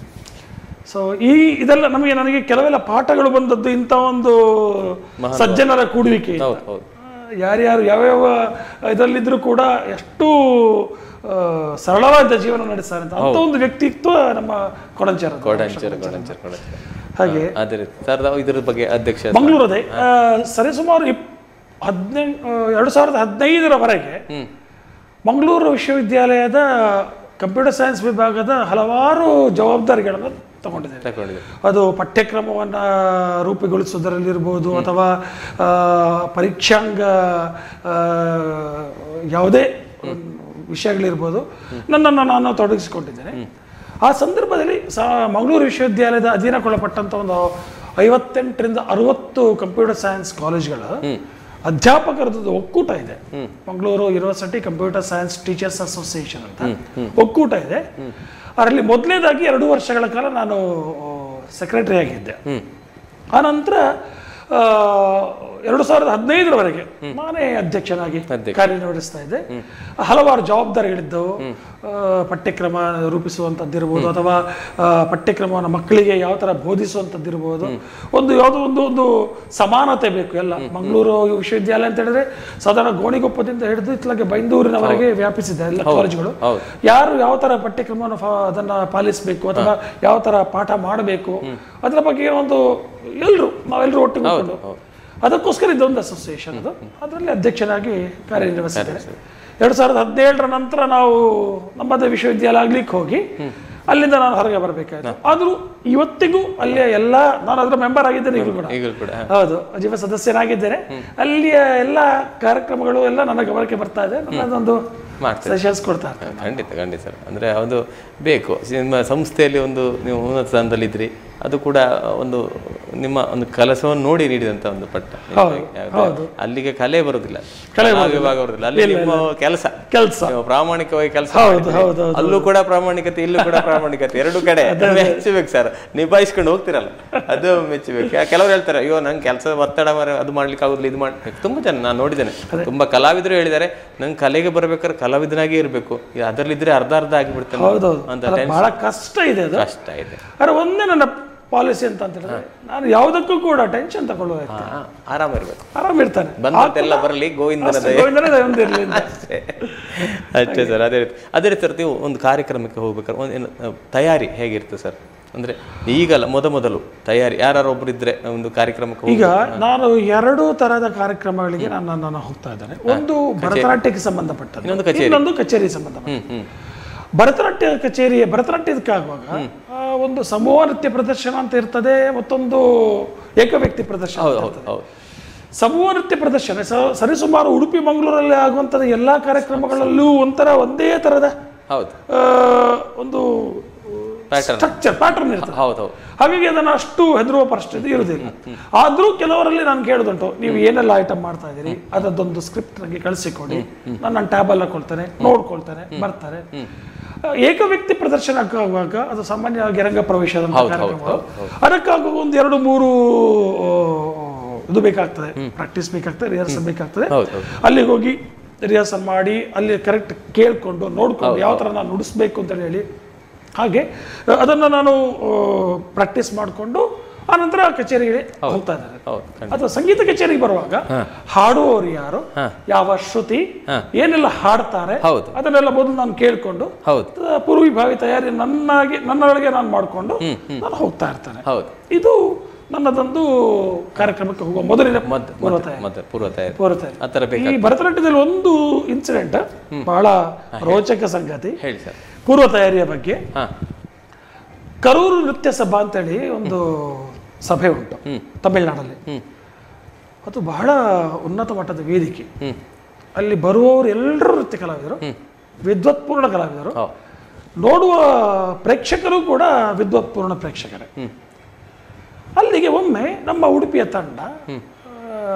ಸೊ ಈ ಇದೆಲ್ಲ ನಮಗೆ ನನಗೆ ಕೆಲವೆಲ್ಲ ಪಾಠಗಳು ಬಂದದ್ದು ಇಂಥ ಒಂದು ಸಜ್ಜನರ ಕೂಡುವಿಕೆ ಹೌದು ಹೌದು ಯಾರ್ಯಾರು ಯಾವ್ಯಾವ ಇದರಲ್ಲಿದ್ದರೂ ಕೂಡ ಎಷ್ಟು ಆ, ಸರಳವಾದ ಜೀವನ ನಡೆಸ್ತಾರೆ ಅಂತ ಅಂತ ಒಂದು ವ್ಯಕ್ತಿತ್ವ ನಮ್ಮ ಕೊಡಂಚರ ಕೊಡಂಚರ್ ಕೊಡಂಚರ್ ಕೊಡಂಚರ್ ಹಾಗೆ ಅದೇ ರೀತಿ ಸರ್ ನಾವು ಇದ್ರ ಬಗ್ಗೆ ಅಧ್ಯಕ್ಷ ಮಂಗಳೂರು ಅದೇ ಆ, ಸರಿಸುಮಾರು ಇಪ್ ಹದಿನೆಂಟು ಎರಡು ಸಾವಿರದ ಹದಿನೈದರವರೆಗೆ ಹ್ಮ್ ಮಂಗಳೂರು ವಿಶ್ವವಿದ್ಯಾಲಯದ ಕಂಪ್ಯೂಟರ್ ಸೈನ್ಸ್ ವಿಭಾಗದ ಹಲವಾರು ಜವಾಬ್ದಾರಿಗಳನ್ನು ತಗೊಂಡಿದ್ದೇನೆ ತಗೊಂಡಿದೆ ಅದು ಪಠ್ಯಕ್ರಮವನ್ನು ರೂಪುಗೊಳಿಸೋದರಲ್ಲಿರ್ಬೋದು ಅಥವಾ ಆ, ಪರೀಕ್ಷಾಂಗ ಆ, ಯಾವುದೇ ವಿಷಯಗಳಿರ್ಬೋದು ನನ್ನನ್ನು ನಾನು ತೊಡಗಿಸಿಕೊಂಡಿದ್ದೇನೆ ಆ ಸಂದರ್ಭದಲ್ಲಿ ಸ ಮಂಗಳೂರು ವಿಶ್ವವಿದ್ಯಾಲಯದ ಅಧೀನಕ್ಕೊಳಪಟ್ಟಂಥ ಒಂದು ಐವತ್ತೆಂಟರಿಂದ ಅರವತ್ತು ಕಂಪ್ಯೂಟರ್ ಸೈನ್ಸ್ ಕಾಲೇಜ್ಗಳ ಅಧ್ಯಾಪಕರದ್ದು ಒಕ್ಕೂಟ ಇದೆ Mangaluru university computer science teachers association ಅಂತ ಒಕ್ಕೂಟ ಇದೆ ಅದರಲ್ಲಿ ಮೊದಲನೇದಾಗಿ ಎರಡು ವರ್ಷಗಳ ಕಾಲ ನಾನು ಸೆಕ್ರೆಟರಿ ಆಗಿದ್ದೆ ಆನಂತರ ಆ, ಎರಡು ಸಾವಿರದ ಹದಿನೈದರವರೆಗೆ ನಾನೇ ಅಧ್ಯಕ್ಷನಾಗಿ ಕಾರ್ಯನಿರ್ವಹಿಸ್ತಾ ಇದ್ದೆ ಹಲವಾರು ಜವಾಬ್ದಾರಿಗಳಿದ್ದವು ಆ, ಪಠ್ಯಕ್ರಮ ರೂಪಿಸುವಂಥದ್ದಿರ್ಬೋದು ಅಥವಾ ಆ, ಪಠ್ಯಕ್ರಮವನ್ನು ಮಕ್ಕಳಿಗೆ ಯಾವ ಥರ ಬೋಧಿಸುವಂಥದ್ದಿರ್ಬೋದು ಒಂದು ಯಾವುದೋ ಒಂದು ಒಂದು ಸಮಾನತೆ ಬೇಕು ಎಲ್ಲ ಮಂಗಳೂರು ವಿಶ್ವವಿದ್ಯಾಲಯ ಅಂತ ಹೇಳಿದ್ರೆ ಸಾಧಾರಣ ಗೋಣಿಗೊಪ್ಪದಿಂದ ಹಿಡಿದು ಇತ್ಲಾಗೆ ಬೈಂದೂರಿನವರೆಗೆ ವ್ಯಾಪಿಸಿದೆ ಎಲ್ಲ ಕಾಲೇಜುಗಳು ಹೌದು. ಯಾರು ಯಾವ ತರ ಪಠ್ಯಕ್ರಮವನ್ನು ಫಾ- ಅದನ್ನ ಪಾಲಿಸಬೇಕು ಅಥವಾ ಯಾವ ತರ ಪಾಠ ಮಾಡಬೇಕು ಅದರ ಬಗ್ಗೆ ಒಂದು ಎಲ್ರು ನಾವೆಲ್ಲರೂ ಒಟ್ಟಿಗೆ ಕೂತ್ಕೊಂಡು ಅದಕ್ಕೋಸ್ಕರ ಇದೊಂದು ಅಸೋಸಿಯೇಷನ್ ಅದು ಅದರಲ್ಲಿ ಅಧ್ಯಕ್ಷನಾಗಿ ಕಾರ್ಯನಿರ್ವಹಿಸಿದ್ದೇನೆ ಎರಡು ಸಾವಿರದ ಹದಿನೇಳರ ನಂತರ ನಾವು ನಮ್ಮದೇ ವಿಶ್ವವಿದ್ಯಾಲಯ ಆಗ್ಲಿಕ್ಕೆ ಹೋಗಿ ಅಲ್ಲಿಂದ ನಾನು ಹೊರಗೆ ಬರಬೇಕಾಯ್ತು ಆದರೂ ಇವತ್ತಿಗೂ ಅಲ್ಲಿಯ ಎಲ್ಲ ನಾನು ಅದರ ಮೆಂಬರ್ ಆಗಿದ್ದೇನೆ ಈಗಲೂ ಕೂಡ ಈಗಲೂ ಕೂಡ ಹೌದು ಜೀವ ಸದಸ್ಯನಾಗಿದ್ದೇನೆ ಅಲ್ಲಿಯ ಎಲ್ಲ ಕಾರ್ಯಕ್ರಮಗಳು ಎಲ್ಲ ನನ್ನ ಗಮನಕ್ಕೆ ಬರ್ತಾ ಇದೆ ನನ್ನದೊಂದು ಮಾಡ್ತೇವೆ ಸೆಷನ್ಸ್ ಕೊಡ್ತಾ ಇರ್ತಾರೆ ಖಂಡಿತ ಖಂಡಿತ ಸರ್ ಅಂದರೆ ಅದು ಬೇಕು ನಿಮ್ಮ ಸಂಸ್ಥೆಯಲ್ಲಿ ಒಂದು ನೀವು ಉನ್ನತ ಸ್ಥಾನದಲ್ಲಿದ್ರಿ ಅದು ಕೂಡ ಒಂದು ನಿಮ್ಮ ಒಂದು ಕೆಲಸವನ್ನು ನೋಡಿ ನೀಡಿದಂಥ ಒಂದು ಪಟ್ಟ ಯಾವ್ದು- ಅಲ್ಲಿಗೆ ಕಲೆ ಬರುವುದಿಲ್ಲ ಕಲಾ ವಿಭಾಗ ಬರುವುದಿಲ್ಲ ಅಲ್ಲಿ ನಿಮ್ಮ ಕೆಲಸ ಕೆಲಸ ನೀವು ಪ್ರಾಮಾಣಿಕವಾಗಿ ಕೆಲಸ ಹೌದು, ಮಾಡಿದ್ರಿ. ಹೌದು, ಹೌದು. ಅಲ್ಲೂ ಕೂಡ ಪ್ರಾಮಾಣಿಕತೆ ಇಲ್ಲೂ ಕೂಡ ಪ್ರಾಮಾಣಿಕತೆ ಎರಡು ಕಡೆ ಮೆಚ್ಚಬೇಕು ಸರ್ ನಿಭಾಯಿಸ್ಕೊಂಡು ಹೋಗ್ತಿರಲ್ಲ ಅದು ಮೆಚ್ಚಬೇಕು ಯಾ- ಕೆಲವರು ಹೇಳ್ತಾರೆ ಅಯ್ಯೋ ನಂಗೆ ಕೆಲಸ ಒತ್ತಡ ಮರ ಅದು ಮಾಡ್ಲಿಕ್ಕೆ ಆಗುದಿಲ್ಲ ಇದು ಮಾಡಿ ತುಂಬಾ ಜನ ನಾನು ನೋಡಿದ್ದೇನೆ ತುಂಬಾ ಕಲಾವಿದರು ಹೇಳಿದ್ದಾರೆ ನಂಗೆ ಕಲೆಗೆ ಬರ್ಬೇಕಾದ್ರೆ ಕಲಾವಿದನಾಗಿ ಇರಬೇಕು ಅದರಲ್ಲಿದ್ರೆ ಅರ್ಧ ಅರ್ಧ ಆಗಿಬಿಡ್ತೇನೆ ಹೌದೌದು ಅಂತ ಅದು ಬಹಳ ಕಷ್ಟ ಇದೆ ಅದು ಕಷ್ಟ ಇದೆ ಆದ್ರೆ ಒಂದೇ ನನ್ನ ಪಾಲಿಸಿ ಅಂತ ಅಂತ ಹೇಳಿದ್ರೆ ನಾನು ಯಾವುದಕ್ಕೂ ಕೂಡ ಟೆನ್ಷನ್ ತಗೊಳ್ಳುವ ವ್ಯಕ್ತಿ. ಹಾ, ಆರಾಮಿರ್ಬೇಕು ಆರಾಮಿರ್ತಾನೆ ಬಂದಂತೆಲ್ಲ ಬರಲಿ ಗೋವಿಂದನ ದಯೆ. ಗೋವಿಂದನ ದಯೆ ಒಂದಿರ್ಲಿ ಅಂತ. ಅಷ್ಟೇ ಸರ್ ಅದೇ ರೀತಿ ಅದೇ ರೀತಿ ಸರ್ ನೀವು ಒಂದು ಕಾರ್ಯಕ್ರಮಕ್ಕೆ ಹೋಗ್ಬೇಕಾದ್ರೆ ಒಂದು ಏನು ಅಹ್, ತಯಾರಿ ಹೇಗಿರ್ತದೆ ಸರ್ ಅಂದ್ರೆ ಈಗಲ್ಲ ಮೊದ ಮೊದಲು ತಯಾರಿ ಯಾರು ಒಬ್ರು ಇದ್ರೆ ಒಂದು ಕಾರ್ಯಕ್ರಮಕ್ಕೆ ಹೋಗಿ ಈಗ ನಾನು ಎರಡು ತರಹದ ಕಾರ್ಯಕ್ರಮಗಳಿಗೆ ನಾನು ನಾನು ಹೋಗ್ತಾ ಇದ್ದೇನೆ ಒಂದು ಭರತನಾಟ್ಯಕ್ಕೆ ಸಂಬಂಧಪಟ್ಟದ್ದು ಇನ್ನೊಂದು ಕಚೇರಿ. ಇನ್ನೊಂದು ಕಚೇರಿ ಸಂಬಂಧಪಟ್ಟ ಹ್ಮ್ ಹ್ಮ್ ಭರತನಾಟ್ಯ ಕಚೇರಿ ಭರತನಾಟ್ಯದಕ್ಕಾಗುವಾಗ ಆ, ಒಂದು ಸಮೂಹ ನೃತ್ಯ ಪ್ರದರ್ಶನ ಅಂತ ಇರ್ತದೆ ಮತ್ತೊಂದು ಏಕವ್ಯಕ್ತಿ ಪ್ರದರ್ಶನ ಹೌದು ಅಂತ ಹೌದು ಹೌದು ಸಮೂಹ ನೃತ್ಯ ಪ್ರದರ್ಶನ ಸ- ಸರಿಸುಮಾರು ಉಡುಪಿ ಮಂಗಳೂರಲ್ಲಿ ಆಗುವಂಥದ್ದು ಎಲ್ಲ ಕಾರ್ಯಕ್ರಮಗಳಲ್ಲೂ ಒಂಥರ ಒಂದೇ ಥರದ ಹೌದು ಆ, ಒಂದು Pattern. ಸ್ಟ್ರಕ್ಚರ್ ಪ್ಯಾಟರ್ನ್ ಇರ್ತದೆ ಹೌದು ಹೌದು ಹಾಗಾಗಿ ಅದನ್ನು ಅಷ್ಟು ಹೆದರುವ ಪರಿಸ್ಥಿತಿ ಇರುವುದಿಲ್ಲ ಆದರೂ ಕೆಲವರಲ್ಲಿ ನಾನು ಕೇಳೋದುಂಟು ನೀವು ಏನೆಲ್ಲ ಐಟಮ್ ಮಾಡ್ತಾ ಇದ್ದೀರಿ ಅದರದ್ದೊಂದು ಸ್ಕ್ರಿಪ್ಟ್ ನನಗೆ ಕಳಿಸಿಕೊಡಿ ನಾನು ನನ್ನ ಟ್ಯಾಬ್ ಎಲ್ಲ ಕೊಡ್ತೇನೆ ನೋಡ್ಕೊಳ್ತೇನೆ ಬರ್ತಾರೆ ಆ, ಏಕವ್ಯಕ್ತಿ ಪ್ರದರ್ಶನಕ್ಕಾಗುವಾಗ ಅದು ಸಾಮಾನ್ಯವಾಗಿ ರಂಗ ಪ್ರವೇಶದ ಕಾರ್ಯಕ್ರಮ ಅದಕ್ಕಾಗುವಾಗ ಒಂದು ಎರಡು ಮೂರು ಆ, ಇದು ಬೇಕಾಗ್ತದೆ ಪ್ರಾಕ್ಟೀಸ್ ಬೇಕಾಗ್ತದೆ ರಿಹರ್ಸಲ್ ಬೇಕಾಗ್ತದೆ ಹೌದು, ಹೌದು. ಅಲ್ಲಿಗೆ ಹೋಗಿ ರಿಹರ್ಸಲ್ ಮಾಡಿ ಅಲ್ಲಿ ಕರೆಕ್ಟ್ ಕೇಳ್ಕೊಂಡು ನೋಡ್ಕೊಂಡು ಯಾವ ಥರ ನಾನು ನುಡಿಸ್ಬೇಕು ಅಂತ ಹೇಳಿ ಹಾಗೆ ಅಹ್, ಅದನ್ನು ನಾನು ಪ್ರಾಕ್ಟೀಸ್ ಮಾಡಿಕೊಂಡು ಆನಂತರ ಕಚೇರಿಗೆ ಹೋಗ್ತಾ ಇದ್ದಾರೆ ಹೌದು ಖಂಡಿತ. ಅಥವಾ ಸಂಗೀತ ಕಚೇರಿಗೆ ಬರುವಾಗ ಹಾಡುವವರು ಯಾರು ಯಾವ ಶ್ರುತಿ ಏನೆಲ್ಲ ಹಾಡ್ತಾರೆ ಹೌದು. ಅದನ್ನೆಲ್ಲ ಮೊದಲು ನಾನು ಕೇಳ್ಕೊಂಡು ಹೌದು ಅಹ್, ಪೂರ್ವಿಭಾವಿ ತಯಾರಿ ನನ್ನಾಗಿ ನನ್ನೊಳಗೆ ನಾನು ಮಾಡಿಕೊಂಡು ನಾನು ಹೋಗ್ತಾ ಇರ್ತೇನೆ ಹೌದು ಇದು ನನ್ನದೊಂದು ಕಾರ್ಯಕ್ರಮಕ್ಕೆ ಹೋಗುವ ಮೊದಲಿನ ಮದ್ ಪೂರ್ವ ತಯಾರಿ ಮತ್ತೆ ಪೂರ್ವ ತಯಾರಿ ಪೂರ್ವ ತಯಾರಿ ಆ ಥರ ಬೇಕು ಈ ಭರತನಾಟ್ಯದಲ್ಲಿ ಒಂದು ಇನ್ಸಿಡೆಂಟ್ ಬಹಳ ರೋಚಕ ಸಂಗತಿ ಹೇಳಿ ಸರ್ ಪೂರ್ವ ತಯಾರಿಯ ಬಗ್ಗೆ ಹಾ ಕರೂರು ನೃತ್ಯ ಸಭಾ ಅಂತೇಳಿ ಒಂದು ಸಭೆ ಉಂಟು ತಮಿಳುನಾಡಲ್ಲಿ ಅದು ಬಹಳ ಉನ್ನತ ಮಟ್ಟದ ವೇದಿಕೆ ಹ್ಮ್ ಅಲ್ಲಿ ಬರುವವರು ಎಲ್ಲರೂ ನೃತ್ಯ ಕಲಾವಿದರು ವಿದ್ವತ್ಪೂರ್ಣ ಕಲಾವಿದರು ಹೌದು ನೋಡುವ ಪ್ರೇಕ್ಷಕರು ಕೂಡ ವಿದ್ವತ್ಪೂರ್ಣ ಪ್ರೇಕ್ಷಕರೇ ಅಲ್ಲಿಗೆ ಒಮ್ಮೆ ನಮ್ಮ ಉಡುಪಿಯ ತಂಡ ಆ,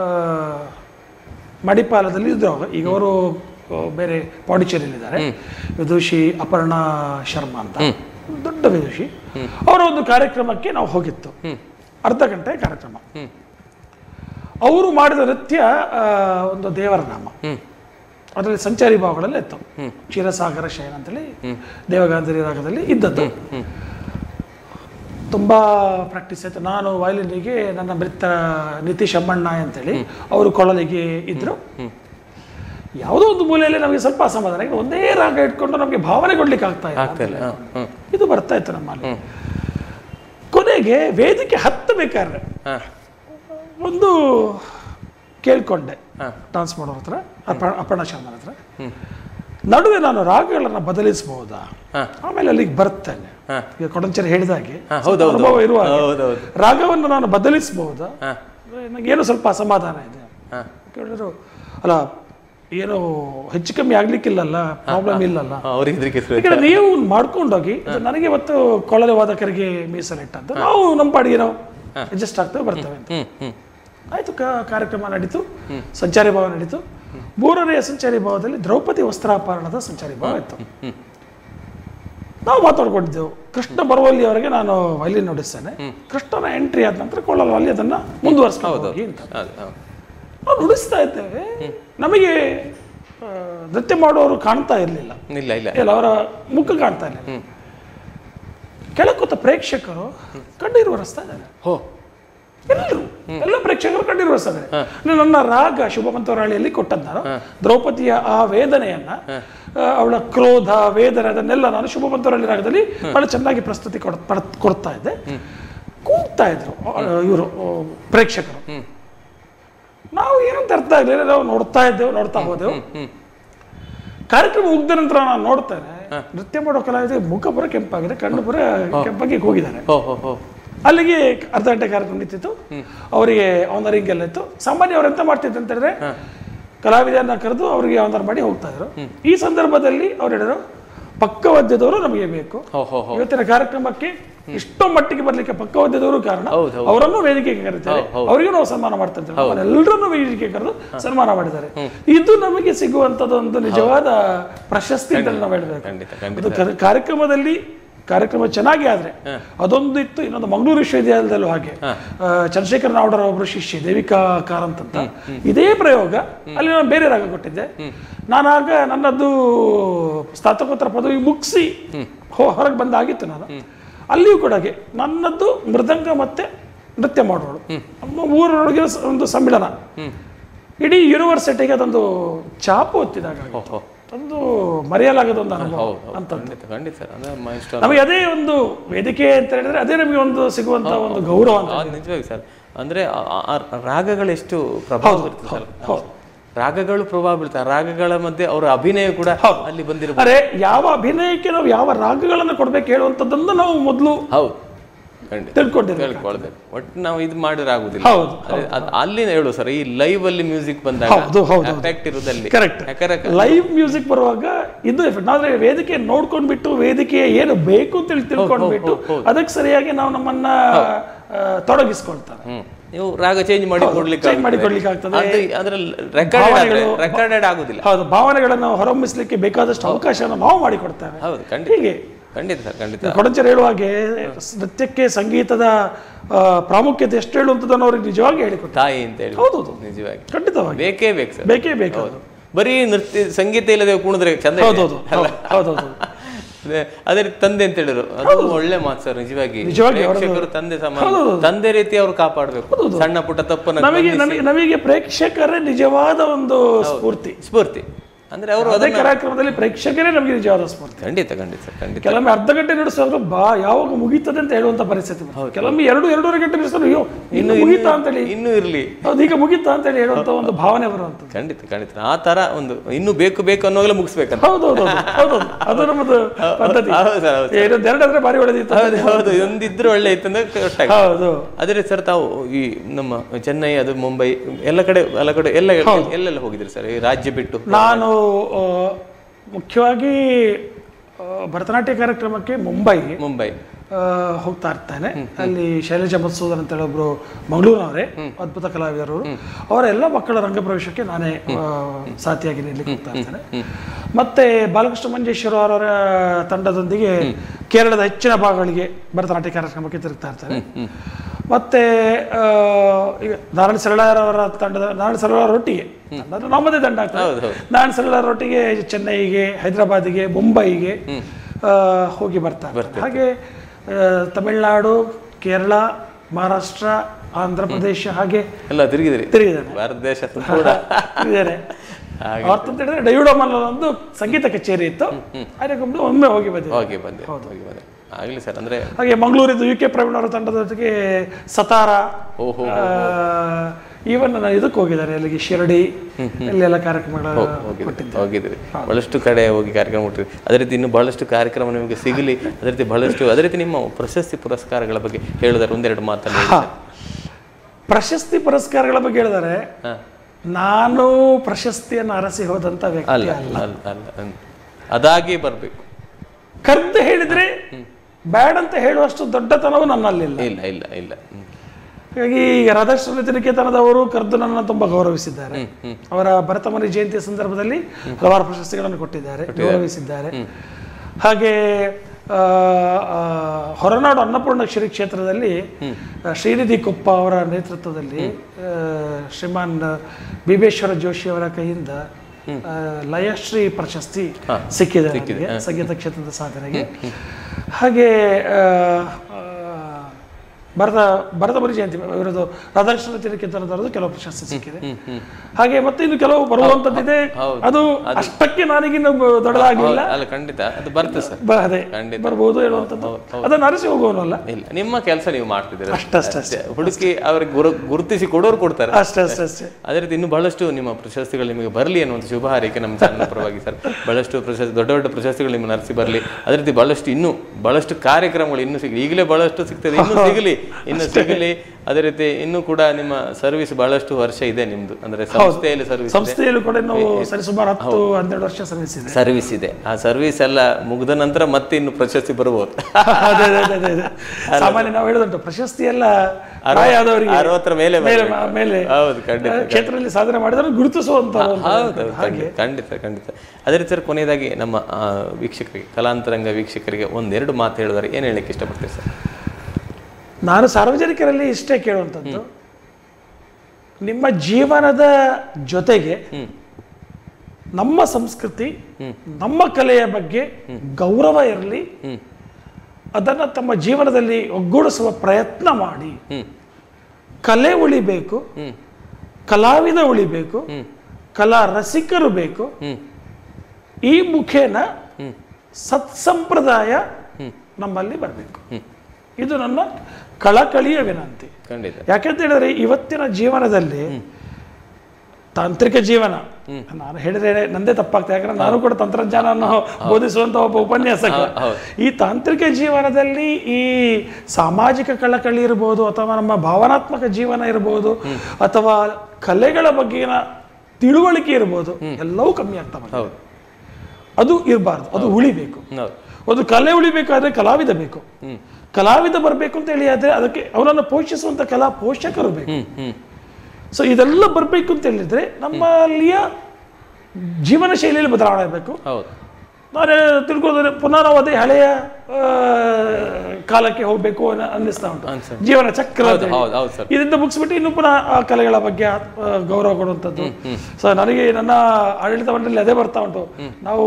ಮಡಿಪಾಲದಲ್ಲಿ ಇದ್ರು ಅವಾಗ. ಈಗ ಅವರು ಆ, ಬೇರೆ ಪಾಂಡಿಚೇರಿಯಲ್ಲಿದ್ದಾರೆ ವಿದುಷಿ ಅಪರ್ಣಾ ಶರ್ಮಾ ಅಂತ ದೊಡ್ಡ ವಿದುಷಿ ಅವರ ಒಂದು ಕಾರ್ಯಕ್ರಮಕ್ಕೆ ನಾವು ಹೋಗಿತ್ತು ಅರ್ಧ ಗಂಟೆ ಕಾರ್ಯಕ್ರಮ ಅವರು ಮಾಡಿದ ನೃತ್ಯ ಆ, ಒಂದು ದೇವರ ನಾಮ ಅದರಲ್ಲಿ ಸಂಚಾರಿ ಭಾವಗಳೆಲ್ಲ ಇತ್ತು ಕ್ಷೀರಸಾಗರ ಶಯನ ಅಂತೇಳಿ ದೇವಗಾಂಧರಿ ರಾಗದಲ್ಲಿ ಇದ್ದದ್ದು ತುಂಬಾ ಪ್ರಾಕ್ಟೀಸ್ ಆಯ್ತು ನಾನು ವಯಲಿನಿಗೆ ನನ್ನ ಮಿತ್ರ ನಿತೀಶ್ ಅಮ್ಮಣ್ಣ ಅಂತೇಳಿ ಅವರು ಕೊಳಲಿಗೆ ಇದ್ರು ಯಾವುದೋ ಒಂದು ಮೂಲೆಯಲ್ಲಿ ನಮಗೆ ಸ್ವಲ್ಪ ಅಸಮಾಧಾನ ಯಾಕಂದ್ರೆ ಒಂದೇ ರಾಗ ಇಟ್ಕೊಂಡು ನಮಗೆ ಭಾವನೆ ಕೊಡ್ಲಿಕ್ಕೆ ಆಗ್ತಾ ಇಲ್ಲ ಅಂತ ಆಗ್ತಿಲ್ಲ ಹಾ ಹ್ಮ್ ಇದು ಬರ್ತಾ ಇತ್ತು ನಮ್ಮಲ್ಲಿ ಕೊನೆಗೆ ವೇದಿಕೆ ಹತ್ತಬೇಕಾದ್ರೆ ಹಾ ಒಂದು ಕೇಳ್ಕೊಂಡೆ ಹಾ. ಡಾನ್ಸ್ ಮಾಡೋರ ಹತ್ರ ಅಪ ಅಪರ್ಣ ಶರ್ಮನ ಹತ್ರ ನಡುವೆ ನಾನು ರಾಗಗಳನ್ನ ಬದಲಿಸಬಹುದಾ ಹಾ. ಆಮೇಲೆ ಅಲ್ಲಿಗೆ ಬರ್ತೇನೆ ಹಾ. ಈಗ ಕೊಡಂಚರಿ ಹೇಳಿದಾಗೆ ಹಾ, ಹೌದೌದು. ಅನುಭವ ಇರುವಾಗ ಹೌದೌದು. ರಾಗವನ್ನು ನಾನು ಬದಲಿಸಬಹುದಾ ಹಾ. ನನಗೇನು ಸ್ವಲ್ಪ ಅಸಮಾಧಾನ ಇದೆ ಹಾ. ಕೇಳಿದ್ರು ಅಲ್ಲ ಏನು ಹೆಚ್ಚು ಕಮ್ಮಿ ಆಗ್ಲಿಕ್ಕಿಲ್ಲಲ್ಲ ಪ್ರಾಬ್ಲಮ್ ಇಲ್ಲಲ್ಲ ಹಾ, ಅವ್ರಿಗೆ ಹೆದರಿಕೆ ಶುರು ಆಯ್ತು. ಯಾಕಂದ್ರೆ ನೀವು ಮಾಡ್ಕೊಂಡೋಗಿ ಇದು ನನಗೆ ಇವತ್ತು ಕೊಳಲೆ ವಾದಕರಿಗೆ ಮೀಸಲಿಟ್ಟಂತ ನಾವು ನಮ್ಮ ಪಾಡಿಗೆ ನಾವು ಅಡ್ಜಸ್ಟ್ ಆಗ್ತೇವೆ ಬರ್ತೇವೆ ಅಂತ ಹ್ಮ್ ಹ್ಮ್ ಆಯ್ತು ಕ- ಕಾರ್ಯಕ್ರಮ ನಡೀತು ಸಂಚಾರಿ ಭಾವ ನಡೀತು ಮೂರನೆಯ ಸಂಚಾರಿ ಭಾವದಲ್ಲಿ ದ್ರೌಪದಿ ವಸ್ತ್ರಾಪರಣದ ಸಂಚಾರಿ ಭಾವ ಇತ್ತು ನಾವು ಮಾತಾಡ್ಕೊಂಡಿದ್ದೆವು ಕೃಷ್ಣ ಬರುವಲ್ಲಿಯವರೆಗೆ ನಾನು ವೈಲಿನ್ ನುಡಿಸ್ತೇನೆ ಕೃಷ್ಣನ ಎಂಟ್ರಿ ಆದ ನಂತರ ಕೊಳ್ಳಲ್ಲಿ ಅದನ್ನ ಮುಂದುವರಿಸ್ಕೊಂಡು ಹೋಗಿ ಅಂತ ಹೌದು ಹೌದು ನಾವು ನುಡಿಸ್ತಾ ಇದ್ದೇವೆ ನಮಗೆ ಆ, ನೃತ್ಯ ಮಾಡುವವರು ಕಾಣ್ತಾ ಇರಲಿಲ್ಲ ಇಲ್ಲ ಇಲ್ಲ ಇಲ್ಲ ಅವರ ಮುಖ ಕಾಣ್ತಾ ಇಲ್ಲ ಕೆಳಗೆ ಕೂತ ಪ್ರೇಕ್ಷಕರು ಕಣ್ಣೀರು ಒರೆಸ್ತಾ ಇದ್ದಾರೆ ಹೋ ಎಲ್ಲರೂ ಎಲ್ಲ ಪ್ರೇಕ್ಷಕರು ಕಣ್ಣೀರು ಒರೆಸ್ತಾ ಇದ್ದಾರೆ ಇನ್ನು ನನ್ನ ರಾಗ ಶುಭಮಂತವರಾಳಿಯಲ್ಲಿ ಕೊಟ್ಟದ್ದು ನಾನು ದ್ರೌಪದಿಯ ಆ ವೇದನೆಯನ್ನ ಆ, ಅವಳ ಕ್ರೋಧ ವೇದನೆ ಅದನ್ನೆಲ್ಲ ನಾನು ಶುಭಮಂತವರಾಳಿ ರಾಗದಲ್ಲಿ ಬಹಳ ಚೆನ್ನಾಗಿ ಪ್ರಸ್ತುತಿ ಕೊಡ್ ಪಡ್- ಕೊಡ್ತಾ ಇದ್ದೆ ಕೂಗ್ತಾ ಇದ್ರು ಇವರು ಪ್ರೇಕ್ಷಕರು ನಾವು ಏನಂತ ಅರ್ಥ ಆಗಲಿಲ್ಲ ನಾವು ನೋಡ್ತಾ ಇದ್ದೆವು ನೋಡ್ತಾ ಹೋದೆವು ಕಾರ್ಯಕ್ರಮ ಮುಗ್ದ ನಂತರ ನಾನು ನೋಡ್ತೇನೆ ನೃತ್ಯ ಮಾಡೋ ಕಲಾವಿದ ಮುಖ ಬರ ಕೆಂಪಾಗಿದೆ ಕಣ್ಣು ಬರ ಕೆಂಪಾಗಿ ಹೋಗಿದ್ದಾರೆ ಹೋ ಹೋ ಹೋ ಅಲ್ಲಿಗೆ ಅರ್ಧ ಗಂಟೆ ಕಾರ್ಯಕ್ರಮ ನಿಂತಿತ್ತು ಅವರಿಗೆ ಆನರಿಂಗ್ ಎಲ್ಲ ಇತ್ತು ಸಾಮಾನ್ಯ ಅವ್ರು ಎಂತ ಮಾಡ್ತಿದ್ರು ಅಂತ ಹೇಳಿದ್ರೆ ಕಲಾವಿದರನ್ನ ಕರೆದು ಅವರಿಗೆ ಆನರ್ ಮಾಡಿ ಹೋಗ್ತಾ ಇದ್ರು ಈ ಸಂದರ್ಭದಲ್ಲಿ ಅವ್ರು ಹೇಳಿದ್ರು ಪಕ್ಕವಾದ್ಯದವರು ನಮಗೆ ಬೇಕು ಹೋ ಹೋ ಹೋ ಇವತ್ತಿನ ಕಾರ್ಯಕ್ರಮಕ್ಕೆ ಇಷ್ಟೋ ಮಟ್ಟಿಗೆ ಬರ್ಲಿಕ್ಕೆ ಪಕ್ಕವಾದ್ಯದವರು ಕಾರಣ ಹೌದು, ಹೌದು. ಅವರನ್ನು ವೇದಿಕೆಗೆ ಕರೀತಾರೆ ಅವರಿಗೂ ನಾವು ಸನ್ಮಾನ ಮಾಡ್ತಾ ಇದ್ದೇವೆ ಎಲ್ಲರನ್ನು ವೇದಿಕೆಗೆ ಕರೆದು ಸನ್ಮಾನ ಮಾಡಿದ್ದಾರೆ ಇದು ನಮಗೆ ಸಿಗುವಂತದ್ದು ಒಂದು ನಿಜವಾದ ಪ್ರಶಸ್ತಿ ಅಂತ ನಾವು ಹೇಳ್ಬೇಕು ಖಂಡಿತ ಖಂಡಿತ ಅದು ಕರ್- ಕಾರ್ಯಕ್ರಮದಲ್ಲಿ ಕಾರ್ಯಕ್ರಮ ಚೆನ್ನಾಗಿ ಆದ್ರೆ ಅದೊಂದು ಇತ್ತು ಇನ್ನೊಂದು ಮಂಗಳೂರು ವಿಶ್ವವಿದ್ಯಾಲಯದಲ್ಲೂ ಹಾಗೆ ಆ, ಚಂದ್ರಶೇಖರ ನಾವ್ಡರ ಒಬ್ಬರು ಶಿಷ್ಯೆ ದೇವಿಕಾ ಕಾರಂತ್ ಅಂತ ಇದೇ ಪ್ರಯೋಗ ಅಲ್ಲಿ ನಾನು ಬೇರೆ ರಾಗ ಕೊಟ್ಟಿದ್ದೆ ನಾನಾಗ ನನ್ನದು ಸ್ನಾತಕೋತ್ತರ ಪದವಿ ಮುಗಿಸಿ ಹೊರಗೆ ಬಂದಾಗಿತ್ತು ನಾನು ಅಲ್ಲಿಯೂ ಕೂಡ ಹಾಗೆ ನನ್ನದು ಮೃದಂಗ ಮತ್ತೆ ನೃತ್ಯ ಮಾಡೋಳು ನಮ್ಮ ಊರೊಳಗೆ ಸ- ಒಂದು ಸಮ್ಮಿಳನ ಇಡೀ ಯೂನಿವರ್ಸಿಟಿಗೆ ಅದೊಂದು ಚಾಪು ಹೊತ್ತಿದಾಗ ಹೋ ಹೋ ಒಂದು ಮರೆಯಲಾಗದ ಒಂದು ಅನುಭವ ಹೌದು ಹೌದು ಅಂತ ಖಂಡಿತ ಖಂಡಿತ ಸರ್ ಅಂದ್ರೆ ಮೈಸ್ಟರ್ ನಮಗೆ ಅದೇ ಒಂದು ವೇದಿಕೆ ಅಂತ ಹೇಳಿದ್ರೆ ಅದೇ ನಮಗೆ ಒಂದು ಸಿಗುವಂತ ಒಂದು ಗೌರವ ಅಂತ ಅದು ನಿಜವಾಗಿ ಸರ್ ಅಂದ್ರೆ ಆ- ಆ- ಆ ರಾಗಗಳೆಷ್ಟು ಪ್ರಭಾವ ಬೀರ್ತದೆ ಸರ್ ರಾಗಗಳು ಪ್ರಭಾವ ಬೀಳ್ತಾರೆ ರಾಗಗಳ ಮಧ್ಯೆ ಅವರ ಅಭಿನಯ ಕೂಡ ಅಲ್ಲಿ ಬಂದಿರಬಹುದು ಅರೆ ಯಾವ ಅಭಿನಯಕ್ಕೆ ನಾವು ಯಾವ ರಾಗಗಳನ್ನು ಕೊಡ್ಬೇಕು ಹೇಳುವಂಥದ್ದನ್ನು ನಾವು ಮೊದಲು ಹೌದು ಖಂಡಿತ ತಿಳ್ಕೊಂಡಿರ್ಬೇಕು ತಿಳ್ಕೊಳ್ಬೇಕು ಒಟ್ಟು ನಾವು ಇದು ಮಾಡಿದ್ರೆ ಆಗುದಿಲ್ಲ ಹೌದು, ಅದೇ- ಅದ್- ಅಲ್ಲಿ ಹೇಳು ಸರ್ ಈ ಲೈವ್ ಅಲ್ಲಿ ಮ್ಯೂಸಿಕ್ ಬಂದಾಗ ಹೌದು, ಹೌದು, ಹೌದು. ಎಫೆಕ್ಟ್ ಇರುದಲ್ಲಿ ಕರೆಕ್ಟ್ ಯಾಕಂದ್ರೆ ಲೈವ್ ಮ್ಯೂಸಿಕ್ ಬರುವಾಗ ಇದು ಎಫೆಕ್ಟ್ ನಾದ್ರೆ ವೇದಿಕೆ ನೋಡ್ಕೊಂಡ್ಬಿಟ್ಟು ವೇದಿಕೆ ಏನು ಬೇಕು ಅಂತ ಹೇಳಿ ತಿಳ್ಕೊಂಡ್ಬಿಟ್ಟು ಅದಕ್ಕೆ ಸರಿಯಾಗಿ ನಾವು ನಮ್ಮನ್ನ ಆ, ತೊಡಗಿಸ್ಕೊಳ್ತಾರೆ ಹ್ಮ್ ನೀವು ರಾಗ ಚೇಂಜ್ ಮಾಡಿ ಕೊಡ್ಲಿಕ್ಕೆ change ಮಾಡಿ ಕೊಡ್ಲಿಕ್ಕೆ ಆಗ್ತದೆ. ಅದು ಅದ್ರಲ್ಲಿ ರೆಕಾರ್ಡೆಡ್ ಆದ್ರೆ ಭಾವನೆಗಳು- ರೆಕಾರ್ಡೆಡ್ ಆಗುದಿಲ್ಲ ಹೌದು ಭಾವನೆಗಳನ್ನು ಹೊರಹೊಮ್ಮಿಸ್ಲಿಕ್ಕೆ ಬೇಕಾದಷ್ಟು ಅವಕಾಶನ ನಾವು ಮಾಡಿಕೊಡ್ತೇವೆ ಹೌದು ಖಂಡಿತ ಹೀಗೆ ಖಂಡಿತ ಸರ್ ಖಂಡಿತ ಕೊಡಂಚರ್ ಹೇಳುವ ಹಾಗೆ ನೃತ್ಯಕ್ಕೆ ಸಂಗೀತದ ಆ, ಪ್ರಾಮುಖ್ಯತೆ ಎಷ್ಟು ಹೇಳುವಂಥದ್ದನ್ನು ಅವ್ರಿಗೆ ನಿಜವಾಗಿ ಹೇಳಿಕೊಡ್ತಾರೆ ತಾಯಿ ಅಂತ ಹೇಳಿ ಹೌದೌದು ನಿಜವಾಗಿ ಖಂಡಿತವಾಗಿ ಬೇಕೇ ಬೇಕು ಸರ್ ಬೇಕೇ ಬೇಕು ಅದು. ಬರೀ ನೃತ್ಯ ಸಂಗೀತ ಇಲ್ಲದೆ ಕುಣಿದ್ರೆ ಚಂದ ಇದೆ. ಹೌದೌದು ಅಲ್ಲ? ಹೌದೌದು ಅದೇ ಅದೇ ರೀತಿ ತಂದೆ ಅಂತ ಹೇಳಿದ್ರು ಅದು ಒಳ್ಳೆ ಮಾತು ಸರ್ ನಿಜವಾಗಿ ನಿಜವಾಗಿ ಅವರದ್ದು- ಪ್ರೇಕ್ಷಕರು ತಂದೆ ಸಮಾನ ತಂದೆ ರೀತಿ ಅವ್ರು ಕಾಪಾಡಬೇಕು ಸಣ್ಣ ಪುಟ್ಟ ತಪ್ಪನ್ನ ನಮಗೆ ಗಮನಿಸಿ. ನಮಗೆ ನಮಗೆ ಪ್ರೇಕ್ಷಕರೇ ನಿಜವಾದ ಒಂದು ಸ್ಫೂರ್ತಿ ಸ್ಫೂರ್ತಿ ಅಂದ್ರೆ ಅವರು ಅದೇ ಕಾರ್ಯಕ್ರಮದಲ್ಲಿ ಪ್ರೇಕ್ಷಕರೇ ನಮಗೆ ನಿಜವಾದ ಸ್ಫೂರ್ತಿ ಖಂಡಿತ ಖಂಡಿತ ಸರ್ ಖಂಡಿತ ಕೆಲವೊಮ್ಮೆ ಅರ್ಧ ಗಂಟೆ ನಡೆಸಿದ್ರು ಬಾ ಯಾವಾಗ ಮುಗೀತದೆ ಅಂತ ಹೇಳುವಂತ ಪರಿಸ್ಥಿತಿ ಬರುತ್ತೆ. ಕೆಲವೊಮ್ಮೆ ಎರಡು ಎರಡೂವರೆ ಗಂಟೆ ನಡೆಸಿದ್ರು ಅಯ್ಯೋ ಇನ್ನು ಮುಗೀತಾ ಅಂತೇಳಿ ಇನ್ನೂ ಇರ್ಲಿ ಹೌದು ಈಗ ಮುಗೀತಾ ಅಂತೇಳಿ ಹೇಳುವಂತ ಒಂದು ಭಾವನೆ ಬರುವಂಥದ್ದು ಖಂಡಿತ ಖಂಡಿತ ಆ ತರ ಒಂದು ಇನ್ನು ಬೇಕು ಬೇಕು ಅನ್ನೋಗ್ಲೇ ಮುಗಿಸ್ಬೇಕಂತ ಹೌದೌದು ಹೌದು ಅದು ನಮ್ಮದು ಪದ್ಧತಿ ಹೌದು ಸರ್ ಹೌದು ಏನು ಎರಡಾದ್ರೆ ಬಾರಿ ಒಳ್ಳೆದಿತ್ತು ಹೌದು ಹೌದು ಒಂದಿದ್ರು ಒಳ್ಳೆ ಇತ್ತು ಅಂದ್ರೆ correct ಆಗಿ. ಹೌದು ಅದೇ ಸರ್ ತಾವು ಈ ನಮ್ಮ ಚೆನ್ನೈ ಅದು ಮುಂಬೈ ಎಲ್ಲ ಕಡೆ ಎಲ್ಲ ಕಡೆ ಎಲ್ಲ ಎಲ್ಲೆಲ್ಲ ಹೋಗಿದ್ರಿ ಸರ್ ಈ ರಾಜ್ಯ ಬಿಟ್ಟು ನಾನು ಆ, ಮುಖ್ಯವಾಗಿ ಆ, ಭರತನಾಟ್ಯ ಕಾರ್ಯಕ್ರಮಕ್ಕೆ ಮುಂಬೈ ಮುಂಬೈ ಆ, ಹೋಗ್ತಾ ಇರ್ತೇನೆ ಅಲ್ಲಿ ಶೈಲಜಾ ಮಧುಸೂದನ್ ಅಂತ ಹೇಳಿ ಒಬ್ರು ಮಂಗಳೂರಿನವರೇ ಅದ್ಭುತ ಕಲಾವಿದರು ಅವರ ಎಲ್ಲ ಮಕ್ಕಳ ರಂಗಪ್ರವೇಶಕ್ಕೆ ನಾನೇ ಆ, ಸಾಥಿಯಾಗಿ ನಿಲ್ಲಕ್ಕೆ ಹೋಗ್ತಾ ಇರ್ತೇನೆ ಮತ್ತೆ ಬಾಲಕೃಷ್ಣ ಮಂಜೇಶ್ವರ ಅವರ ತಂಡದೊಂದಿಗೆ ಕೇರಳದ ಹೆಚ್ಚಿನ ಭಾಗಗಳಿಗೆ ಭರತನಾಟ್ಯ ಕಾರ್ಯಕ್ರಮಕ್ಕೆ ತಿರುಗ್ತಾ ಇರ್ತೇನೆ ಮತ್ತೆ ಆ, ಈಗ ನಾರಾಯಣ ಸರಳಾರ್ ಅವರ ತಂಡದ ನಾರಾಯಣ ಸರಳಾರ್ ಒಟ್ಟಿಗೆ ತಂಡ ಅಂದ್ರೆ ನಮ್ಮದೇ ತಂಡ ಹೌದು, ಆಗ್ತದೆ ಹೌದು. ನಾರಾಯಣ ಸರಳಾರ್ ಒಟ್ಟಿಗೆ ಚೆನ್ನೈಗೆ ಹೈದರಾಬಾದಿಗೆ ಮುಂಬೈಗೆ ಆ, ಹೋಗಿ ಬರ್ತಾರೆ ಹಾಗೆ ಆ, ತಮಿಳ್ನಾಡು ಕೇರಳ ಮಹಾರಾಷ್ಟ್ರ ಆಂಧ್ರ ಪ್ರದೇಶ ಹಾಗೆ ಎಲ್ಲ ತಿರುಗಿದ್ರಿ ತಿರುಗಿದ್ದೇನೆ ಭಾರತ ದೇಶ ಕೂಡ ತಿರುಗಿದ್ದೇನೆ ಅವತ್ತಂತ ಹೇಳಿದ್ರೆ ಡೈವಿಡೋಮಲ್ ಒಂದು ಸಂಗೀತ ಕಚೇರಿ ಇತ್ತು ಅದಕ್ಕೊಮ್ಮೆ ಒಮ್ಮೆ ಹೋಗಿ ಬಂದಿದ್ದೆ ಹೋಗಿ ಬಂದೆ ಹೋಗಿ ಬಂದೆ ಆಗ್ಲಿ ಸರ್ ಅಂದ್ರೆ ಹಾಗೆ ಮಂಗಳೂರಿದ್ದು ಯು ಕೆ ಪ್ರವೀಣ್ ಅವರ ತಂಡದ ಜೊತೆಗೆ ಸತಾರ ಓಹೋ ಆ, ಈವನ್ ನಾನು ಇದಕ್ಕೆ ಹೋಗಿದ್ದಾರೆ ಅಲ್ಲಿಗೆ ಶಿರಡಿ ಇಲ್ಲೆಲ್ಲ ಕಾರ್ಯಕ್ರಮಗಳ ಹೋಗಿದ್ರಿ ಹೋಗಿದ್ರಿ ಬಹಳಷ್ಟು ಕಡೆ ಹೋಗಿ ಕಾರ್ಯಕ್ರಮ ಕೊಟ್ಟಿರಿ ಅದೇ ರೀತಿ ಇನ್ನು ಬಹಳಷ್ಟು ಕಾರ್ಯಕ್ರಮ ನಿಮಗೆ ಸಿಗಲಿ ಅದೇ ರೀತಿ ಬಹಳಷ್ಟು ಅದೇ ರೀತಿ ನಿಮ್ಮ ಪ್ರಶಸ್ತಿ ಪುರಸ್ಕಾರಗಳ ಬಗ್ಗೆ ಹೇಳಿದಾರೆ ಒಂದೆರಡು ಮಾತನ್ನು ಹೇಳಿ ಸರ್. ಪ್ರಶಸ್ತಿ ಪುರಸ್ಕಾರಗಳ ಬಗ್ಗೆ ಹೇಳಿದರೆ ಹಾ. ನಾನು ಪ್ರಶಸ್ತಿಯನ್ನು ಅರಸಿ ಹೋದಂತ ವ್ಯಕ್ತಿ ಅಲ್ಲ ಅಲ್ಲ ಅಲ್ಲ ಅಲ್ಲ. ಅದಾಗಿ ಬರಬೇಕು ಕರ್ದು ಹೇಳಿದ್ರೆ ಬ್ಯಾಡ್ ಅಂತ ಹೇಳುವಷ್ಟು ದೊಡ್ಡತನವು ನನ್ನಲ್ಲಿಲ್ಲ ಇಲ್ಲ ಇಲ್ಲ ಇಲ್ಲ ಹ್ಮ್. ಹಾಗಾಗಿ ರಾಧಾಕೃಷ್ಣ ನಿಕೇತನದವರು ಕರೆದು ನನ್ನನ್ನು ತುಂಬಾ ಗೌರವಿಸಿದ್ದಾರೆ ಅವರ ಭರತಮನಿ ಜಯಂತಿಯ ಸಂದರ್ಭದಲ್ಲಿ ಹಲವಾರು ಪ್ರಶಸ್ತಿಗಳನ್ನು ಕೊಟ್ಟಿದ್ದಾರೆ ಗೌರವಿಸಿದ್ದಾರೆ ಹಾಗೆ ಆ, ಆ, ಹೊರನಾಡು ಅನ್ನಪೂರ್ಣ ಶ್ರೀ ಕ್ಷೇತ್ರದಲ್ಲಿ ಆ, ಶ್ರೀನಿಧಿ ಕೊಪ್ಪ ಅವರ ನೇತೃತ್ವದಲ್ಲಿ ಆ, ಶ್ರೀಮಾನ್ ಬಿಬೇಶ್ವರ ಜೋಶಿ ಅವರ ಕೈಯಿಂದ ಆ, ಲಯಶ್ರೀ ಪ್ರಶಸ್ತಿ ಸಿಕ್ಕಿದೆ ನನಗೆ ಸಂಗೀತ ಕ್ಷೇತ್ರದ ಸಾಧನೆಗೆ ಹಾಗೆ ಆ, ಆ, ಭರತ ಭರತಮುರಿ ಜಯಂತಿ ಇವರದು ರಾಧಾಕೃಷ್ಣ ತಿರುಕೇತನದವರದು ಕೆಲವು ಪ್ರಶಸ್ತಿ ಸಿಕ್ಕಿದೆ ಹಾಗೆ ಮತ್ತೆ ಇನ್ನು ಕೆಲವು ಬರುವಂತದ್ದಿದೆ ಅದು ಅಷ್ಟಕ್ಕೆ ನನಗಿನ್ನು ಬ- ದೊಡ್ಡದಾಗಿಲ್ಲ ಅಲ್ಲ ಖಂಡಿತ ಅದು ಬರ್ತದೆ ಸರ್ ಬ- ಅದೇ ಖಂಡಿತ. ಬರ್ಬೋದು ಹೇಳುವಂಥದ್ದು ಅದನ್ನು ಅರಸಿ ಹೋಗುವನಲ್ಲ ಇಲ್ಲ ನಿಮ್ಮ ಕೆಲಸ ನೀವು ಮಾಡ್ತಿದ್ದೀರ ಅಷ್ಟೇ ಅಷ್ಟೇ ಹುಡುಕಿ ಅವ್ರಿಗೆ ಗುರು ಗುರುತಿಸಿ ಕೊಡೋರು ಕೊಡ್ತಾರೆ ಅಷ್ಟೇ ಅಷ್ಟೇ ಅಷ್ಟೇ ಅದೇ ರೀತಿ ಇನ್ನು ಬಹಳಷ್ಟು ನಿಮ್ಮ ಪ್ರಶಸ್ತಿಗಳು ನಿಮಗೆ ಬರಲಿ ಅನ್ನುವಂಥ ಶುಭ ಹಾರೈಕೆ ನಮ್ಮ ಚಾನಲ್ ಪರವಾಗಿ ಸರ್ ಬಹಳಷ್ಟು ಪ್ರಶಸ್ತಿ ದೊಡ್ಡ ದೊಡ್ಡ ಪ್ರಶಸ್ತಿಗಳು ನಿಮ್ಮ ನರ್ಸಿ ಬರಲಿ ಅದೇ ರೀತಿ ಬಹಳಷ್ಟು ಇನ್ನೂ ಬಹಳಷ್ಟು ಕಾರ್ಯಕ್ರಮಗಳು ಇನ್ನೂ ಸಿಗಲಿ ಈಗಲೇ ಬಹಳಷ್ಟು ಸಿಗ್ತದೆ ಇನ್ನೂ ಸಿಗಲಿ ಇನ್ನು ಸಿಗಲಿ ಅದೇ ರೀತಿ ಇನ್ನೂ ಕೂಡ ನಿಮ್ಮ ಸರ್ವಿಸ್ ಬಹಳಷ್ಟು ವರ್ಷ ಇದೆ ನಿಮ್ದು ಅಂದ್ರೆ ಸಂಸ್ಥೆಯಲ್ಲಿ ಸರ್ವಿಸ್ ಸಂಸ್ಥೆಯಲ್ಲೂ ಕೂಡ ನಾವು ಸರಿಸುಮಾರು ಹತ್ತು ಹನ್ನೆರಡು ವರ್ಷ ಸರ್ವಿಸ್ ಇದೆ ಸರ್ವಿಸ್ ಇದೆ ಆ ಸರ್ವಿಸ್ ಎಲ್ಲ ಮುಗಿದ ನಂತರ ಮತ್ತೆ ಇನ್ನು ಪ್ರಶಸ್ತಿ ಬರ್ಬೋದು ಅದೇ ಅದೇ ಅದೇ ಅದೇ ಸಾಮಾನ್ಯ ನಾವು ಹೇಳೋದುಂಟು ಪ್ರಶಸ್ತಿ ಎಲ್ಲ ಪ್ರಾಯ ಆದವರಿಗೆ ಅರವತ್ತರ ಮೇಲೆ ಮೇಲೆ ಬರ್ಬೇಕು. ಮೇಲೆ ಹೌದು ಖಂಡಿತ ಆ, ಕ್ಷೇತ್ರದಲ್ಲಿ ಸಾಧನೆ ಮಾಡಿದ್ರೆ ಗುರುತಿಸುವಂತ ಒಂದು- ಹೌದು ಖಂಡಿತ ಖಂಡಿತ ಖಂಡಿತ ಅದೇ ರೀತಿ ಸರ್ ಕೊನೆಯದಾಗಿ ನಮ್ಮ ಆ, ವೀಕ್ಷಕರಿಗೆ ಕಲಾಂತರಂಗ ವೀಕ್ಷಕರಿಗೆ ಒಂದೆರಡು ಮಾತು ಹೇಳಿದರೆ ಏನು ಹೇಳಕ್ಕೆ ಇಷ್ಟಪಡ್ತೀರಿ ಸರ್ ನಾನು ಸಾರ್ವಜನಿಕರಲ್ಲಿ ಇಷ್ಟೇ ಕೇಳುವಂಥದ್ದು ನಿಮ್ಮ ಜೀವನದ ಜೊತೆಗೆ ನಮ್ಮ ಸಂಸ್ಕೃತಿ ನಮ್ಮ ಕಲೆಯ ಬಗ್ಗೆ ಗೌರವ ಇರಲಿ ಅದನ್ನು ತಮ್ಮ ಜೀವನದಲ್ಲಿ ಒಗ್ಗೂಡಿಸುವ ಪ್ರಯತ್ನ ಮಾಡಿ ಕಲೆ ಉಳಿಬೇಕು ಕಲಾವಿದ ಉಳಿಬೇಕು ಕಲಾ ರಸಿಕರು ಬೇಕು ಈ ಮುಖೇನ ಸತ್ಸಂಪ್ರದಾಯ ನಮ್ಮಲ್ಲಿ ಬರಬೇಕು ಇದು ನನ್ನ ಕಳಕಳಿಯ ವಿನಂತಿ ಖಂಡಿತ ಯಾಕೆಂತ ಹೇಳಿದ್ರೆ ಇವತ್ತಿನ ಜೀವನದಲ್ಲಿ ತಾಂತ್ರಿಕ ಜೀವನ ನಾನು ಹೇಳಿದ್ರೆ ನಂದೇ ತಪ್ಪಾಗ್ತದೆ ಯಾಕಂದ್ರೆ ನಾನು ಕೂಡ ತಂತ್ರಜ್ಞಾನವನ್ನು ಬೋಧಿಸುವಂತ ಒಬ್ಬ ಉಪನ್ಯಾಸಕ ಈ ತಾಂತ್ರಿಕ ಜೀವನದಲ್ಲಿ ಈ ಸಾಮಾಜಿಕ ಕಳಕಳಿ ಇರ್ಬೋದು ಅಥವಾ ನಮ್ಮ ಭಾವನಾತ್ಮಕ ಜೀವನ ಇರ್ಬೋದು ಅಥವಾ ಕಲೆಗಳ ಬಗ್ಗೆನ ತಿಳುವಳಿಕೆ ಇರ್ಬೋದು ಎಲ್ಲವೂ ಕಮ್ಮಿ ಆಗ್ತಾ ಬಂದಿದೆ ಹೌದು ಅದು ಇರಬಾರ್ದು ಅದು ಉಳಿಬೇಕು ಹೌದು ಒಂದು ಕಲೆ ಉಳಿಬೇಕಾದ್ರೆ ಕಲಾವಿದ ಬೇಕು ಕಲಾವಿದ ಬರಬೇಕು ಅಂತ ಹೇಳಿ ಆದ್ರೆ ಅದಕ್ಕೆ ಅವನನ್ನು ಪೋಷಿಸುವಂತ ಕಲಾ ಪೋಷಕರು ಬೇಕು ಹ್ಮ್ ಹ್ಮ್ ಸೊ ಇದೆಲ್ಲ ಬರಬೇಕು ಅಂತ ಹೇಳಿದ್ರೆ ನಮ್ಮಲ್ಲಿಯ ಜೀವನ ಶೈಲಿಯಲ್ಲಿ ಬದಲಾವಣೆ ಆಗಬೇಕು ಹೌದು ನಾನು ತಿಳ್ಕೊಳ್ಳೋದ್ರೆ ಪುನಃ ನಾವು ಅದೇ ಹಳೆಯ ಆ, ಕಾಲಕ್ಕೆ ಹೋಗ್ಬೇಕು ಅನ್ನೋ ಅನ್ನಿಸ್ತಾ ಉಂಟು ಅನ್ಸುತ್ತೆ. ಜೀವನ ಚಕ್ರ ಅಂತ ಹೇಳಿ. ಹೌದು ಹೌದು ಸರ್ ಇದರಿಂದ ಮುಗಿಸ್ಬಿಟ್ಟು ಇನ್ನು ಪುನಃ ಆ ಕಲೆಗಳ ಬಗ್ಗೆ ಆ, ಗೌರವ ಕೊಡುವಂಥದ್ದು ಸೊ ನನಗೆ ನನ್ನ ಆಡಳಿತ ಮಂಡಳಿ ಅದೇ ಬರ್ತಾ ಉಂಟು ನಾವು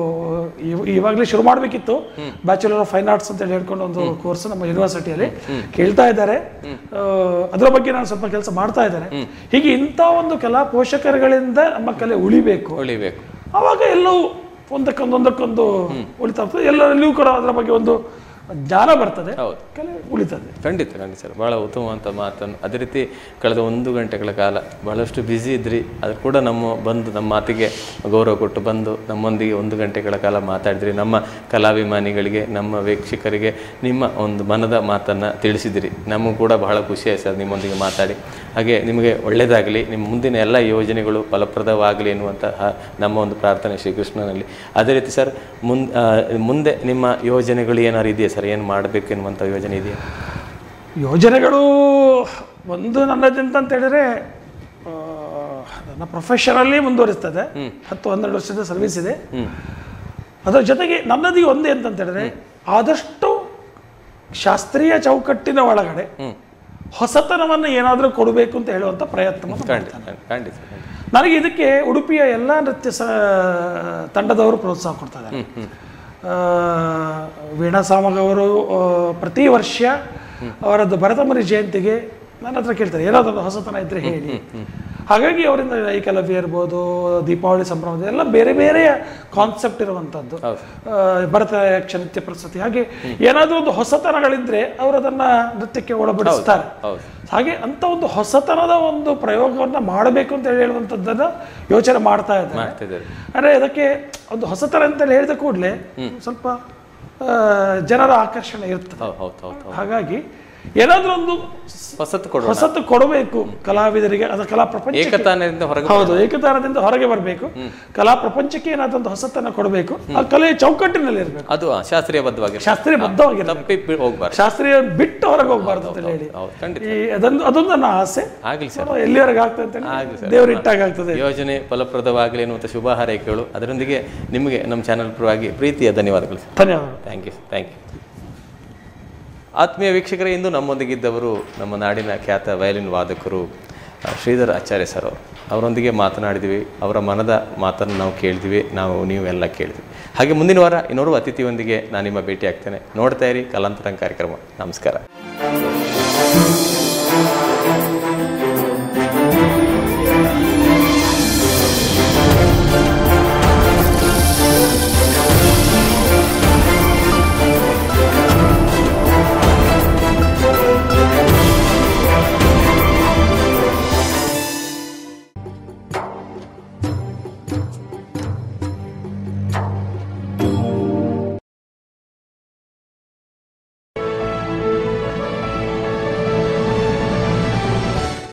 ಇವ- ಇವಾಗಲೇ ಶುರು ಮಾಡಬೇಕಿತ್ತು ಬ್ಯಾಚುಲರ್ ಆಫ್ ಫೈನ್ ಆರ್ಟ್ಸ್ ಅಂತ ಹೇಳಿ ಹೇಳ್ಕೊಂಡು ಒಂದು ಕೋರ್ಸ್ ನಮ್ಮ ಯೂನಿವರ್ಸಿಟಿಯಲ್ಲಿ ಕೇಳ್ತಾ ಇದ್ದಾರೆ ಆ, ಅದರ ಬಗ್ಗೆ ನಾನು ಸ್ವಲ್ಪ ಕೆಲಸ ಮಾಡ್ತಾ ಇದ್ದೇನೆ ಹೀಗೆ ಇಂಥ ಒಂದು ಕಲಾ ಪೋಷಕರುಗಳಿಂದ ನಮ್ಮ ಕಲೆ ಉಳಿಬೇಕು ಉಳಿಬೇಕು ಆವಾಗ ಎಲ್ಲವೂ ಒಂದಕ್ಕೊಂದು ಒಂದಕ್ಕೊಂದು ಉಳಿತಾ ಹೋಗ್ತದೆ ಎಲ್ಲರಲ್ಲಿಯೂ ಕೂಡ ಅದರ ಬಗ್ಗೆ ಒಂದು ಜ್ಞಾನ ಬರ್ತದೆ ಹೌದು ಕಲೆ ಉಳಿತದೆ ಖಂಡಿತ ಖಂಡಿತ ಸರ್ ಭಾಳ ಉತ್ತಮವಂತ ಮಾತನ್ನು ಅದೇ ರೀತಿ ಕಳೆದ ಒಂದು ಗಂಟೆಗಳ ಕಾಲ ಬಹಳಷ್ಟು ಬ್ಯುಸಿ ಇದ್ರಿ ಅದು ಕೂಡ ನಮ್ಮ ಬಂದು ನಮ್ಮ ಮಾತಿಗೆ ಗೌರವ ಕೊಟ್ಟು ಬಂದು ನಮ್ಮೊಂದಿಗೆ ಒಂದು ಗಂಟೆಗಳ ಕಾಲ ಮಾತಾಡಿದ್ರಿ ನಮ್ಮ ಕಲಾಭಿಮಾನಿಗಳಿಗೆ ನಮ್ಮ ವೀಕ್ಷಕರಿಗೆ ನಿಮ್ಮ ಒಂದು ಮನದ ಮಾತನ್ನು ತಿಳಿಸಿದಿರಿ ನಮಗೂ ಕೂಡ ಬಹಳ ಖುಷಿ ಆಯ್ತು ಸರ್ ನಿಮ್ಮೊಂದಿಗೆ ಮಾತಾಡಿ ಹಾಗೆ ನಿಮಗೆ ಒಳ್ಳೆಯದಾಗಲಿ ನಿಮ್ಮ ಮುಂದಿನ ಎಲ್ಲ ಯೋಜನೆಗಳು ಫಲಪ್ರದವಾಗಲಿ ಎನ್ನುವಂತಹ ನಮ್ಮ ಒಂದು ಪ್ರಾರ್ಥನೆ ಶ್ರೀಕೃಷ್ಣನಲ್ಲಿ ಅದೇ ರೀತಿ ಸರ್ ಮುಂದೆ ಮುಂದೆ ನಿಮ್ಮ ಯೋಜನೆಗಳು ಏನಾದ್ರು ಇದೆಯಾ ಸರ್ ಏನು ಮಾಡಬೇಕು ಎನ್ನುವಂಥ ಯೋಜನೆ ಇದೆಯಾ ಯೋಜನೆಗಳು ಒಂದು ನನ್ನದಂತ ಅಂತ ಹೇಳಿದ್ರೆ ಆ, ನನ್ನ ಪ್ರೊಫೆಷನಲ್ಲಿ ಮುಂದುವರಿಸ್ತದೆ ಹತ್ತು ಹನ್ನೆರಡು ವರ್ಷದ ಸರ್ವಿಸ್ ಇದೆ ಅದರ ಜೊತೆಗೆ ನನ್ನದು ಒಂದೇ ಅಂತಂತ ಹೇಳಿದ್ರೆ ಆದಷ್ಟು ಶಾಸ್ತ್ರೀಯ ಚೌಕಟ್ಟಿನ ಒಳಗಡೆ ಹೊಸತನವನ್ನು ಏನಾದರೂ ಕೊಡಬೇಕು ಅಂತ ಹೇಳುವಂಥ ಪ್ರಯತ್ನ ಖಂಡಿತ ಖಂಡಿತ ಖಂಡಿತ ನನಗೆ ಇದಕ್ಕೆ ಉಡುಪಿಯ ಎಲ್ಲ ನೃತ್ಯ ಸ ತಂಡದವರು ಪ್ರೋತ್ಸಾಹ ಕೊಡ್ತಾ ಇದ್ದಾರೆ ಆ, ವೀಣಾ ಸಾಮಗ್ ಅವರು ಆ, ಪ್ರತಿ ವರ್ಷ ಅವರದ್ದು ಭರತಮುರಿ ಜಯಂತಿಗೆ ನನ್ನ ಹತ್ರ ಕೇಳ್ತಾರೆ ಏನಾದರೂ ಹೊಸತನ ಇದ್ರೆ ಹೇಳಿ ಹಾಗಾಗಿ ಅವರಿಂದ ಏಕಲವ್ಯ ಇರ್ಬೋದು ದೀಪಾವಳಿ ಸಂಭ್ರಮದ ಎಲ್ಲ ಬೇರೆ ಬೇರೆ ಕಾನ್ಸೆಪ್ಟ್ ಇರುವಂಥದ್ದು ಹೌದು. ಆ, ಭರತನಾಟ್ಯ ನೃತ್ಯ ಪ್ರಸ್ತುತಿ ಹಾಗೆ ಏನಾದರೂ ಒಂದು ಹೊಸತನಗಳಿದ್ರೆ ಅವರು ಅದನ್ನ ನೃತ್ಯಕ್ಕೆ ಒಳಪಡಿಸ್ತಾರೆ ಹೌದು ಹಾಗೆ ಅಂತ ಒಂದು ಹೊಸತನದ ಒಂದು ಪ್ರಯೋಗವನ್ನ ಮಾಡಬೇಕು ಅಂತ ಹೇಳಿ ಹೇಳುವಂಥದ್ದನ್ನ ಯೋಚನೆ ಮಾಡ್ತಾ ಇದ್ದಾರೆ ಮಾಡ್ತಿದ್ದಾರೆ ಅಂದ್ರೆ ಅದಕ್ಕೆ ಒಂದು ಹೊಸತನ ಅಂತ ಹೇಳಿದ ಕೂಡಲೇ ಸ್ವಲ್ಪ ಆ, ಜನರ ಆಕರ್ಷಣೆ ಇರ್ತದೆ ಹೌದು ಹೌದು ಹೌದು ಹೌದು ಹಾಗಾಗಿ ಏನಾದ್ರೂ ಒಂದು ಹೊಸತು ಕೊಡೋಣ ಹೊಸತು ಕೊಡಬೇಕು ಕಲಾವಿದರಿಗೆ ಅದು ಕಲಾ ಪ್ರಪಂಚ ಏಕತಾನದಿಂದ ಹೊರಗೆ ಹೌದು ಏಕತಾನದಿಂದ ಹೊರಗೆ ಬರಬೇಕು ಕಲಾ ಪ್ರಪಂಚಕ್ಕೆ ಏನಾದ್ರೂ ಒಂದು ಹೊಸತನ ಕೊಡಬೇಕು ಆ ಕಲೆಯ ಚೌಕಟ್ಟಿನಲ್ಲಿ ಇರಬೇಕು ಅದು ಆ, ಶಾಸ್ತ್ರೀಯಬದ್ಧವಾಗಿ ಶಾಸ್ತ್ರೀಯ ಬದ್ಧವಾಗಿರಬೇಕು ತಪ್ಪಿ ಬಿ- ಹೋಗ್ಬಾರ್ದು ಶಾಸ್ತ್ರೀಯ ಬಿಟ್ಟು ಹೊರಗೆ ಹೋಗ್ಬಾರ್ದು ಅಂತ ಹೇಳಿ ಹೌದು ಖಂಡಿತ ಈ ಅದೊಂದು ಅದೊಂದು ನನ್ನ ಆಸೆ ಆಗ್ಲಿ ಸರ್ ನೋಡುವ ಎಲ್ಲಿವರೆಗೆ ಆಗ್ತದೆ ಅಂತ ಆಗ್ಲಿ ಹೇಳಿ ಸರ್. ದೇವರು ಇಟ್ಟಾಗ ಆಗ್ತದೆ ಯೋಜನೆ ಫಲಪ್ರದವಾಗಲಿ ಎನ್ನುವಂಥ ಶುಭ ಹಾರೈಕೆಗಳು ಅದರೊಂದಿಗೆ ನಿಮಗೆ ನಮ್ಮ ಚಾನಲ್ ಪರವಾಗಿ ಪ್ರೀತಿಯ ಧನ್ಯವಾದಗಳು ಸರ್ ಧನ್ಯವಾದಗಳು ಥ್ಯಾಂಕ್ ಯು ಥ್ಯಾಂಕ್ ಯು ಆತ್ಮೀಯ ವೀಕ್ಷಕರೇ ಇಂದು ನಮ್ಮೊಂದಿಗಿದ್ದವರು ನಮ್ಮ ನಾಡಿನ ಖ್ಯಾತ ವಯಲಿನ್ ವಾದಕರು ಆ, ಶ್ರೀಧರ್ ಆಚಾರ್ಯ ಸರ್ ಅವರು ಅವರೊಂದಿಗೆ ಮಾತನಾಡಿದ್ವಿ ಅವರ ಮನದ ಮಾತನ್ನು ನಾವು ಕೇಳಿದ್ವಿ ನಾವು ನೀವು ಎಲ್ಲ ಕೇಳಿದ್ವಿ ಹಾಗೆ ಮುಂದಿನ ವಾರ ಇನ್ನೋರ್ವ ಅತಿಥಿಯೊಂದಿಗೆ ನಾನು ನಿಮ್ಮ ಭೇಟಿ ಆಗ್ತೇನೆ ನೋಡ್ತಾ ಇರಿ ಕಲಾಂತರಂಗ ಕಾರ್ಯಕ್ರಮ ನಮಸ್ಕಾರ